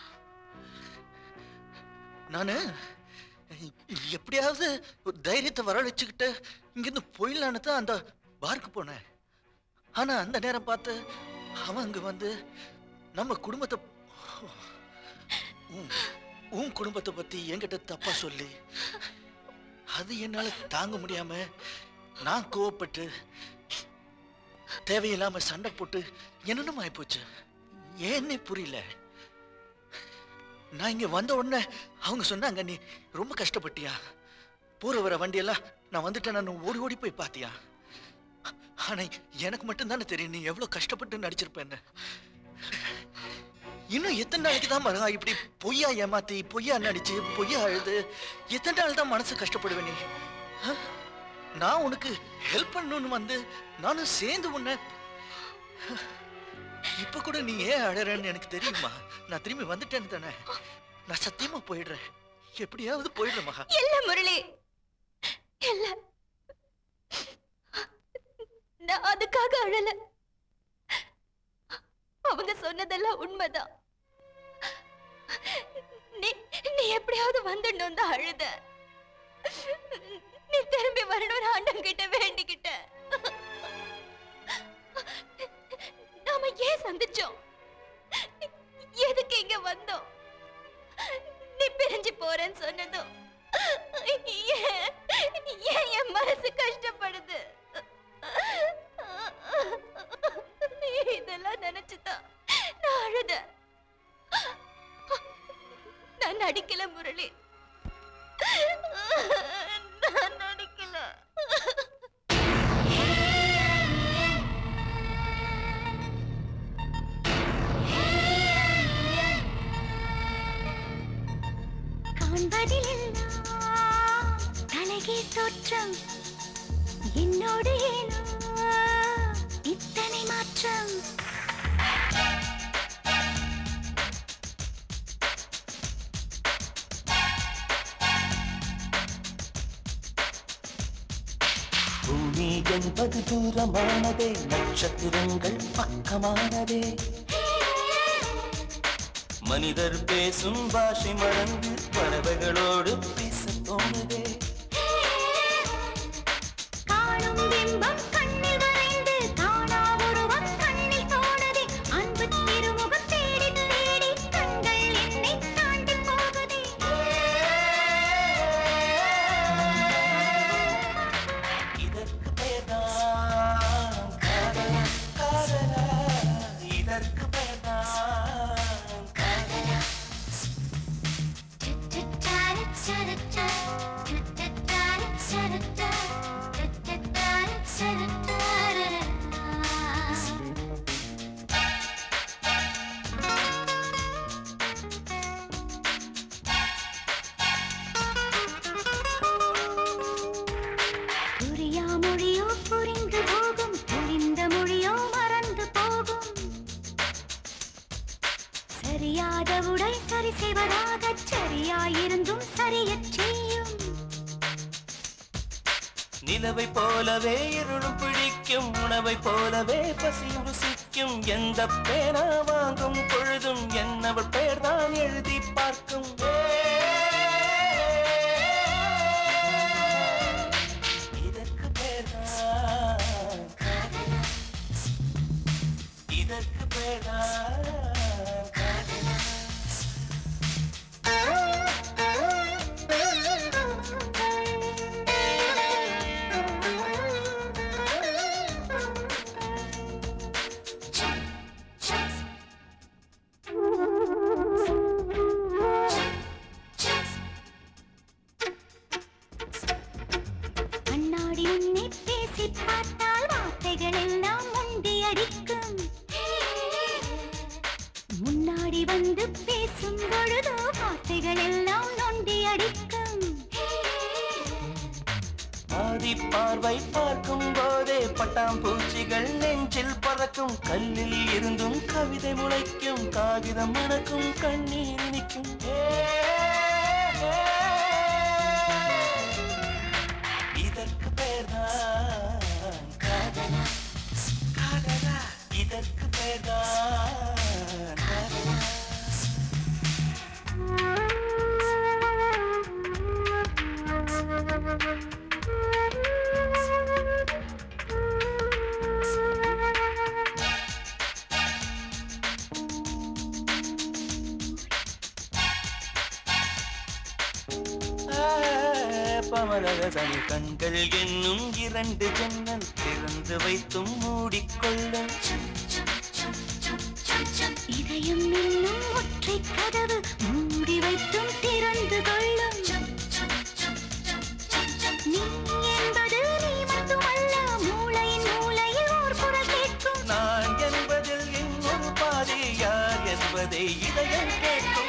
நானு எப்படியாவது ஒரு தைரியத்தை வரவழைச்சுக்கிட்டு இங்கிருந்து போயிடலான்னு தான் அந்த பாருக்கு போனேன் ஆனா அந்த நேரம் பார்த்து அவன் அங்க வந்து நம்ம குடும்பத்தை உன்- உன் குடும்பத்தை பத்தி என்கிட்ட தப்பா சொல்லி அது என்னால தாங்க முடியாம நான் கோவப்பட்டு தேவையில்லாம சண்டை போட்டு என்னென்னும் ஆயிப்போச்சு ஏன்னே புரியல நான் இங்க வந்த உடனே அவங்க சொன்னாங்க நீ ரொம்ப கஷ்டப்பட்டியா போற வர வண்டியெல்லாம் நான் வந்துட்டேன் நான் ஓடி ஓடி போய் பாத்தியா ஆனா எனக்கு மட்டும்தானே தெரியும் நீ எவ்வளவு கஷ்டப்பட்டு நடிச்சிருப்பேன்னு இன்னும் எத்தனை நாளைக்கு தான் மருகா இப்படி பொய்யா ஏமாத்தி பொய்யா நடிச்சு பொய்யா அழுது எத்தனை நாள் தான் மனசு கஷ்டப்படுவேன் நீ ஆ? நான் உனக்கு ஹெல்ப் பண்ணணும்னு வந்து நானும் சேர்ந்து உன்னை இப்ப கூட நீ ஏன் அழறன்னு எனக்கு தெரியுமா நான் திரும்பி வந்துட்டேன்னு தானே நான் சத்தியமா போயிடுறேன் எப்படியாவது போயிடுறேன் மகா இல்ல முரளி இல்ல நான் அதுக்காக அழல அவங்க சொன்னதெல்லாம் உண்மைதான் நீ நீ எப்படியாவது வந்துடணும் தான் அழுத நீ திரும்பி வரணும்னு ஆண்டன் கிட்ட வேண்டிக்கிட்ட நாம ஏன் சந்திச்சோம் எதுக்கு இங்க வந்தோம் நீ பிரிஞ்சு போறேன்னு சொன்னதும் ஏன் ஏன் என் மனசு கஷ்டப்படுது இதெல்லாம் நினைச்சுதான் நான் அழுத நான் நடிக்கல முரளி நான் நடிக்கல காண்பதிலெல்லாம் தலைகீழ் தோற்றம் என்னோடு ஏனோ இத்தனை மாற்றம் பூமி என்பது தூரமானதே நட்சத்திரங்கள் பக்கமானதே மனிதர் பேசும் பாஷை மறந்து பறவைகளோடு பேச தோணுதே காணும் பிம்பம் கண்ணில் வரைந்து தானா உருவம் கண்ணில் தோணுதே அன்பு திருமுகம் தேடி தேடி கண்கள் என்னை தாண்டி போகுதே இதற்கு பெயர்தான் காதலா காதலா இதற்கு பெயர்தான் காதலா கதவுடை சரி செய்வதாக சரியாயிருந்தும் சரியச் செய்யும் நிலவை போலவே இருளும் பிடிக்கும் உணவை போலவே பசியும் ருசிக்கும் எந்த பேனா வாங்கும் பொழுதும் என்னவள் பெயர் தான் எழுதி பார்க்கும் இதற்கு பேர்தான் காதல். இதற்கு பேர்தான் காதல். கண்ணாடி உன்னை பேசி பார்த்தால் வார்த்தைகள் எல்லாம் முண்டி அடிக்கும் முன்னாடி வந்து பேசும் பொழுதோ வார்த்தைகள் எல்லாம் நொண்டி அடிக்கும் ஆதி பார்வை பார்க்கும் போதே பட்டாம்பூச்சிகள் நெஞ்சில் பறக்கும் கல்லில் இருந்தும் கவிதை முளைக்கும் காகிதம் மணக்கும் கண்ணீர் இனிக்கும் இதற்கு பேர்தான் காதலா காதலா இதற்கு பேர்தான் காதலா பவனகசனி கண்கள் என்னும் இரண்டு ஜன்னல் திறந்து வைத்தும் மூடிக்கொள்ளும் இதயம் இன்னும் ஒற்றை கதவு மூடி வைத்தும் திறந்து கொள்ளும் நீ என்பது நீ மட்டுமல்ல மூளையின் மூளையில் ஓர் குரல் கேட்கும் நான் என்பதில் இன்னொரு பாதி யார் என்பதை இதயம் கேட்கும்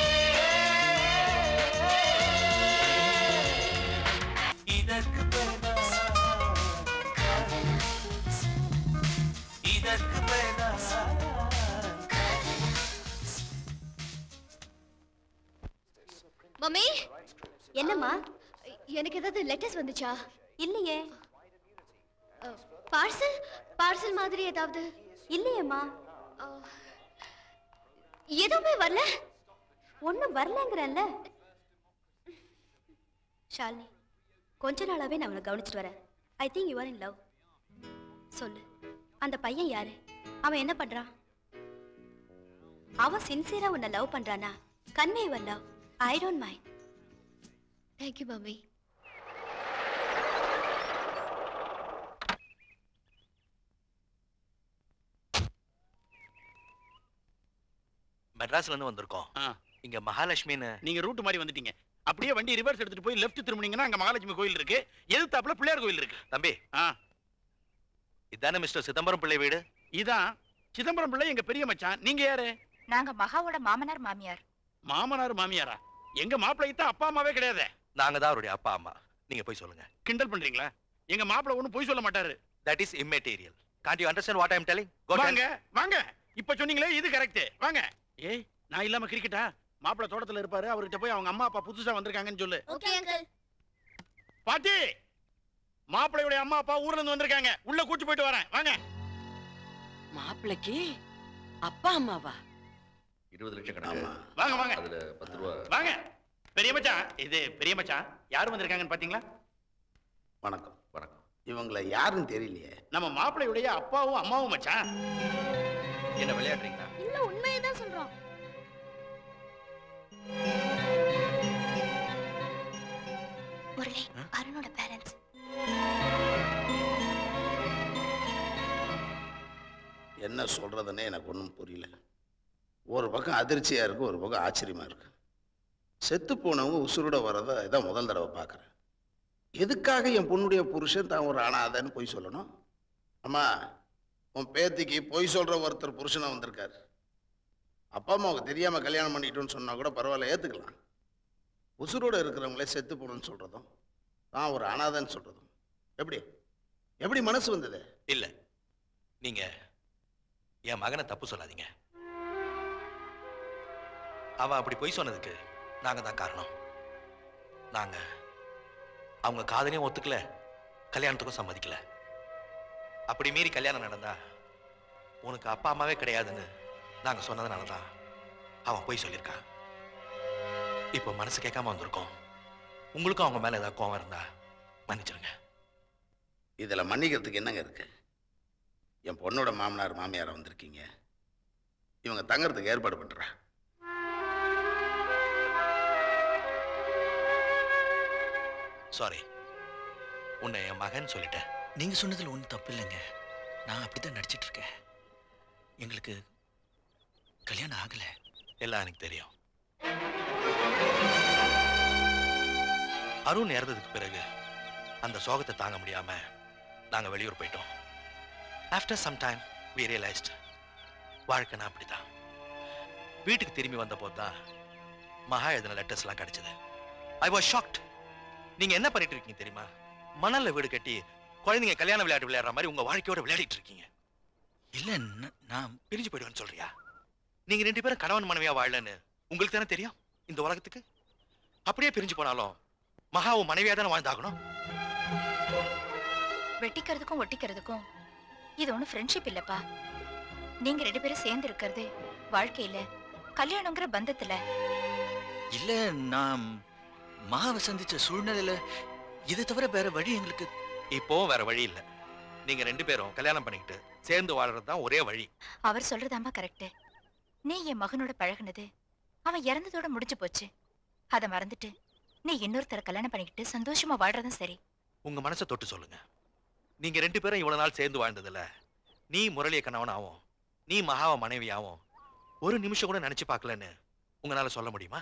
இதற்கு பேர்தான் காதல். இதற்கு பேர்தான் மம்மி என்னம்மா எனக்கு ஏதாவது லெட்டர்ஸ் வந்துச்சா இல்லையே பார்சல் பார்சல் மாதிரி ஏதாவது இல்லையேம்மா எதுவுமே வரல ஒன்றும் வரலங்கிறல்ல ஷாலினி கொஞ்ச நாளாவே நான் அவனை கவனிச்சிட்டு வரேன் I think you are in love சொல்லு அந்த பையன் யாரு அவன் என்ன பண்றான் அவன் சின்சியரா உன்னை லவ் பண்றானா convey your love I don't mind thank you mummy மெட்ராஸ்ல இருந்து வந்திருக்கோம் இங்க மகாலட்சுமின்னு நீங்க ரூட் மாதிரி வந்துட்டீங்க அப்படியே வண்டி ரிவர்ஸ் எடுத்துட்டு போய் லெஃப்ட் திரும்பினீங்கன்னா அங்க மகாலட்சுமி கோயில் இருக்கு எதிர்த்தாப்புல பிள்ளையார் கோயில் இருக்கு தம்பி இதானே மிஸ்டர் சிதம்பரம் பிள்ளை வீடு இதான் சிதம்பரம் பிள்ளை எங்க பெரிய மச்சான் நீங்க யாரு நாங்க மகாவோட மாமனார் மாமியார் மாமனார் மாமியாரா எங்க மாப்பிள்ளை தான் அப்பா அம்மாவே கிடையாது நாங்க தான் அவருடைய அப்பா அம்மா நீங்க போய் சொல்லுங்க கிண்டல் பண்றீங்களா எங்க மாப்பிள்ளை ஒண்ணும் பொய் சொல்ல மாட்டாரு that is immaterial can't you understand what I am telling வாங்க வாங்க இப்ப சொன்னீங்களே இது கரெக்ட் வாங்க ஏய் நான் இல்லாம கிரிக்கெட்டா மாப்பிள்ளை தோட்டத்துல இருப்பாரு அவர்கிட்ட போய் அவங்க அம்மா அப்பா புதுசா வந்திருக்காங்கன்னு சொல்லு ஓகே அங்கிள் பாட்டி மாப்பிள்ளையுடைய அம்மா அப்பா ஊர்ல இருந்து வந்திருக்காங்க உள்ள கூட்டி போயிட்டு வரேன் வாங்க மாப்பிள்ளைக்கு அப்பா அம்மாவா இருபது லட்சம் கணக்கு வாங்க வாங்க அதுல பத்து ரூபா வாங்க பெரிய மச்சான் இது பெரிய மச்சான் யார் வந்திருக்காங்கன்னு பாத்தீங்களா வணக்கம் வணக்கம் இவங்களை யாருன்னு தெரியலையே நம்ம மாப்பிள்ளையுடைய அப்பாவும் அம்மாவும் மச்சான் என்ன விளையாடுறீங்களா இல்ல உண்மையை தான் சொல்றோம் முரளி அருணோட பேரண்ட்ஸ் என்ன சொல்றதுன்னே எனக்கு ஒன்றும் புரியல ஒரு பக்கம் அதிர்ச்சியா இருக்கு ஒரு பக்கம் ஆச்சரியமா இருக்கு செத்து போனவங்க உசுரோட வரதை இதான் முதல் தடவை பார்க்குறேன் எதுக்காக என் பொண்ணுடைய புருஷன் தான் ஒரு அனாதைன்னு பொய் சொல்லணும் அம்மா உன் பேத்திக்கு பொய் சொல்ற ஒருத்தர் புருஷனா வந்திருக்காரு அப்பா அம்மாவுக்கு தெரியாம கல்யாணம் பண்ணிட்டோன்னு சொன்னா கூட பரவாயில்ல ஏத்துக்கலாம் உசுரோட இருக்கிறவங்களே செத்து போகணும்னு சொல்றதும் தான் ஒரு அனாதைன்னு சொல்றதும் எப்படி எப்படி மனசு வந்தது இல்ல நீங்க என் மகனை தப்பு சொல்லாதீங்க அவ அப்படி பொய் சொன்னதுக்கு நாங்க தான் காரணம் நாங்க அவங்க காதலையும் ஒத்துக்கல கல்யாணத்துக்கும் சம்மதிக்கல அப்படி மீறி கல்யாணம் நடந்தா உனக்கு அப்பா அம்மாவே கிடையாதுன்னு நாங்க சொன்னதுனால தான் அவன் பொய் சொல்லியிருக்கான் இப்போ மனசு கேட்காம வந்திருக்கோம் உங்களுக்கும் அவங்க மேல ஏதாவது கோவம் இருந்தா மன்னிச்சிருங்க இதுல மன்னிக்கிறதுக்கு என்னங்க இருக்கு என் பொண்ணோட மாமனார் மாமியார் வந்திருக்கீங்க இவங்க தங்கறதுக்கு ஏற்பாடு பண்றா சாரி உன்னை என் மகன் சொல்லிட்டேன் நீங்க சொன்னதுல ஒன்றும் தப்பு இல்லைங்க நான் அப்படித்தான் நடிச்சிட்டு இருக்கேன் எங்களுக்கு கல்யாணம் ஆகல எல்லாம் எனக்கு தெரியும் அருண் இறந்ததுக்கு பிறகு அந்த சோகத்தை தாங்க முடியாம நாங்க வெளியூர் போயிட்டோம் after some time we realised வாழ்க்கைனா அப்படிதான் வீட்டுக்கு திரும்பி வந்த தான் மகா எழுதின லெட்டர்ஸ் எல்லாம் கிடைச்சது ஐ வாஸ் ஷாக்ட் நீங்க என்ன பண்ணிட்டு இருக்கீங்க தெரியுமா மணல்ல வீடு கட்டி குழந்தைங்க கல்யாண விளையாட்டு விளையாடுற மாதிரி உங்க வாழ்க்கையோட விளையாடிட்டு இருக்கீங்க இல்ல நான் பிரிஞ்சு போயிடுவேன்னு சொல்றியா நீங்க ரெண்டு பேரும் கணவன் மனைவியா வாழலன்னு உங்களுக்கு தானே தெரியும் இந்த உலகத்துக்கு அப்படியே பிரிஞ்சு போனாலும் மகாவும் மனைவியா தானே வாழ்ந்தாகணும் வெட்டிக்கிறதுக்கும் ஒட்டிக்கிறதுக்கும் இது ஒன்றும் ஃப்ரெண்ட்ஷிப் இல்லப்பா நீங்க ரெண்டு பேரும் சேர்ந்து இருக்கிறது வாழ்க்கையில கல்யாணங்கிற பந்தத்துல இல்ல நான் மகாவை சந்திச்ச சூழ்நிலையில இதை தவிர வேற வழி எங்களுக்கு இப்போ வேற வழி இல்ல நீங்க ரெண்டு பேரும் கல்யாணம் பண்ணிக்கிட்டு சேர்ந்து வாழறது தான் ஒரே வழி அவர் சொல்றதாம்மா கரெக்ட் நீ என் மகனோட பழகுனது அவன் இறந்ததோட முடிஞ்சு போச்சு அதை மறந்துட்டு நீ இன்னொருத்தரை கல்யாணம் பண்ணிக்கிட்டு சந்தோஷமா வாழ்றதும் சரி உங்க மனசை தொட்டு சொல்லுங்க நீங்க ரெண்டு பேரும் இவ்வளவு நாள் சேர்ந்து வாழ்ந்ததுல நீ முரளிய கணவனாவும் நீ மகாவ மனைவியாவும் ஒரு நிமிஷம் கூட நினைச்சு பார்க்கலன்னு உங்களால சொல்ல முடியுமா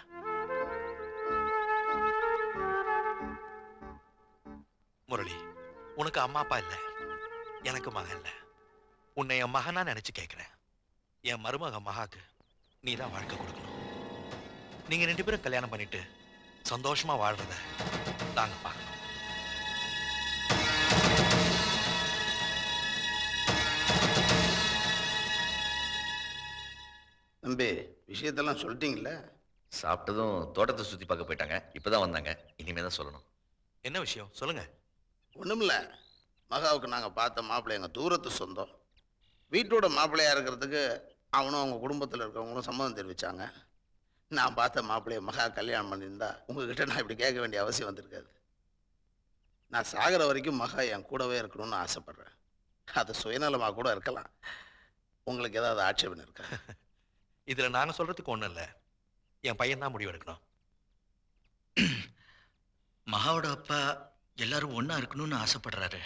முரளி உனக்கு அம்மா அப்பா இல்ல எனக்கு மகன் இல்ல உன்னை என் மகனா நினைச்சு கேட்கிறேன் என் மருமக மகாக்கு நீ தான் வாழ்க்கை கொடுக்கணும் நீங்க ரெண்டு பேரும் கல்யாணம் பண்ணிட்டு சந்தோஷமா வாழ்றத நாங்க பார்க்கணும் தம்பி விஷயத்தெல்லாம் சொல்லிட்டீங்கல்ல சாப்பிட்டதும் தோட்டத்தை சுத்தி பார்க்க போயிட்டாங்க இப்பதான் வந்தாங்க இனிமே தான் சொல்லணும் என்ன விஷயம் சொல்லுங்க ஒண்ணுமில்ல மகாவுக்கு நாங்க பார்த்த மாப்பிள்ளை எங்க தூரத்து சொந்தம் வீட்டோட மாப்பிள்ளையா இருக்கிறதுக்கு அவனும் அவங்க குடும்பத்தில் இருக்கிறவங்களும் சம்மதம் தெரிவிச்சாங்க நான் பார்த்த மாப்பிள்ளைய மகா கல்யாணம் பண்ணியிருந்தா உங்ககிட்ட நான் இப்படி கேட்க வேண்டிய அவசியம் வந்திருக்காது நான் சாகிற வரைக்கும் மகா என் கூடவே இருக்கணும்னு ஆசைப்படுறேன் அது சுயநலமாக கூட இருக்கலாம் உங்களுக்கு ஏதாவது ஆட்சேபம் இருக்கா இதுல நாங்க சொல்றதுக்கு ஒண்ணும் இல்ல என் பையன் தான் முடிவு எடுக்கணும் மகாவோட அப்பா எல்லாரும் ஒண்ணா இருக்கணும்னு ஆசைப்படுறாரு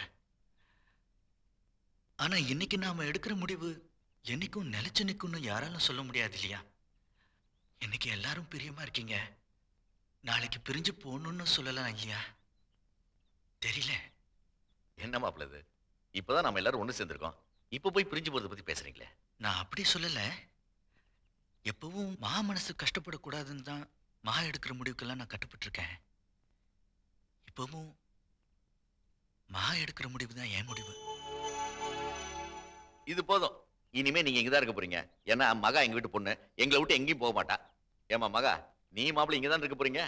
ஆனா இன்னைக்கு நாம எடுக்கிற முடிவு என்னைக்கும் நிலைச்சு நிக்கும்னு யாராலும் சொல்ல முடியாது இல்லையா இன்னைக்கு எல்லாரும் பிரியமா இருக்கீங்க நாளைக்கு பிரிஞ்சு போகணும்னு சொல்லலாம் இல்லையா தெரியல என்ன மாப்பிள்ள இது இப்பதான் நம்ம எல்லாரும் ஒண்ணு சேர்ந்திருக்கோம் இப்ப போய் பிரிஞ்சு போறதை பத்தி பேசுறீங்களே நான் அப்படி சொல்லல எப்பவும் மா மனசு கஷ்டப்படக்கூடாதுன்னு தான் மகா எடுக்கிற முடிவுக்கெல்லாம் நான் கட்டுப்பட்டிருக்கேன் இப்பவும் மகா எடுக்கிற முடிவு தான் என் முடிவு இது போதும் இனிமே நீங்க இங்கதான் இருக்க போறீங்க ஏன்னா மகா எங்க வீட்டு பொண்ணு எங்களை விட்டு எங்கேயும் போக மாட்டா ஏமா மகா நீ மாப்பிள்ளை இங்க தான் இருக்க போறீங்க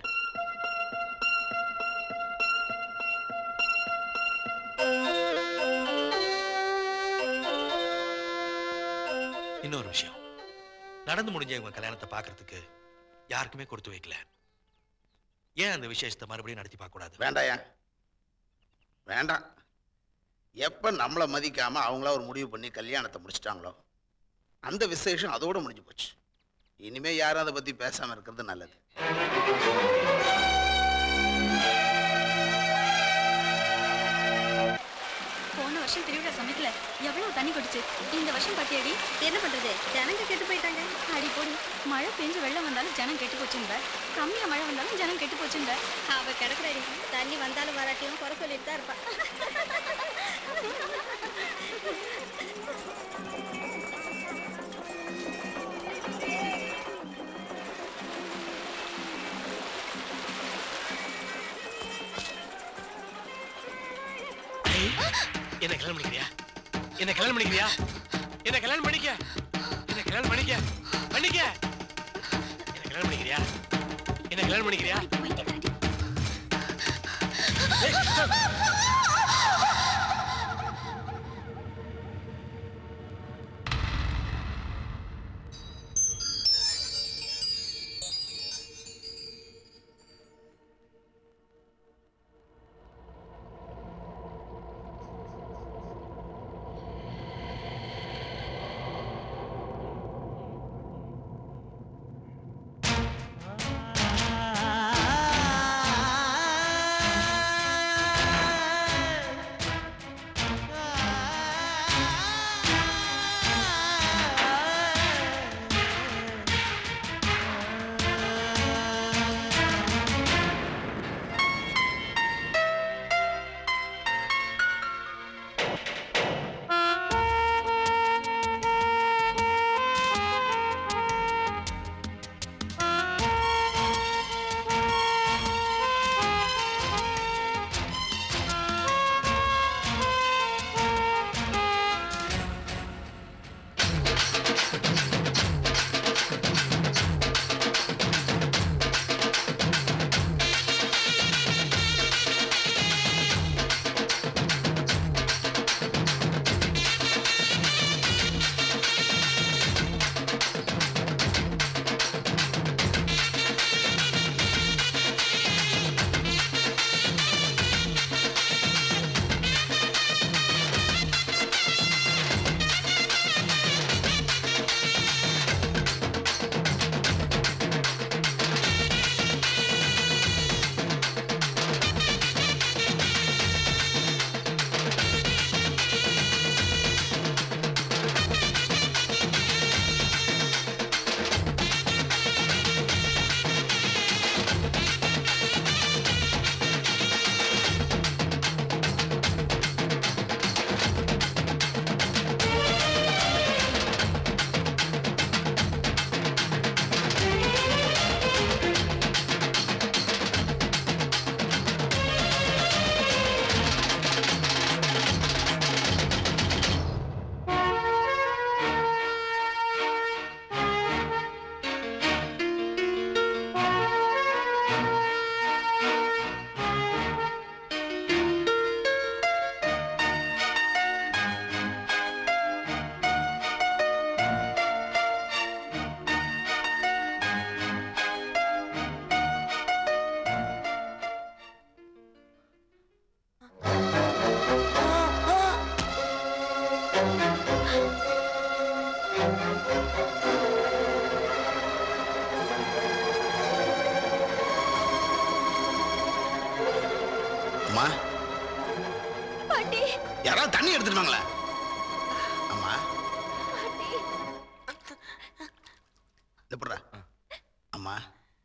இன்னொரு விஷயம் நடந்து முடிஞ்ச இவங்க கல்யாணத்தை பார்க்கறதுக்கு யாருக்குமே கொடுத்து வைக்கல ஏன் அந்த விசேஷத்தை மறுபடியும் நடத்தி பார்க்க கூடாது வேண்டாயா வேண்டாம் எப்போ நம்மளை மதிக்காம அவங்களா ஒரு முடிவு பண்ணி கல்யாணத்தை முடிச்சிட்டாங்களோ அந்த விசேஷம் அதோட முடிஞ்சு போச்சு இனிமே யாரும் அதை பத்தி பேசாம இருக்கிறது நல்லது போன வருஷம் திருவிழா சமைக்கல எவ்வளவு தண்ணி கொட்டுச்சு இந்த வருஷம் பத்தியடி என்ன பண்றது ஜனங்க கெட்டு போயிட்டாங்க அடி போடி மழை பெஞ்சு வெள்ளம் வந்தாலும் ஜனம் கெட்டு போச்சுங்க கம்மியா மழை வந்தாலும் ஜனம் கெட்டு போச்சுங்க அவ கிடக்குறடி தண்ணி வந்தாலும் வராட்டியும் குறை சொல்லிட்டு தான் இருப்பா என்ன கல்யாணம் பண்ணிக்கிறியா என்ன கல்யாணம் பண்ணிக்கிறியா என்ன கல்யாணம் பண்ணிக்க என்ன கல்யாணம் பண்ணிக்க பண்ணிக்க என்ன கல்யாணம் பண்ணிக்கிறியா என்ன கல்யாணம் பண்ணிக்கிறியா அம்மா பாட்டி யாராவது தண்ணி எடுத்துட்டு வாங்களேன் அம்மா இந்த புடுறா. அம்மா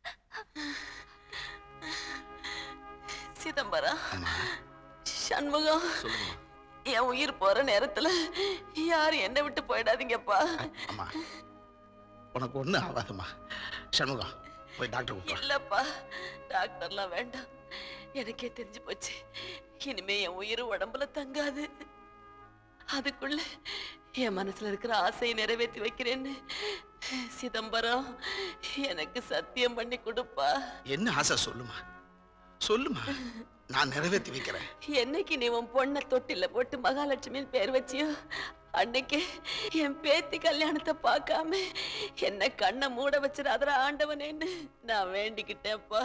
சிதம்பரம் சண்முகம் என் உயிர் போற நேரத்துல யாரும் என்னை விட்டு போயிடாதீங்கப்பா அம்மா உனக்கு ஒண்ணும் ஆகாதம்மா சண்முகம் போய் டாக்டர் கூப்பிட்டு வா. இல்லப்பா டாக்டர்லாம் வேண்டாம் எனக்கே தெரிஞ்சு போச்சு இனிமே என் உயிர் உடம்புல தங்காது அதுக்குள்ள என் மனசுல இருக்கிற ஆசையை நிறைவேற்றி வைக்கிறேன்னு சிதம்பரம் எனக்கு சத்தியம் பண்ணி கொடுப்பா என்ன ஆசை சொல்லுமா சொல்லுமா நான் நிறைவேற்றி வைக்கிறேன் என்னைக்கு நீ உன் பொண்ணை தொட்டில போட்டு மகாலட்சுமின்னு பேர் வச்சியோ அன்னைக்கு என் பேத்தி கல்யாணத்தை பார்க்காம என்ன கண்ணை மூட வச்சிடாதடா ஆண்டவனேன்னு நான் வேண்டிக்கிட்டேன்ப்பா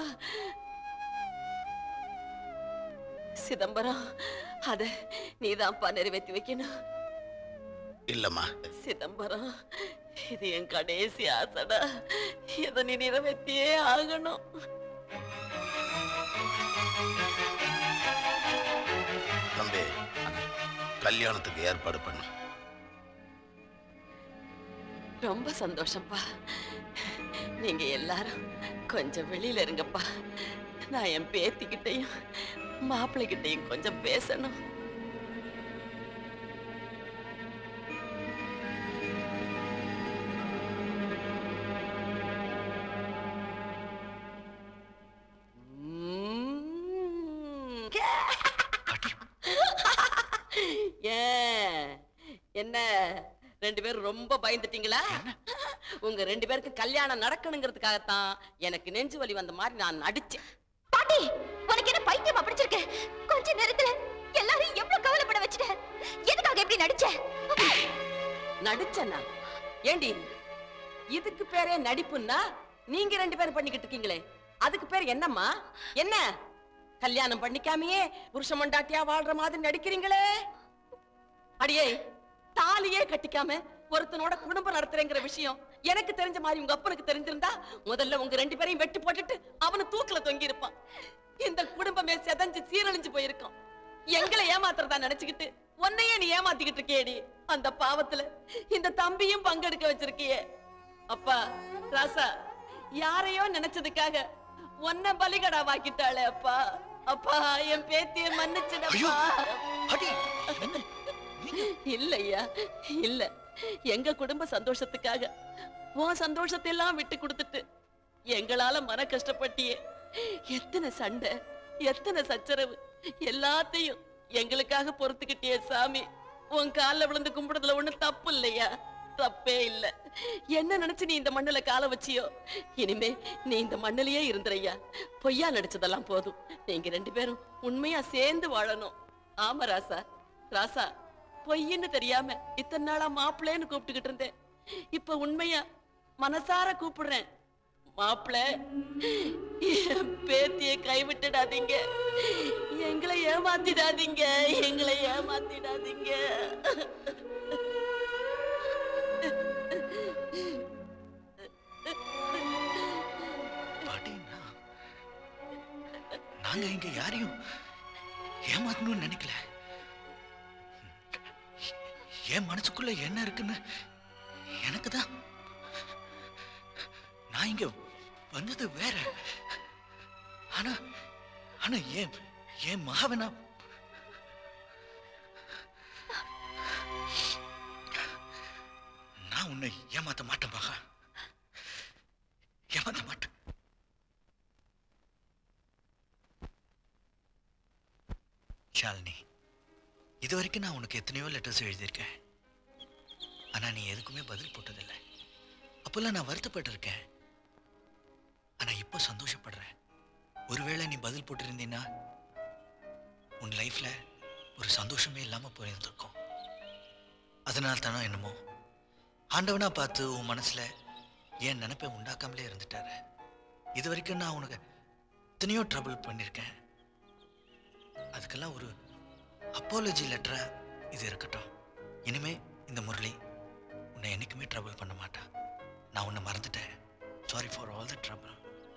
சிதம்பரம் அத நீதான்ப்பா நிறைவேற்றி வைக்கணும் இல்லம்மா சிதம்பரம் இது என் கடைசி ஆசைடா இதை நீ நிறைவேற்றியே ஆகணும் தம்பி கல்யாணத்துக்கு ஏற்பாடு பண்ணு ரொம்ப சந்தோஷம்ப்பா நீங்க எல்லாரும் கொஞ்சம் வெளியில இருங்கப்பா நான் என் பேத்திக்கிட்டையும் மாப்பிள்ளைகிட்டையும் கொஞ்சம் பேசணும் ஏன் என்ன ரெண்டு பேரும் ரொம்ப பயந்துட்டீங்களா உங்க ரெண்டு பேருக்கு கல்யாணம் நடக்கணுங்கிறதுக்காகத்தான் எனக்கு நெஞ்சு வலி வந்த மாதிரி நான் நடிச்சேன் பாட்டி உனக்கு என்ன பைத்தியமா பிடிச்சிருக்கு கொஞ்ச நேரத்துல எல்லாரும் எவ்வளவு கவலைப்பட வச்சுட்ட எதுக்காக இப்படி நடிச்ச நடிச்சேனா ஏண்டி இதுக்கு பேரே நடிப்புன்னா நீங்க ரெண்டு பேரும் பண்ணிக்கிட்டு இருக்கீங்களே அதுக்கு பேர் என்னம்மா என்ன கல்யாணம் பண்ணிக்காமையே புருஷ மண்டாட்டியா வாழ்ற மாதிரி நடிக்கிறீங்களே அடியே தாலியே கட்டிக்காம ஒருத்தனோட குடும்பம் நடத்துறேங்கிற விஷயம் எனக்கு தெரிஞ்ச மாதிரி உங்க அப்பனுக்கு தெரிஞ்சிருந்தா முதல்ல உங்க ரெண்டு பேரையும் வெட்டி போட்டுட்டு அவனு தூக்குல தொங்கி இருப்பான் இந்த குடும்பமே செதஞ்சு சீரழிஞ்சு போயிருக்கும் எங்களை ஏமாத்துறதா நினைச்சுக்கிட்டு உன்னையே நீ ஏமாத்திக்கிட்டு இருக்கேடி அந்த பாவத்துல இந்த தம்பியும் பங்கெடுக்க வச்சிருக்கியே அப்பா ராசா யாரையோ நினைச்சதுக்காக உன்னை பலிகடாவாக்கிட்டாளே அப்பா அப்பா என் பேத்திய மன்னிச்சிடப்பா இல்லையா இல்ல எங்க குடும்ப சந்தோஷத்துக்காக உன் சந்தோஷத்தை எல்லாம் விட்டு கொடுத்துட்டு எங்களால மன கஷ்டப்பட்டியே எத்தனை சண்டை எத்தனை சச்சரவு எல்லாத்தையும் எங்களுக்காக பொறுத்துக்கிட்டியே சாமி உன் கால்ல விழுந்து கும்பிடுறதுல ஒண்ணு தப்பு இல்லையா தப்பே இல்ல என்ன நினைச்சு நீ இந்த மண்ணுல கால வச்சியோ இனிமே நீ இந்த மண்ணிலேயே இருந்துறையா பொய்யா நடிச்சதெல்லாம் போதும் நீங்க ரெண்டு பேரும் உண்மையா சேர்ந்து வாழணும் ஆமா ராசா ராசா பொய்ன்னு தெரியாம இத்தனை நாளா மாப்பிள்ளைன்னு கூப்பிட்டுக்கிட்டு இருந்தேன் இப்ப உண்மையா மனசார கூப்பிடுறேன் மாப்பிள்ள என் பேத்திய கைவிட்டுடாதீங்க எங்களை ஏமாத்திடாதீங்க எங்களை ஏமாத்திடாதீங்க நாங்க இங்க யாரையும் ஏமாத்தணும்னு நினைக்கல என் மனசுக்குள்ள என்ன இருக்குன்னு எனக்கு தான் நான் இங்க வந்தது வேற ஆனா ஆனா ஏன் ஏன் மகாவனா நான் உன்னை ஏமாத்த மாட்டேன் மகா ஏமாத்த மாட்டேன் ஷாலினி இது வரைக்கும் நான் உனக்கு எத்தனையோ லெட்டர்ஸ் எழுதியிருக்கேன் ஆனா நீ எதுக்குமே பதில் போட்டதில்லை அப்போல்லாம் நான் வருத்தப்பட்டிருக்கேன் ஆனா இப்போ சந்தோஷப்படுறேன் ஒருவேளை நீ பதில் போட்டிருந்தீன்னா உன் லைஃப்ல ஒரு சந்தோஷமே இல்லாம போயிருந்திருக்கும் அதனால தானோ என்னமோ ஆண்டவனா பார்த்து உன் மனசுல என் நினைப்பை உண்டாக்காமலே இருந்துட்டாரு இது வரைக்கும் நான் உனக்கு எத்தனையோ ட்ரபிள் பண்ணியிருக்கேன் அதுக்கெல்லாம் ஒரு அப்பாலஜி லெட்டரா இது இருக்கட்டும் இனிமே இந்த முரளி உன்னை என்னைக்குமே ட்ரபிள் பண்ண மாட்டான் நான் உன்னை மறந்துட்டேன் sorry for all the trouble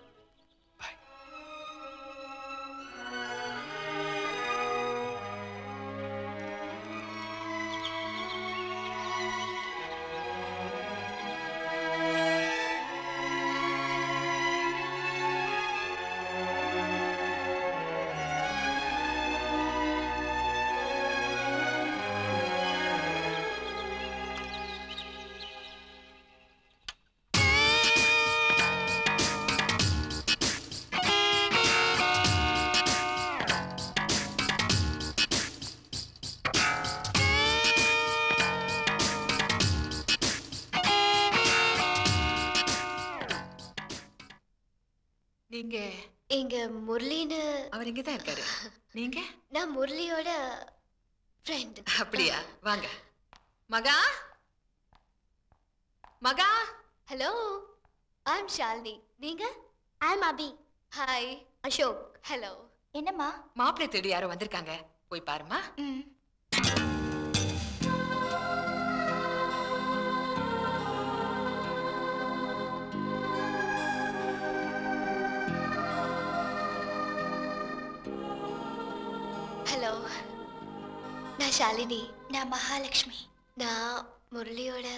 நீங்க இங்க முரளின்னு அவர் இங்க தான் இருக்காரு நீங்க நான் முரளியோட ஃப்ரெண்ட் அப்படியா வாங்க மகா மகா ஹலோ ஐ அம் ஷாலினி நீங்க I am Abhi hi Ashok hello என்னம்மா மாப்பிள்ளை தேடி யாரோ வந்திருக்காங்க போய் பாருமா ஹலோ நான் ஷாலினி நான் மகாலட்சுமி நான் முரளியோட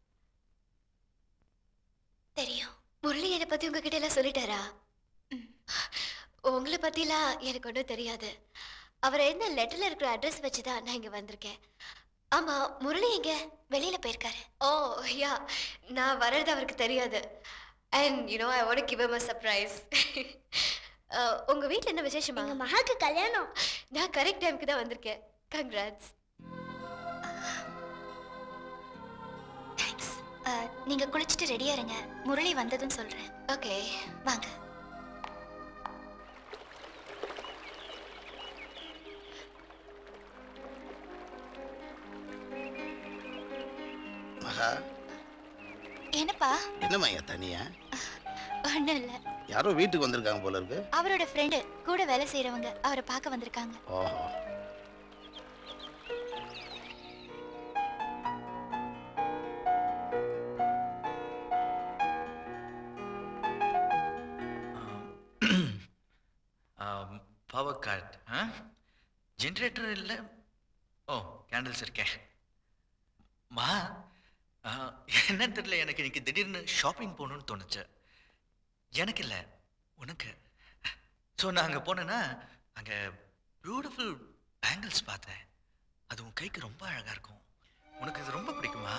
தெரியும் முரளி என்னை பத்தி உங்ககிட்ட எல்லாம் சொல்லிட்டாரா உங்களை பத்திலாம் எனக்கு ஒன்றும் தெரியாது அவர் என்ன லெட்டர்ல இருக்கிற அட்ரஸ் வச்சு தான் நான் இங்க வந்திருக்கேன் ஆமா முரளி எங்க வெளியில போயிருக்காரு ஓ யா நான் வர்றது அவருக்கு தெரியாது and you know I want give him a surprise உங்க வீட்ல என்ன விசேஷமா எங்க மகாக்கு கல்யாணம் நான் கரெக்ட் டைம்க்கு தான் வந்திருக்கேன் கங்க்ராட்ஸ் நீங்க குளிச்சுட்டு ரெடியா இருங்க முரளி வந்ததும் சொல்றேன் ஓகே வாங்க மகா என்னப்பா என்னம்மா ஐயா தனியா ஒண்ணும் இல்ல யாரோ வீட்டுக்கு வந்திருக்காங்க போல இருக்கு அவரோட ஃப்ரெண்டு கூட வேலை செய்யறவங்க அவரை பார்க்க வந்திருக்காங்க ஓஹோ பவர் கட் ஆ ஜென்ரேட்டர் இல்லை ஓ கேண்டில்ஸ் இருக்கேன் மா ஆ, என்னன்னு தெரியல எனக்கு இன்னைக்கு திடீர்னு ஷாப்பிங் போகணும்னு தோணுச்சு எனக்கு இல்லை உனக்கு ஸோ நான் அங்கே போனேன்னா அங்கே பியூட்டிஃபுல் பேங்கிள்ஸ் பார்த்தேன் அது உன் கைக்கு ரொம்ப அழகாக இருக்கும் உனக்கு இது ரொம்ப பிடிக்குமா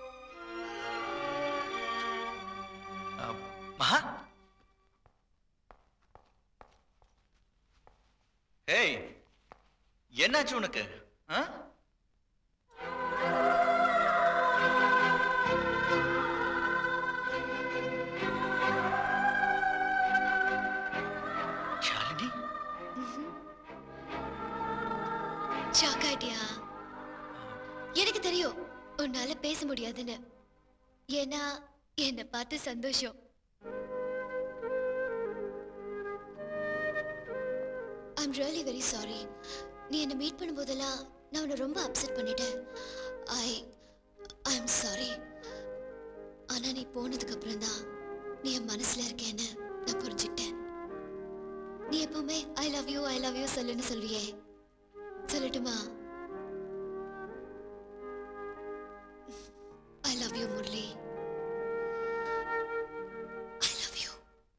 ஆ, மகா ஏய் என்னாச்சு உனக்கு ஆ ஷாலினி ஷாக் ஆயிட்டியா எனக்கு தெரியும் உன்னால பேச முடியாதுன்னு ஏன்னா என்னை பார்த்து சந்தோஷம் ஐம் ரியலி வெரி சாரி நீ என்னை மீட் பண்ணும்போதெல்லாம் நான் உன்னை ரொம்ப அப்செட் பண்ணிட்டேன் ஐ ஐ எம் சாரி ஆனா நீ போனதுக்கு அப்புறம் தான் நீ என் மனசுல இருக்கேன்னு நான் புரிஞ்சுக்கிட்டேன் நீ எப்பவுமே I love you I love you சொல்லுன்னு சொல்வியே சொல்லட்டுமா I love you Murali I love you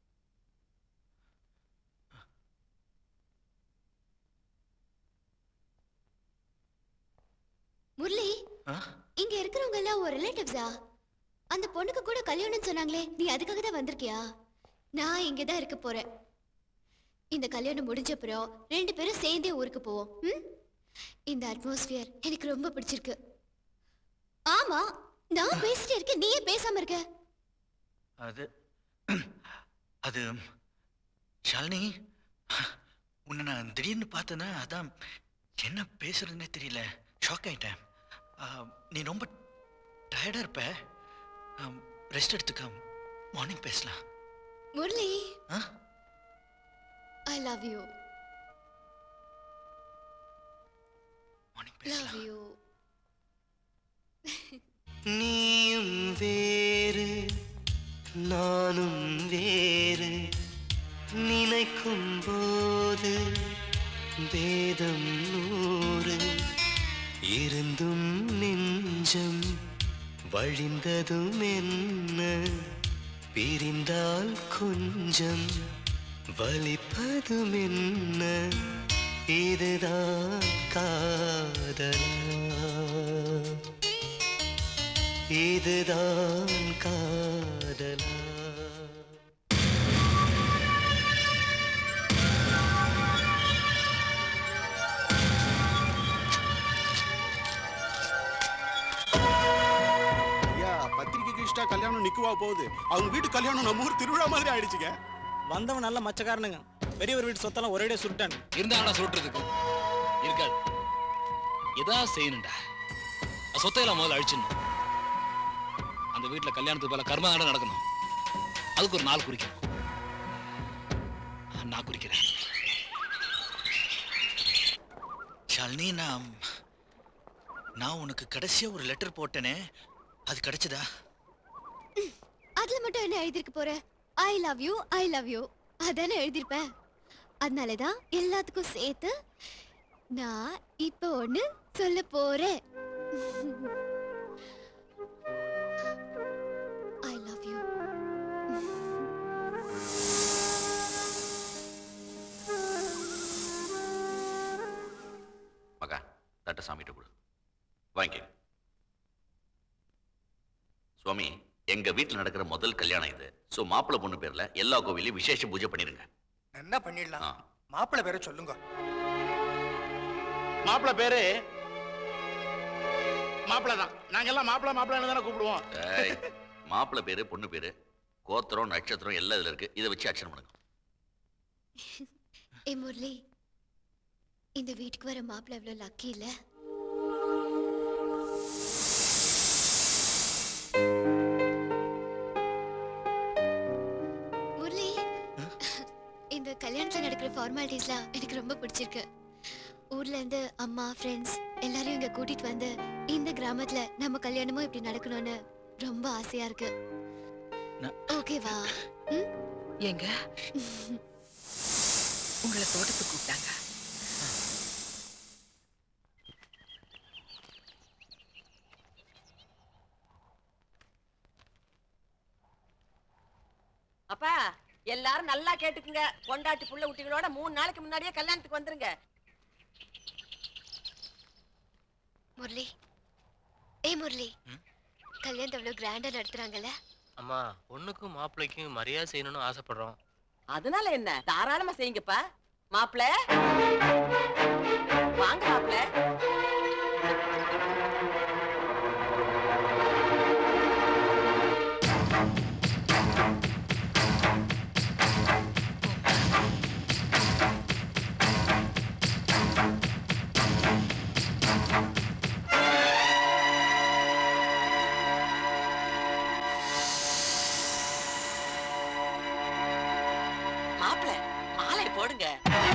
Murali ஆ? இங்க இருக்கிறவங்க எல்லாம் ஒரு ரிலேட்டிவ்ஸா அந்த பொண்ணுக்கு கூட கல்யாணம் சொன்னாங்களே நீ அதுக்காக தான் வந்திருக்கியா நான் இங்க தான் இருக்க போறேன் இந்த கல்யாணம் முடிஞ்ச அப்புறம் ரெண்டு பேரும் சேர்ந்தே ஊருக்கு போவோம் ம்? இந்த அட்மாஸ்பியர் எனக்கு ரொம்ப பிடிச்சிருக்கு ஆமா நான் பேசிட்டே இருக்கேன் நீயே பேசாம இருக்க அது அது ஷாலினி உன்னை நான் திடீர்னு பார்த்தேன்னா அதான் என்ன பேசுறதுன்னே தெரியல ஷாக் ஆயிட்டேன் ஆ, நீ ரொம்ப டயர்டாக இருப்ப ரெஸ்ட் எடுத்துக்க மார்னிங் பேசலாம் முரளி ஆ? I love you love you நீயும் வேறு நானும் வேறு நினைக்கும் போது வேதம் நூறு இருந்தும் நெஞ்சம் வழிந்ததும் என்ன பிரிந்தால் கொஞ்சம் வலிப்பதும் என்ன இதுதான் காதலா இதுதான் காதலா ஐயா பத்திரிக்கைக்கு இஷ்டா கல்யாணம் நிக்குவா போகுது அவங்க வீட்டு கல்யாணம் நம்ம ஊர் திருவிழா மாதிரி ஆயிடுச்சுங்க வந்தவன் நல்ல மச்சக்காரனுங்க பெரியவர் வீட்டு சொத்தெல்லாம் ஒரேடியா சுட்டான் இருந்தாடா சுட்டுறதுக்கு இருக்காது எதா செய்யணும்டா அது சொத்தையெல்லாம் முதல்ல அழிச்சிடணும் அந்த வீட்டுல கல்யாணத்துக்கு பல கர்ம தானே நடக்கணும் அதுக்கு ஒரு நாள் குறிக்கணும் நான் குறிக்கிறேன் ஷாலினி நான் நான் உனக்கு கடைசியா ஒரு லெட்டர் போட்டேனே அது கிடைச்சதா அதுல மட்டும் என்ன எழுதிருக்க போற I love you I love you அதானே எழுதிருப்பேன் அதனால தான் எல்லாத்துக்கும் சேர்த்து நான் இப்ப ஒண்ணு சொல்ல போறேன் ஐ லவ் யூ மகா தட்ட சாமிகிட்ட கொடு வாங்கி சுவாமி எங்க வீட்டுல நடக்கிற முதல் கல்யாணம் இது சோ மாப்பிள்ளை பொண்ணு பேர்ல எல்லா கோவிலையும் விசேஷ பூஜை பண்ணிருங்க என்ன பண்ணிடலாம் மாப்பிள்ளை பேரை சொல்லுங்க மாப்பிள்ளை பேரு மாப்பிள்ளை தான் நாங்க எல்லாம் மாப்பிள்ளை மாப்பிள்ளைன்னு தானே கூப்பிடுவோம் ஏய், மாப்பிள்ளை பேரு பொண்ணு பேரு கோத்திரம் நட்சத்திரம் எல்லாம் இதுல இருக்கு இதை வச்சு அக்ஷன் பண்ணுங்க ஏ முரளி இந்த வீட்டுக்கு வர மாப்பிள்ள எவ்வளவு லக்கி இல்ல முரளி இந்த கல்யாணத்துல நடக்கிற ஃபார்மாலிட்டிஸ்லாம் எனக்கு ரொம்ப பிடிச்சிருக்கு ஊர்ல இருந்து அம்மா ஃப்ரெண்ட்ஸ் எல்லாரையும் இங்க கூட்டிட்டு வந்து இந்த கிராமத்துல நம்ம கல்யாணமும் இப்படி நடக்கணும்னு ரொம்ப ஆசையா இருக்கு ஓகேவா ஏங்க உங்களை தோட்டத்துக்கு கூப்பிட்டாங்க அப்பா எல்லாரும் நல்லா கேட்டுக்குங்க பொண்டாட்டி புள்ள குட்டிகளோட மூணு நாளைக்கு முன்னாடியே கல்யாணத்துக்கு வந்துருங்க முரளி ஏய் முரளி கல்யாணத்தை அவ்வளவு கிராண்டா நடத்துறாங்கல்ல அம்மா பொண்ணுக்கும் மாப்பிள்ளைக்கும் மரியாதை செய்யணும்னு ஆசைப்படுறோம் அதனால என்ன தாராளமா செய்யுங்கப்பா மாப்பிள வாங்க மாப்பிள மாப்பிள மாலை போடுங்க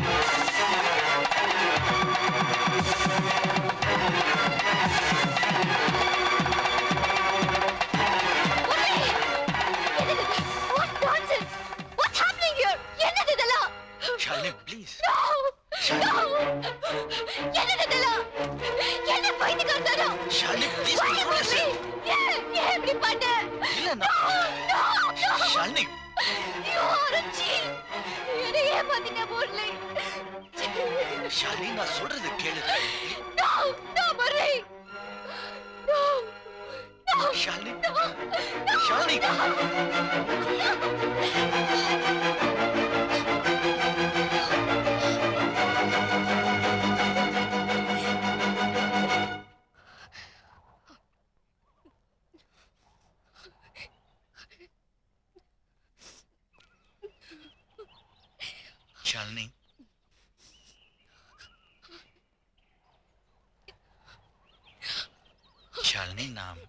What nonsense! What's happening here? என்னது இதெல்லாம்? Shalini please No! No! என்னது இதெல்லாம்? என்ன பைத்தியக்காரத்தனம்? Shalini please Why Murali? ஏன் ஏன் இப்படி பண்ண? இல்ல No! No! No! Shalini You are a cheat! என்னை ஏமாத்திட்ட முரளி. ஷாலினி நான் சொல்றது கேளு No! No, Murali! No! No! Shalini No! No! Shalini Shalini Shalini நான்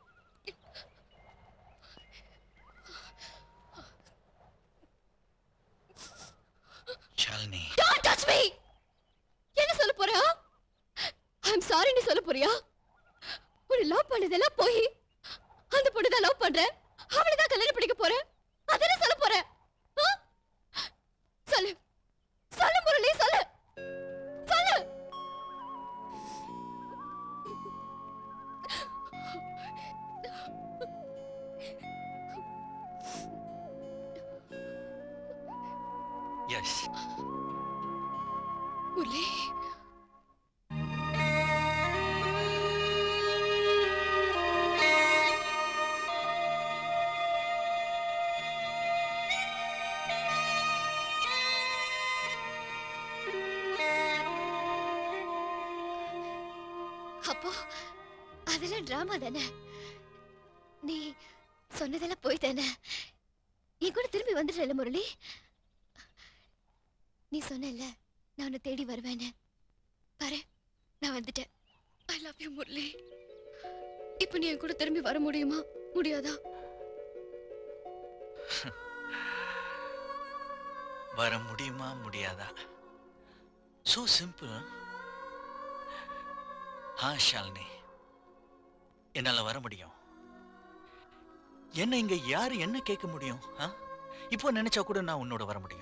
ஷாலினி Don't touch me! என்ன சொல்ல போறா? I'm sorry ன்னு சொல்ல போறியா? ஒரு லவ் பண்ணதெல்லாம் போய் அந்த பொண்ணு தான் லவ் பண்ற அவளை தான் கல்யாணம் பண்ணிக்க போற அதானே சொல்ல போற ஆ? சொல்லு சொல்லு முரளி சொல்லு சொல்லு எஸ் முரளி அப்போ அதெல்லாம் டிராமா தானே நீ சொன்னதெல்லாம் போய் தானே என் கூட திரும்பி வந்துடுறல முரளி நீ சொன்னல நான் உன்னை தேடி வருவேன்னு பாரு நான் வந்துட்டேன் ஐ லவ் யூ முரளி இப்போ நீ என் கூட திரும்பி வர முடியுமா முடியாதா வர முடியுமா முடியாதா சோ சிம்பிள் ஆ ஷாலினி என்னால வர முடியும் என்ன இங்க யாரு என்ன கேட்க முடியும் ஆ? இப்போ நினைச்சா கூட நான் உன்னோட வர முடியும்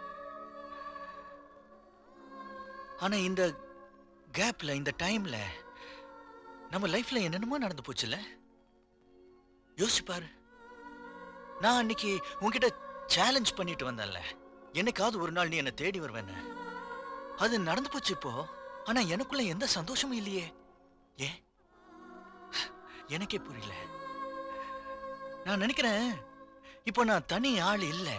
ஆனா இந்த கேப்ல இந்த டைம்ல நம்ம லைஃப்ல என்னென்னமோ நடந்து போச்சுல்ல யோசிச்சு பாரு நான் அன்னைக்கு உன்கிட்ட சேலஞ்ச் பண்ணிட்டு வந்தேன்ல என்னைக்காவது ஒரு நாள் நீ என்ன தேடி வருவேன்னு அது நடந்து போச்சு இப்போ ஆனா எனக்குள்ள எந்த சந்தோஷமும் இல்லையே ஏன் எனக்கே புரியல நான் நினைக்கிறேன் இப்போ நான் தனி ஆள் இல்ல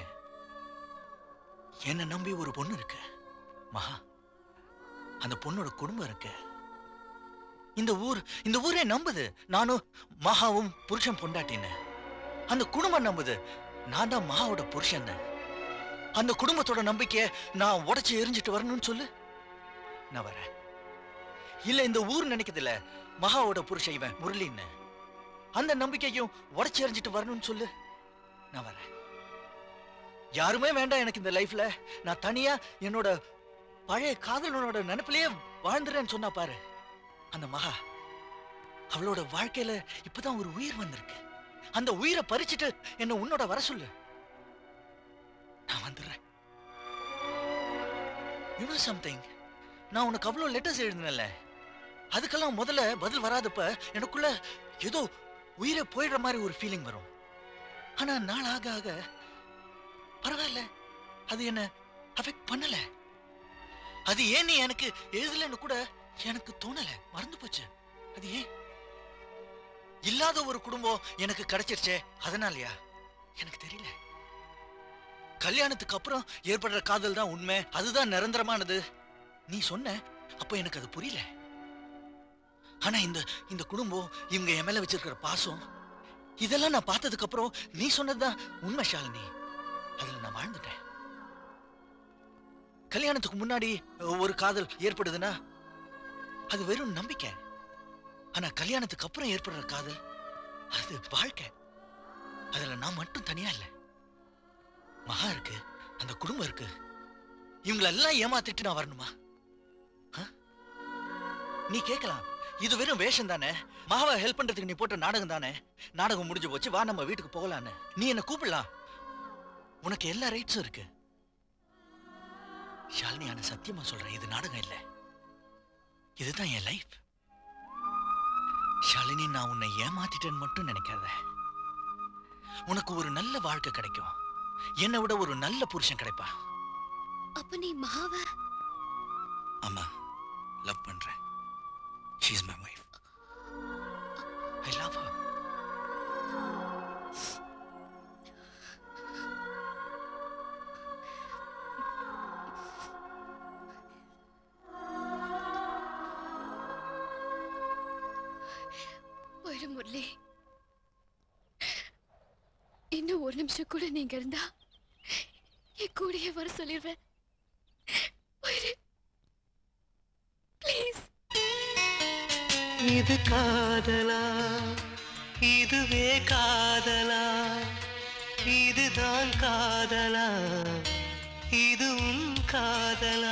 என்ன நம்பி ஒரு பொண்ணு இருக்கு மகா அந்த பொண்ணோட குடும்பம் இருக்கு இந்த ஊர் இந்த ஊரே நம்புது நானும் மகாவும் புருஷன் பொண்டாட்டின்னு அந்த குடும்பம் நம்புது நான் தான் மகாவோட புருஷன் அந்த குடும்பத்தோட நம்பிக்கைய நான் உடைச்சு எரிஞ்சிட்டு வரணும்னு சொல்லு நான் வரேன் இல்ல இந்த ஊர் நினைக்குதுல மகாவோட புருஷன் இவன் முரளின்னு அந்த நம்பிக்கையும் உடைச்சு எறிஞ்சிட்டு வரணும்னு சொல்லு நான் வரேன் யாருமே வேண்டாம் எனக்கு இந்த லைஃப்ல நான் தனியா என்னோட பழைய காதலனோட நினைப்பிலேயே வாழ்ந்துறேன்னு சொன்னா பாரு அந்த மகா அவளோட வாழ்க்கையில இப்பதான் ஒரு உயிர் வந்திருக்கு அந்த உயிரை பறிச்சுட்டு என்ன உன்னோட வர சொல்லு நான் வந்துடுறேன் யூ நோ சம்திங் நான் உனக்கு அவ்வளோ லெட்டர்ஸ் எழுதினல அதுக்கெல்லாம் முதல்ல பதில் வராதப்ப எனக்குள்ள ஏதோ உயிரை போயிடுற மாதிரி ஒரு ஃபீலிங் வரும் ஆனா நாள் ஆக ஆக பரவாயில்ல அது என்ன அஃபெக்ட் பண்ணல அது ஏன் நீ எனக்கு எழுதலன்னு கூட எனக்கு தோணல மறந்து போச்சு அது ஏன் இல்லாத ஒரு குடும்பம் எனக்கு கிடைச்சிருச்சே அதனாலயா எனக்கு தெரியல கல்யாணத்துக்கு அப்புறம் ஏற்படுற காதல் தான் உண்மை அதுதான் நிரந்தரமானது நீ சொன்ன அப்ப எனக்கு அது புரியல ஆனா இந்த இந்த குடும்பம் இவங்க என் மேல வச்சிருக்கிற பாசம் இதெல்லாம் நான் பார்த்ததுக்கு அப்புறம் நீ சொன்னதுதான் உண்மை ஷாலினி அதுல நான் வாழ்ந்துட்டேன் கல்யாணத்துக்கு முன்னாடி ஒரு காதல் ஏற்படுதுன்னா அது வெறும் நம்பிக்கை ஆனா கல்யாணத்துக்கு அப்புறம் ஏற்படுற காதல் அது வாழ்க்கை அதுல நான் மட்டும் தனியா இல்ல மகா இருக்கு அந்த குடும்பம் இருக்கு இவங்களெல்லாம் ஏமாத்திட்டு நான் வரணுமா ஆ? நீ கேட்கலாம் இது வெறும் வேஷம் தானே மகாவை ஹெல்ப் பண்றதுக்கு நீ போட்ட நாடகம் தானே நாடகம் முடிஞ்சு போச்சு வா நம்ம வீட்டுக்கு போகலான்னு நீ என்ன கூப்பிடலாம் உனக்கு எல்லா ரைட்ஸும் இருக்கு ஷாலினி ஆனா சத்தியமா சொல்றேன் இது நாடகம் இல்ல இதுதான் என் லைஃப் ஷாலினி நான் உன்னை ஏமாத்திட்டேன்னு மட்டும் நினைக்காத உனக்கு ஒரு நல்ல வாழ்க்கை கிடைக்கும் என்னை விட ஒரு நல்ல புருஷன் கிடைப்பா அப்ப நீ மகாவ ஆமா லவ் பண்றேன் she is my wife I love her போயிடு முரளி இன்னும் ஒரு நிமிஷம் கூட நீங்க இருந்தா என் கூடயே வர சொல்லிடுவேன் போயிடு ப்ளீஸ் இது காதலா இதுவே காதலா இதுதான் காதலா இதுவும் காதலா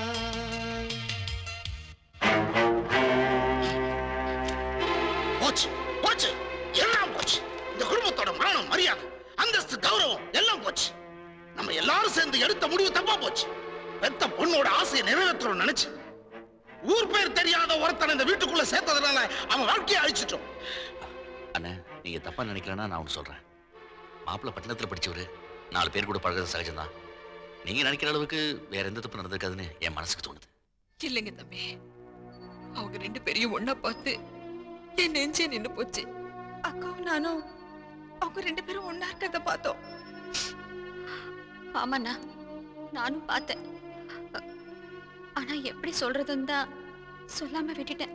போச்சு போச்சு எல்லாம் போச்சு இந்த குடும்பத்தோட மானம் மரியாதை அந்தஸ்து கௌரவம் எல்லாம் போச்சு நம்ம எல்லாரும் சேர்ந்து எடுத்த முடிவு தப்பா போச்சு பெத்த பொண்ணோட ஆசையை நிறைவேற்றணும் நினைச்சு ஊர் பேர் தெரியாத ஒருத்தனை இந்த வீட்டுக்குள்ள சேர்த்ததுனால அவன் வாழ்க்கையை அழிச்சிட்டோம் அண்ணே நீங்க தப்பா நினைக்கலன்னா நான் ஒன்று சொல்றேன் மாப்பிள்ளை பட்டணத்துல படிச்சவரு நாலு பேர் கூட பழகிறது சகஜம்தான் நீங்க நினைக்கிற அளவுக்கு வேற எந்த தப்பு நடந்திருக்காதுன்னு என் மனசுக்கு தோணுது இல்லைங்க தம்பி அவங்க ரெண்டு பேரையும் ஒண்ணா பார்த்து என் நெஞ்சே நின்னு போச்சு அக்காவும் நானும் அவங்க ரெண்டு பேரும் ஒண்ணா இருக்கிறத பார்த்தோம் ஆமாண்ணா நானும் பார்த்தேன் அ- ஆனா எப்படி சொல்றதுன்னு தான் சொல்லாம விட்டுட்டேன்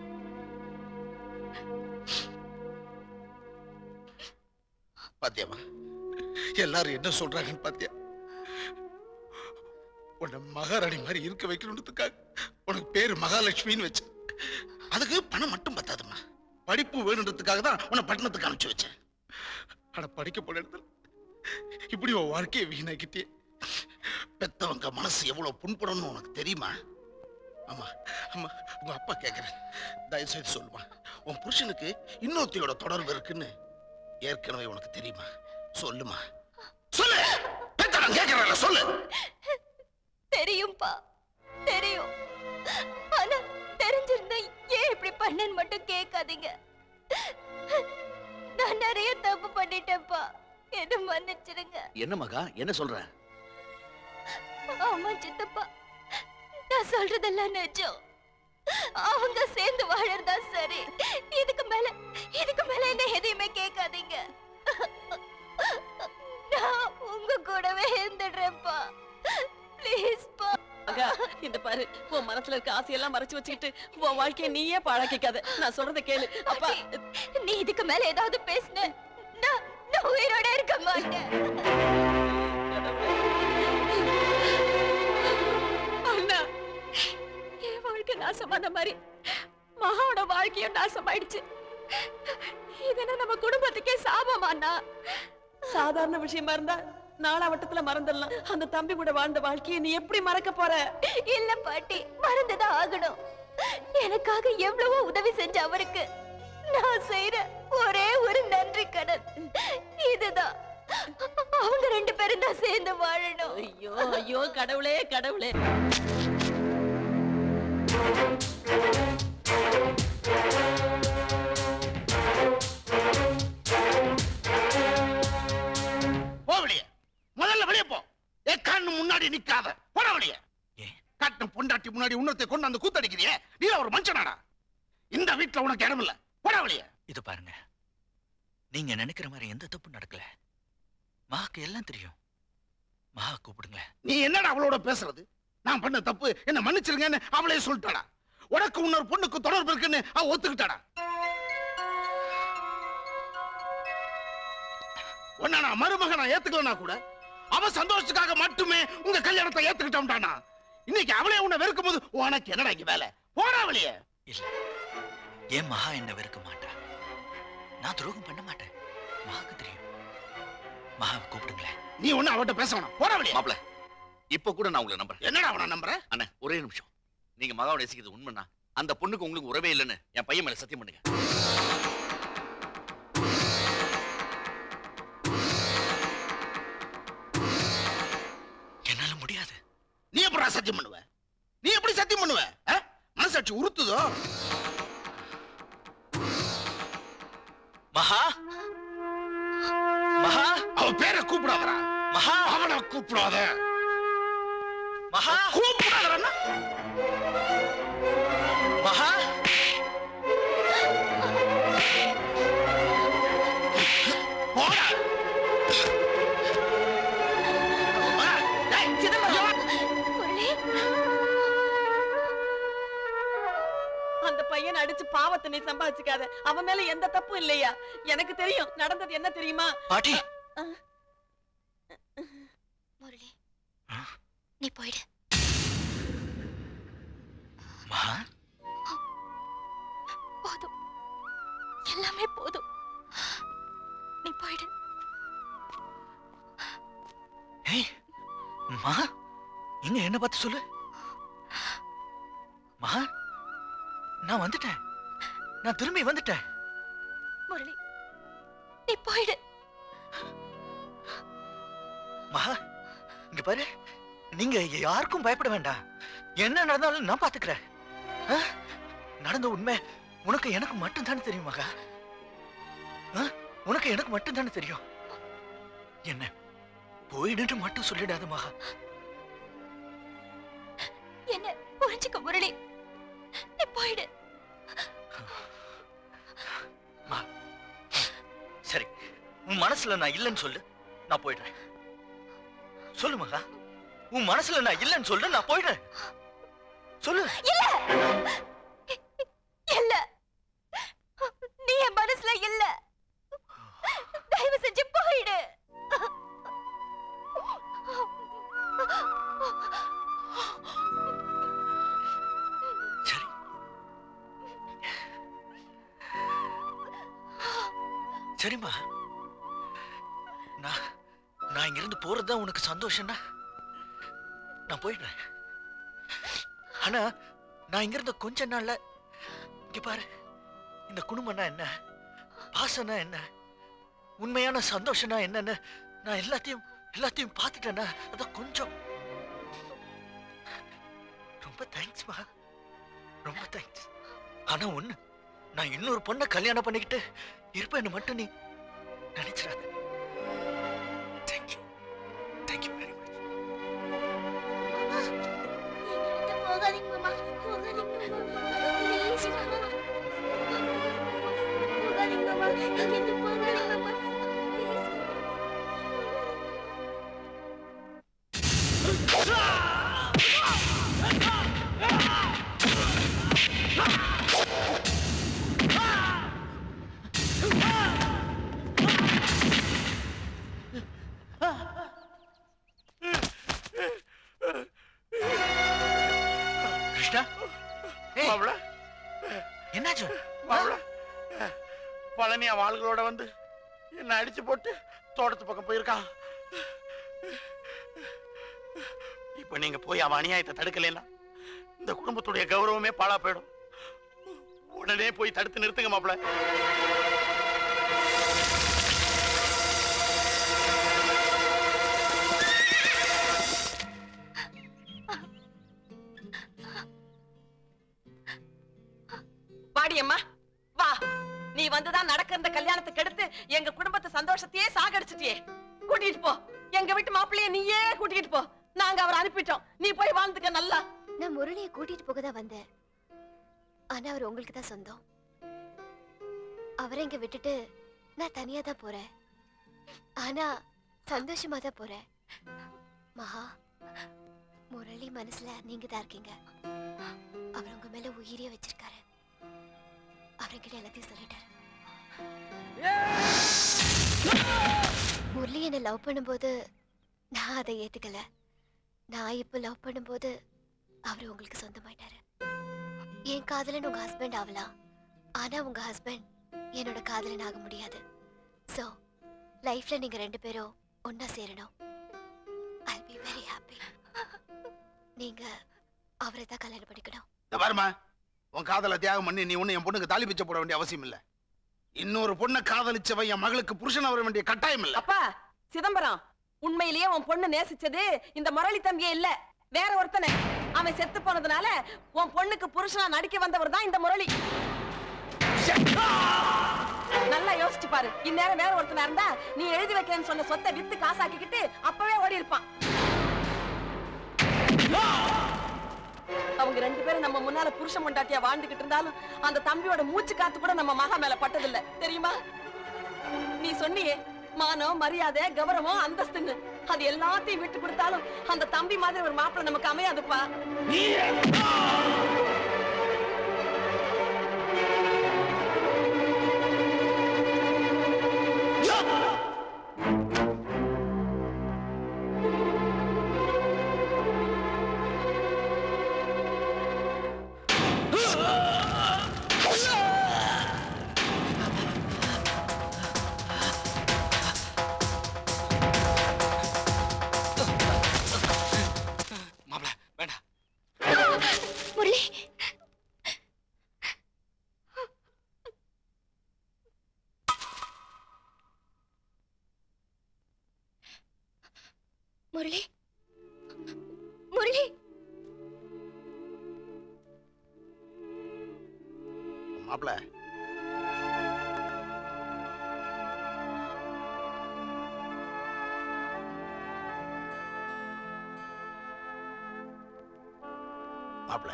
பாத்தியாமா எல்லாரும் என்ன சொல்றாங்கன்னு பாத்தியா உன்னை மகாராணி மாதிரி இருக்க வைக்கணுன்றதுக்காக உனக்கு பேரு மகாலட்சுமின்னு வச்சேன் அதுக்கு பணம் மட்டும் பத்தாதும்மா படிப்பு வேணுன்றதுக்காக தான் உன்னை பட்டணத்துக்கு அனுப்பிச்சு வச்சேன் ஆனா படிக்க போன இடத்துல இப்படி உன் வாழ்க்கையை வீணாக்கிட்டே பெத்தவங்க மனசு எவ்வளவு புண்படணும்னு உனக்கு தெரியுமா ஆமா ஆமா உங்க அப்பா கேக்குறேன் தயவு செய்து சொல்லுமா உன் புருஷனுக்கு இன்னொருத்தியோட தொடர்பு இருக்குன்னு ஏற்கனவே உனக்கு தெரியுமா சொல்லுமா சொல்லு பெத்தவன் கேக்குறல சொல்லு தெரியும்பா தெரியும் ஆனா தெரிஞ்சிருந்தா ஏன் இப்படி பண்ணேன்னு மட்டும் கேட்காதீங்க நான் நிறைய தப்பு பண்ணிட்டேன்ப்பா என்ன மன்னிச்சிடுங்க என்ன மகா என்ன சொல்ற ஆமா சித்தப்பா நான் சொல்றதெல்லாம் நிஜம் அவங்க சேர்ந்து வாழறதா சரி இதுக்கு மேல இதுக்கு மேல என்ன எதையுமே கேட்காதீங்க நான் உங்க கூடவே இருந்துடுறேன்ப்பா ப்ளீஸ் பா அக்கா இந்த பாரு உன் மனசுல இருக்க ஆசையெல்லாம் மறைச்சு வச்சுக்கிட்டு உன் வாழ்க்கைய நீயே பாழாக்கிக்காத நான் சொல்றத கேளு அப்பா நீ இதுக்கு மேல ஏதாவது பேசுன நான் நான் ஆயிடுச்சு இதென்ன நம்ம குடும்பத்துக்கே சாபமாண்ணா சாதாரண விஷயமா இருந்தா நாளாவட்டத்துல மறந்துடலாம் அந்த தம்பி கூட வாழ்ந்த வாழ்க்கையை நீ எப்படி மறக்க போற இல்ல பாட்டி மறந்துதான் ஆகணும் எனக்காக எவ்வளவோ உதவி செஞ்ச அவருக்கு நான் செய்யற ஒரே ஒரு நன்றி கடன் இதுதான் அவங்க ரெண்டு பேரும் தான் சேர்ந்து வாழணும் ஐயோ ஐயோ கடவுளே கடவுளே போ வெளியே முதல்ல வெளியே போ ஏ கண்ணு முன்னாடி நிக்காத போட வெளியே கட்டின பொண்டாட்டி முன்னாடி உன்னத்தை கொண்டு வந்து கூத்தடிக்கிறியே நீ ஒரு மனுஷனாடா இந்த வீட்டுல உனக்கு இடம் இல்ல போட வெளியே இது பாருங்க நீங்க நினைக்கிற மாதிரி எந்த தப்பு நடக்கல மகாக்கு எல்லாம் தெரியும் மகா கூப்பிடுங்க நீ என்னடா அவளோட பேசுறது நான் பண்ண தப்பு என்ன மன்னிச்சிருங்கன்னு அவளே சொல்லிட்டாடா உனக்கு இன்னொரு பொண்ணுக்கு தொடர்பு இருக்குன்னு அவ ஒத்துக்கிட்டாடா உன்னை நான் மருமகனை ஏத்துக்கலனா கூட அவ சந்தோஷத்துக்காக மட்டுமே உங்க கல்யாணத்தை ஏத்துக்கிட்டோம்டானா இன்னைக்கு அவளே உன்னை வெறுக்கும் போது உனக்கு என்னடா இங்க வேலை போடா வெளியே இல்ல ஏன் மகா என்ன வெறுக்க மாட்டா நான் துரோகம் பண்ண மாட்டேன் மகாக்கு தெரியும் மகாவை கூப்பிடுங்களேன் நீ ஒண்ணு அவட்ட பேச வேணாம் போடா வெளியே மாப்ள இப்ப கூட நான் உங்களை நம்புறேன் என்னடா அவனை நம்புற அண்ணா ஒரே நிமிஷம் நீங்க மகாவோட நேசிக்கிறது உண்மைன்னா அந்த பொண்ணுக்கு உங்களுக்கு உறவே இல்லைன்னு என் பையன் மேல சத்தியம் பண்ணுங்க என்னால முடியாது நீ எப்படா சத்தியம் பண்ணுவ நீ எப்படி சத்தியம் பண்ணுவ ஆ? மனசாட்சி உறுத்துதோ மகா மகா அவ பேரை கூப்பிடாதடா மகா அவனை கூப்பிடாத மகா கூப்பிடாதடா மகா போடா அந்த பையன் அடிச்சு பாவத்தை நீ சம்பாதிச்சுக்காத அவன் மேல எந்த தப்பும் இல்லையா எனக்கு தெரியும் நடந்தது என்ன தெரியுமா பாட்டி முரளி நீ போயிடு மகா போதும் எல்லாமே போதும் நீ போயிடு ஏய் மகா இங்க என்ன பார்த்து சொல்லு மகா நான் வந்துட்டேன் நான் திரும்பி வந்துட்டேன் முரளி நீ போயிடு மகா இங்க பாரு நீங்க யாருக்கும் பயப்பட வேண்டாம் என்ன நடந்தாலும் நான் பாத்துக்கிறேன் ஆ? நடந்த உண்மை உனக்கு எனக்கு மட்டும் தானே தெரியும் மகா ஆ? உனக்கு எனக்கு மட்டும் தானே தெரியும் என்ன போயிடுன்னு மட்டும் சொல்லிடாத மகா என்ன புரிஞ்சுக்க முரளி நீ போயிடு மா, சரி உன் மனசுல நான் இல்லைன்னு சொல்லு நான் போயிடுறேன் சொல்லு மகா உன் மனசுல நான் இல்லைன்னு சொல்லு நான் போயிடுறேன் சொல்லு இல்ல இல்ல நீ என் மனசுல இல்ல தயவு செஞ்சு போயிடு சரிம்மா நான் நான் இங்கிருந்து போறதுதான் உனக்கு சந்தோஷம்னா நான் போயிடுறேன் ஆனா நான் இங்கிருந்த கொஞ்ச நாள்ல இங்க பாரு இந்த குடும்பம்னா என்ன பாசம்னா என்ன உண்மையான சந்தோஷம்னா என்னன்னு நான் எல்லாத்தையும் எல்லாத்தையும் பார்த்துட்டேன்னா அதான் கொஞ்சம் ரொம்ப தேங்க்ஸ்மா ரொம்ப தேங்க்ஸ் ஆனா ஒண்ணு நான் இன்னொரு பொண்ணை கல்யாணம் பண்ணிக்கிட்டு இருப்பேன்னு மட்டும் நீ நினைச்சிடாத தேங்க்யூ தேங்க்யூ வெரி மச் போகாதீங்க மாமா போகாதீங்க மாமா ப்ளீஸ் மாமா போகாதீங்க மாமா இங்கிருந்து போகாதீங்க மாமா கிருஷ்ணா ஏய் மாப்பிள என்னாச்சு மாப்பிள அவன் ஆளுகளோட வந்து என்ன அடிச்சு போட்டு தோட்டத்து பக்கம் போயிருக்கான் இப்ப நீங்க போய் அவன் அநியாயத்தை தடுக்கலைன்னா இந்த குடும்பத்துடைய கௌரவமே பாழா போயிடும் உடனே போய் தடுத்து நிறுத்துங்க மாப்பிள்ள வாடி அம்மா வா நீ வந்துதான் நடக்கிற இந்த கல்யாணத்துக்கு எடுத்து எங்க குடும்பத்து சந்தோஷத்தையே சாகடிச்சிட்டியே கூட்டிட்டு போ எங்க வீட்டு மாப்பிள்ளைய நீயே கூட்டிட்டு போ நாங்க அவரை அனுப்பிட்டோம் நீ போய் வாழ்ந்துக்க நல்லா நான் முரளியை கூட்டிட்டு போக தான் வந்தேன் ஆனா அவர் உங்களுக்கு தான் சொந்தம் அவரை இங்க விட்டுட்டு நான் தனியா தான் போறேன் ஆனா சந்தோஷமா தான் போறேன் மகா முரளி மனசுல நீங்க தான் இருக்கீங்க அவர் உங்க மேல உயிரே வச்சிருக்காரு அவர்கிட்ட எல்லாத்தையும் சொல்லிட்டாரு முரளி என்னை லவ் பண்ணும்போது நான் அதை ஏத்துக்கல நான் இப்போ லவ் பண்ணும்போது அவர் உங்களுக்கு சொந்தமாயிட்டாரு என் காதலன் உங்க ஹஸ்பண்ட் ஆகலாம் ஆனா உங்க ஹஸ்பண்ட் என்னோட காதலன் ஆக முடியாது சோ லைஃப்ல நீங்க ரெண்டு பேரும் ஒண்ணா சேரணும் ஐ பி வெரி ஹாப்பி நீங்க அவரை தான் கல்யாணம் பண்ணிக்கணும் இந்த பாருமா உன் காதலை தியாகம் பண்ணி நீ ஒண்ணு என் பொண்ணுக்கு தாலி பிச்சை போட வேண்டிய அவசியம் இல்ல இன்னொரு பொண்ணை காதலிச்சவன் என் மகளுக்கு புருஷன் வர வேண்டிய கட்டாயம் இல்ல அப்பா சிதம்பரம் உண்மையிலேயே உன் பொண்ணு நேசிச்சது இந்த முரளி தம்பியே இல்ல வேற ஒருத்தனை அவன் செத்து போனதுனால உன் பொண்ணுக்கு புருஷனா நடிக்க வந்தவர் தான் இந்த முரளி நல்லா யோசிச்சு பாரு இந்நேரம் வேற ஒருத்தனா இருந்தா நீ எழுதி வைக்கிறேன்னு சொன்ன சொத்தை வித்து காசாக்கிக்கிட்டு அப்பவே ஓடி இருப்பான் அவங்க ரெண்டு பேரும் நம்ம முன்னால புருஷன் பொண்டாட்டியா வாழ்ந்துகிட்டு இருந்தாலும் அந்த தம்பியோட மூச்சு காத்து கூட நம்ம மகா மேல பட்டதில்ல தெரியுமா நீ சொன்னியே மானம் மரியாதை கௌரவம் அந்தஸ்துன்னு அது எல்லாத்தையும் விட்டு கொடுத்தாலும் அந்த தம்பி மாதிரி ஒரு மாப்பிள்ளை நமக்கு அமையாதுப்பா முரளி முரளி முரளி மாப்பிள மாப்பிள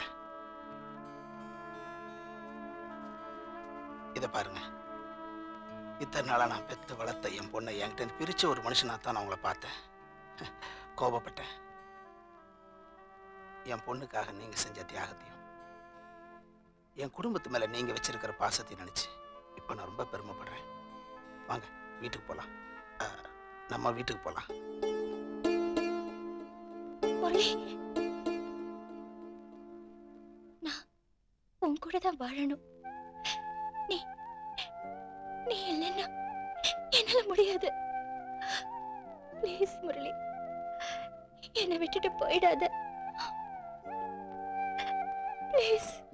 இத பாருங்க இத்தனை நாளா நான் பெத்து வளர்த்த என் பொண்ணை என்கிட்ட இருந்து பிரிச்ச ஒரு மனுஷனா தான் நான் உங்களை பார்த்தேன் கோபப்பட்டேன் என் பொண்ணுக்காக நீங்க செஞ்ச தியாகத்தையும் என் குடும்பத்து மேல நீங்க வச்சிருக்கிற பாசத்தையும் நினைச்சு இப்ப நான் ரொம்ப பெருமைப்படுறேன் வாங்க வீட்டுக்கு போலாம் அஹ், நம்ம வீட்டுக்கு போலாம் முரளி நான் உன் கூட தான் வாழணும் நீ நீ இல்லைன்னா என்னால முடியாது ப்ளீஸ் முரளி என்னை விட்டுட்டு போயிடாத ப்ளீஸ்